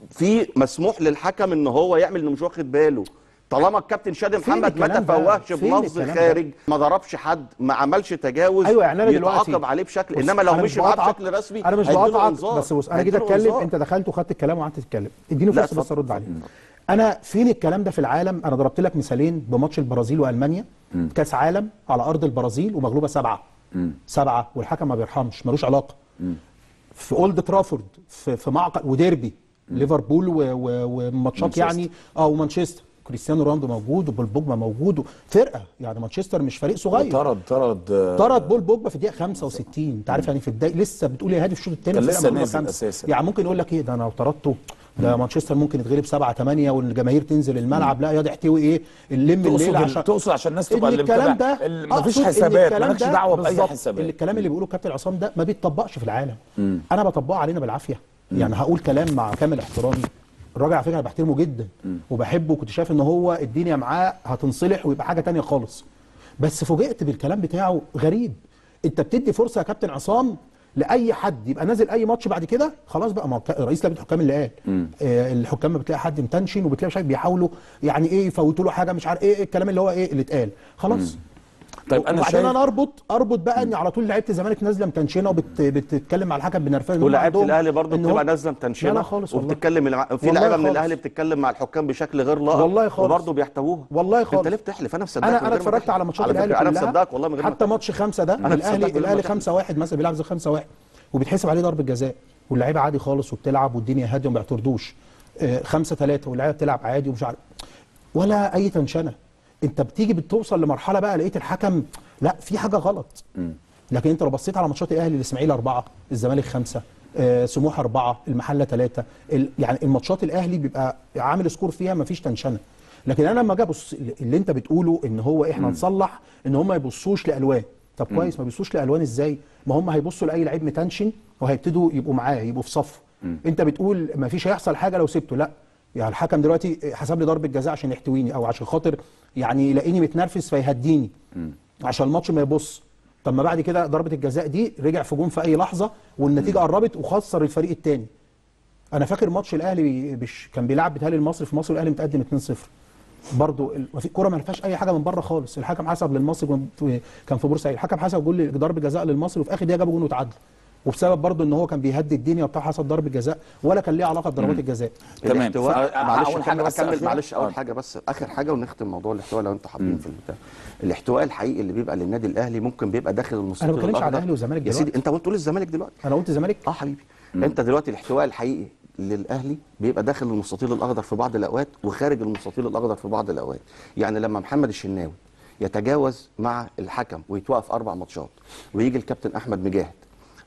في مسموح للحكم ان هو يعمل انه مش واخد باله طالما الكابتن شادي فين محمد ما الكلام ده؟ تفوهش في فين لفظ الكلام ده؟ خارج ما ضربش حد ما عملش تجاوز ايوه يعني انا دلوقتي يتعاقب عليه بشكل بص، انما لو أنا مش مشي معاه بقاطعك- بشكل رسمي انا مش هيديله بقاطعك إنذار. بس بص انا جيت هيديله اتكلم إنذار. انت دخلت وخدت الكلام وقعدت تتكلم اديني لا، فرصه بس اتفضل. ارد عليك انا فين الكلام ده في العالم انا ضربت لك مثالين بماتش البرازيل والمانيا كاس عالم على ارض البرازيل ومغلوبه سبعه سبعه والحكم ما بيرحمش ملوش علاقه في اولد ترافورد في, في معقل وديربي ليفربول و- و- وماتشات مانشستر. يعني اه ومانشستر كريستيانو رونالدو موجود وبولبوجبا موجود فرقه يعني مانشستر مش فريق صغير طرد طرد آه، طرد بول بوجبا في الدقيقه 65 انت عارف يعني في الدقيقه لسه بتقول يا هادي في الشوط الثاني كان الفرقة لسه مغلوبة نازل خمسة. أساساً. يعني ممكن يقول لك ايه ده انا لو طردته ده مانشستر ممكن يتغلب 7 8 والجماهير تنزل الملعب لا يا ده احتوي ايه اللم تقصد الليل ال- عشان تقصد عشان الناس تبقى ان اللي الكلام متابع ده ال- مفيش أقصد إن حسابات الكلام مالكش ده دعوه باي بالظبط، حسابات الكلام اللي بيقوله كابتن عصام ده ما بيتطبقش في العالم انا بطبقه علينا بالعافيه يعني هقول كلام مع كامل احترامي الراجل على فكره انا بحترمه جدا وبحبه وكنت شايف ان هو الدنيا معاه هتنصلح ويبقى حاجه تانية خالص بس فوجئت بالكلام بتاعه غريب انت بتدي فرصه يا كابتن عصام لاي حد يبقى نازل اي ماتش بعد كده خلاص بقى ما هو ك- رئيس لجنه الحكام اللي قال آه الحكام ما بتلاقي حد متنشن وبتلاقي مش عارف بيحاولوا يعني ايه يفوتوا له حاجه مش عارف ايه الكلام اللي هو ايه اللي اتقال خلاص طيب انا وبعدين شايف انا اربط اربط بقى ان على طول لعيبه الزمالك نازله متنشنه وبتتكلم مع الحكم بنرفزه إن هم ولاعيبه عندهم الاهلي برضه إن بتبقى هو- نازله متنشنه لا لا خالص والله وبتتكلم الع- في والله لعيبه من خالص. الاهلي بتتكلم مع الحكام بشكل غير لائق والله خالص. وبرضه بيحتووها والله خالص انت ليه بتحلف انا مصدقك من انا غير انا ما اتفرجت تحلف. على ماتشات على الاهلي فكره انا كلها مصدقك والله من غير ما حتى ماتش خمسة ده أنا الاهلي مصدقك من غير ما الاهلي تحلف. 5 1 مثلا بيلعب زي 5 1 وبيتحسب عليه ضربه جزاء واللعيبه عادي خالص وبتلعب والدنيا هاديه وما بيعترضوش 5 3 واللعيبه بتلعب عادي ومش عارف ولا اي تنشنه انت بتيجي بتوصل لمرحله بقى لقيت الحكم لا في حاجه غلط لكن انت لو بصيت على ماتشات الاهلي الاسماعيلي اربعه الزمالك خمسه آه، سموحه اربعه المحله ثلاثه ال- يعني الماتشات الاهلي بيبقى عامل سكور فيها ما فيش تنشنه لكن انا لما اجي ابص اللي انت بتقوله ان هو احنا نصلح ان هم ما يبصوش لالوان طب كويس ما بيبصوش لالوان ازاي ما هم هيبصوا لاي لعيب متنشن وهيبتدوا يبقوا معاه يبقوا في صفه انت بتقول ما فيش هيحصل حاجه لو سبته لا يعني الحكم دلوقتي حسب لي ضربه جزاء عشان يحتويني او عشان خاطر يعني يلاقيني متنرفز فيهديني عشان الماتش ما يبص طب ما بعد كده ضربه الجزاء دي رجع في جون في اي لحظه والنتيجه قربت وخسر الفريق الثاني انا فاكر ماتش الاهلي بش كان بيلعب بيتهيألي المصري في مصر والاهلي متقدم 2-0 برضه ال- ما في كوره ما فيهاش اي حاجه من بره خالص الحكم حسب للمصري كان في- كان في بورسعيد الحكم حسب جول ضربه جزاء للمصري وفي اخر دقيقه جابوا جون وتعادلوا وبسبب برضه ان هو كان بيهدي الدنيا وبتاع حسب ضربه جزاء ولا كان ليه علاقه بضربات الجزاء تمام. الاحتواء فأ- معلش أول أول حاجة حاجه بس اكمل أخيرا. معلش اول آه. حاجه بس اخر حاجه ونختم موضوع الاحتواء لو انتوا حابين في البتاع الاحتواء الحقيقي اللي بيبقى للنادي الاهلي ممكن بيبقى داخل المستطيل أنا ما بتكلمش على الأخضر. الأهلي والزمالك يا سيدي دلوقتي. انت بتقول الزمالك دلوقتي انا قلت زمالك اه حبيبي انت دلوقتي الاحتواء الحقيقي للاهلي بيبقى داخل المستطيل الاخضر في بعض الاوقات وخارج المستطيل الاخضر في بعض الاوقات يعني لما محمد الشناوي يتجاوز مع الحكم ويتوقف اربع ماتشات ويجي الكابتن احمد مجاهد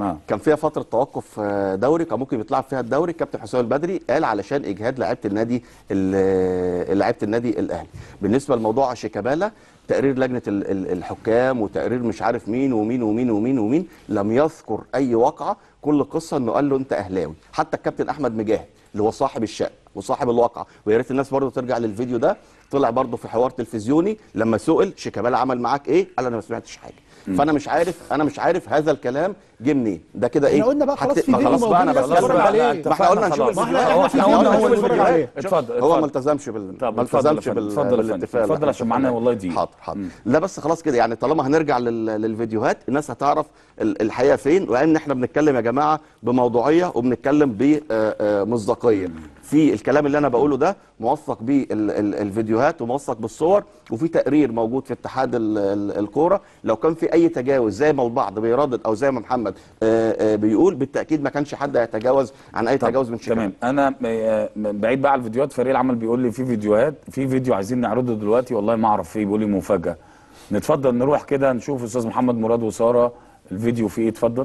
آه. كان فيها فتره توقف آه، دوري كان ممكن يتلعب فيها الدوري كابتن حسام البدري قال علشان اجهاد لعيبه النادي ال- لعيبه النادي الاهلي بالنسبه لموضوع شيكابالا تقرير لجنه ال- ال- الحكام وتقرير مش عارف مين ومين ومين ومين ومين لم يذكر اي واقعه كل قصه انه قال له انت اهلاوي حتى الكابتن احمد مجاهد اللي هو صاحب الشأن وصاحب الواقعه ويا ريت الناس برضه ترجع للفيديو ده طلع برضه في حوار تلفزيوني لما سئل شيكابالا عمل معاك ايه قال انا ما سمعتش حاجه فانا مش عارف انا مش عارف هذا الكلام جه منين ده كده ايه احنا قلنا بقى خلاص حت- في ما فيديو خلاص بقى انا موجود، بس الناس تتفرج عليه. ما احنا قلنا نشوف خلاص. الفيديوهات. هو احنا احنا قلنا قلنا هو نتفرج الفيديوهات عليه. اتفضل هو ما اتفضل. التزمش بال طب ما اتفضل يا التزمش فندم. بال... اتفضل يا فندم. بالاتفاق اتفضل عشان معانا والله دي حاضر حاضر لا بس خلاص كده يعني طالما هنرجع لل... للفيديوهات الناس هتعرف ال- الحقيقه فين وان احنا بنتكلم يا جماعه بموضوعيه وبنتكلم بمصداقيه في الكلام اللي انا بقوله ده موثق بالفيديوهات وموثق بالصور وفي تقرير موجود في اتحاد ال- ال- الكوره لو كان في اي تجاوز زي ما البعض بيردد او زي ما محمد آه، آه، بيقول بالتاكيد ما كانش حد هيتجاوز عن اي طب، تجاوز من شيكابالا تمام انا آه، بعيد بقى على الفيديوهات فريق العمل بيقول لي في فيديوهات في فيديو عايزين نعرضه دلوقتي والله ما اعرف فيه بيقول لي مفاجاه نتفضل نروح كده نشوف استاذ محمد مراد وساره الفيديو فيه ايه اتفضل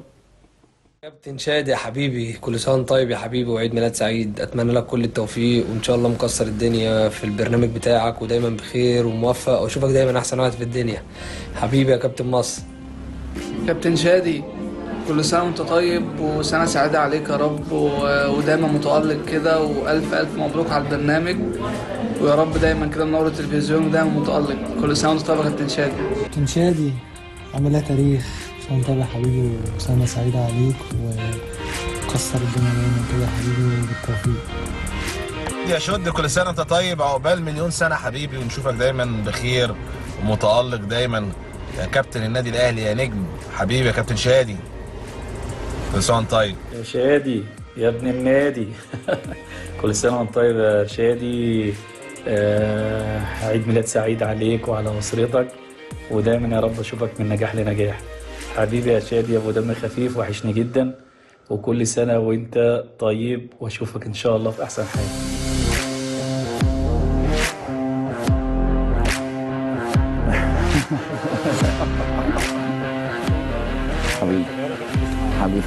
كابتن شادي يا حبيبي كل سنه وانت طيب يا حبيبي وعيد ميلاد سعيد اتمنى لك كل التوفيق وان شاء الله مكسر الدنيا في البرنامج بتاعك ودايما بخير وموفق واشوفك دايما احسن واحد في الدنيا حبيبي يا كابتن مصر كابتن شادي كل سنة وانت طيب وسنة سعيدة عليك يا رب و- ودايما متألق كده وألف ألف مبروك على البرنامج ويا رب دايما كده منور التلفزيون ودايما متألق كل سنة وانت طيب يا كابتن شادي كابتن شادي عامل ايه تاريخ عشان متابع حبيبي وسنة سعيدة عليك وكسر الدنيا دايما كده يا حبيبي بالتوفيق يا شد كل سنه انت طيب عقبال مليون سنه حبيبي ونشوفك دايما بخير ومتالق دايما يا كابتن النادي الاهلي يا نجم حبيبي يا كابتن شادي كل سنه وانت طيب يا شادي يا ابن النادي كل سنة وانت طيب يا شادي آه، عيد ميلاد سعيد عليك وعلى أسرتك ودايما يا رب أشوفك من نجاح لنجاح حبيبي يا شادي يا أبو دم خفيف وحشني جدا وكل سنة وانت طيب وأشوفك إن شاء الله في أحسن حال حبيبي حبيبي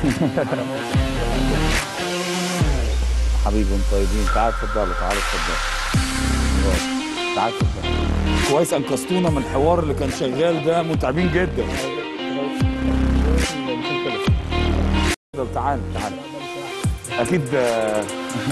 حبيبي انتم طيبين تعال اتفضلوا تعال اتفضلوا تعال اتفضلوا كويس انقذتونا من الحوار اللي كان شغال ده متعبين جدا طب تعال تعال اكيد آه،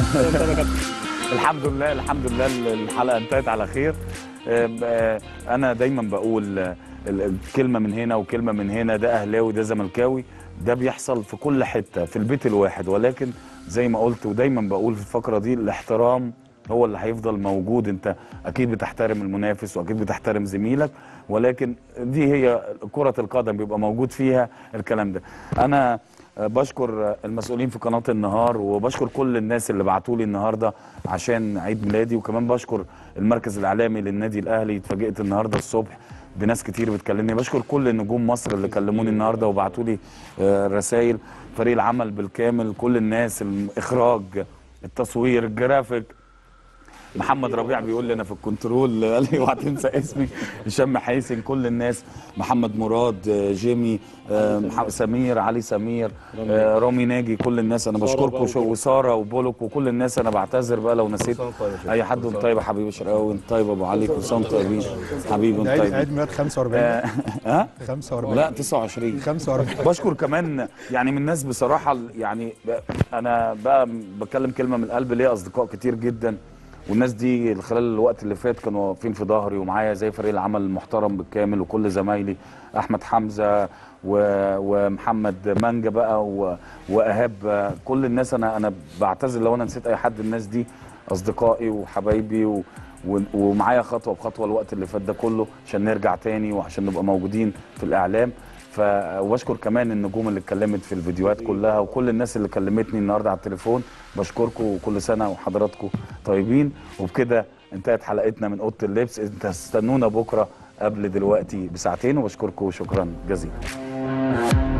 الحمد لله الحمد لله الحلقه انتهت على خير آه، آه، انا دايما بقول آه، ال- الكلمه من هنا وكلمه من هنا ده اهلاوي ده زملكاوي ده بيحصل في كل حته في البيت الواحد ولكن زي ما قلت ودايما بقول في الفقره دي الاحترام هو اللي هيفضل موجود انت اكيد بتحترم المنافس واكيد بتحترم زميلك ولكن دي هي كرة القدم بيبقى موجود فيها الكلام ده انا آه، بشكر آه، المسؤولين في قناة النهار وبشكر كل الناس اللي بعتوا لي النهارده عشان عيد ميلادي وكمان بشكر المركز الاعلامي للنادي الاهلي اتفاجئت النهارده الصبح بناس كتير بتكلمني بشكر كل نجوم مصر اللي كلموني النهارده وبعتوا لي رسائل فريق العمل بالكامل كل الناس الاخراج التصوير الجرافيك محمد ربيع بيقول لي انا في الكنترول قال لي اوعى تنسى اسمي هشام حيسن كل الناس محمد مراد آه، جيمي آه، مح- سمير علي سمير آه، رامي ناجي كل الناس انا سارة بشكركم بقى شو- وساره وبولك وكل الناس انا بعتذر بقى لو نسيت اي حد وانت طيب يا حبيبي شرقاوي انت طيب ابو علي كل سنه وانتم طيبين حبيبي وانت عيد طيب عيد ميلاد 45 ها 45 لا 29 45 بشكر كمان يعني من الناس بصراحه يعني ب- انا بقى بتكلم كلمه من القلب ليا اصدقاء كتير جدا والناس دي خلال الوقت اللي فات كانوا واقفين في ظهري ومعايا زي فريق العمل المحترم بالكامل وكل زمايلي احمد حمزه و... ومحمد مانجا بقى و... وايهاب كل الناس انا انا بعتذر لو انا نسيت اي حد الناس دي اصدقائي وحبايبي و... و- ومعايا خطوه بخطوه الوقت اللي فات ده كله عشان نرجع تاني وعشان نبقى موجودين في الاعلام ف وبشكر كمان النجوم اللي اتكلمت في الفيديوهات كلها وكل الناس اللي كلمتني النهارده على التليفون بشكركم وكل سنه وحضراتكم طيبين وبكده انتهت حلقتنا من اوضه اللبس انت استنونا بكره قبل دلوقتي بساعتين وبشكركم شكرا جزيلا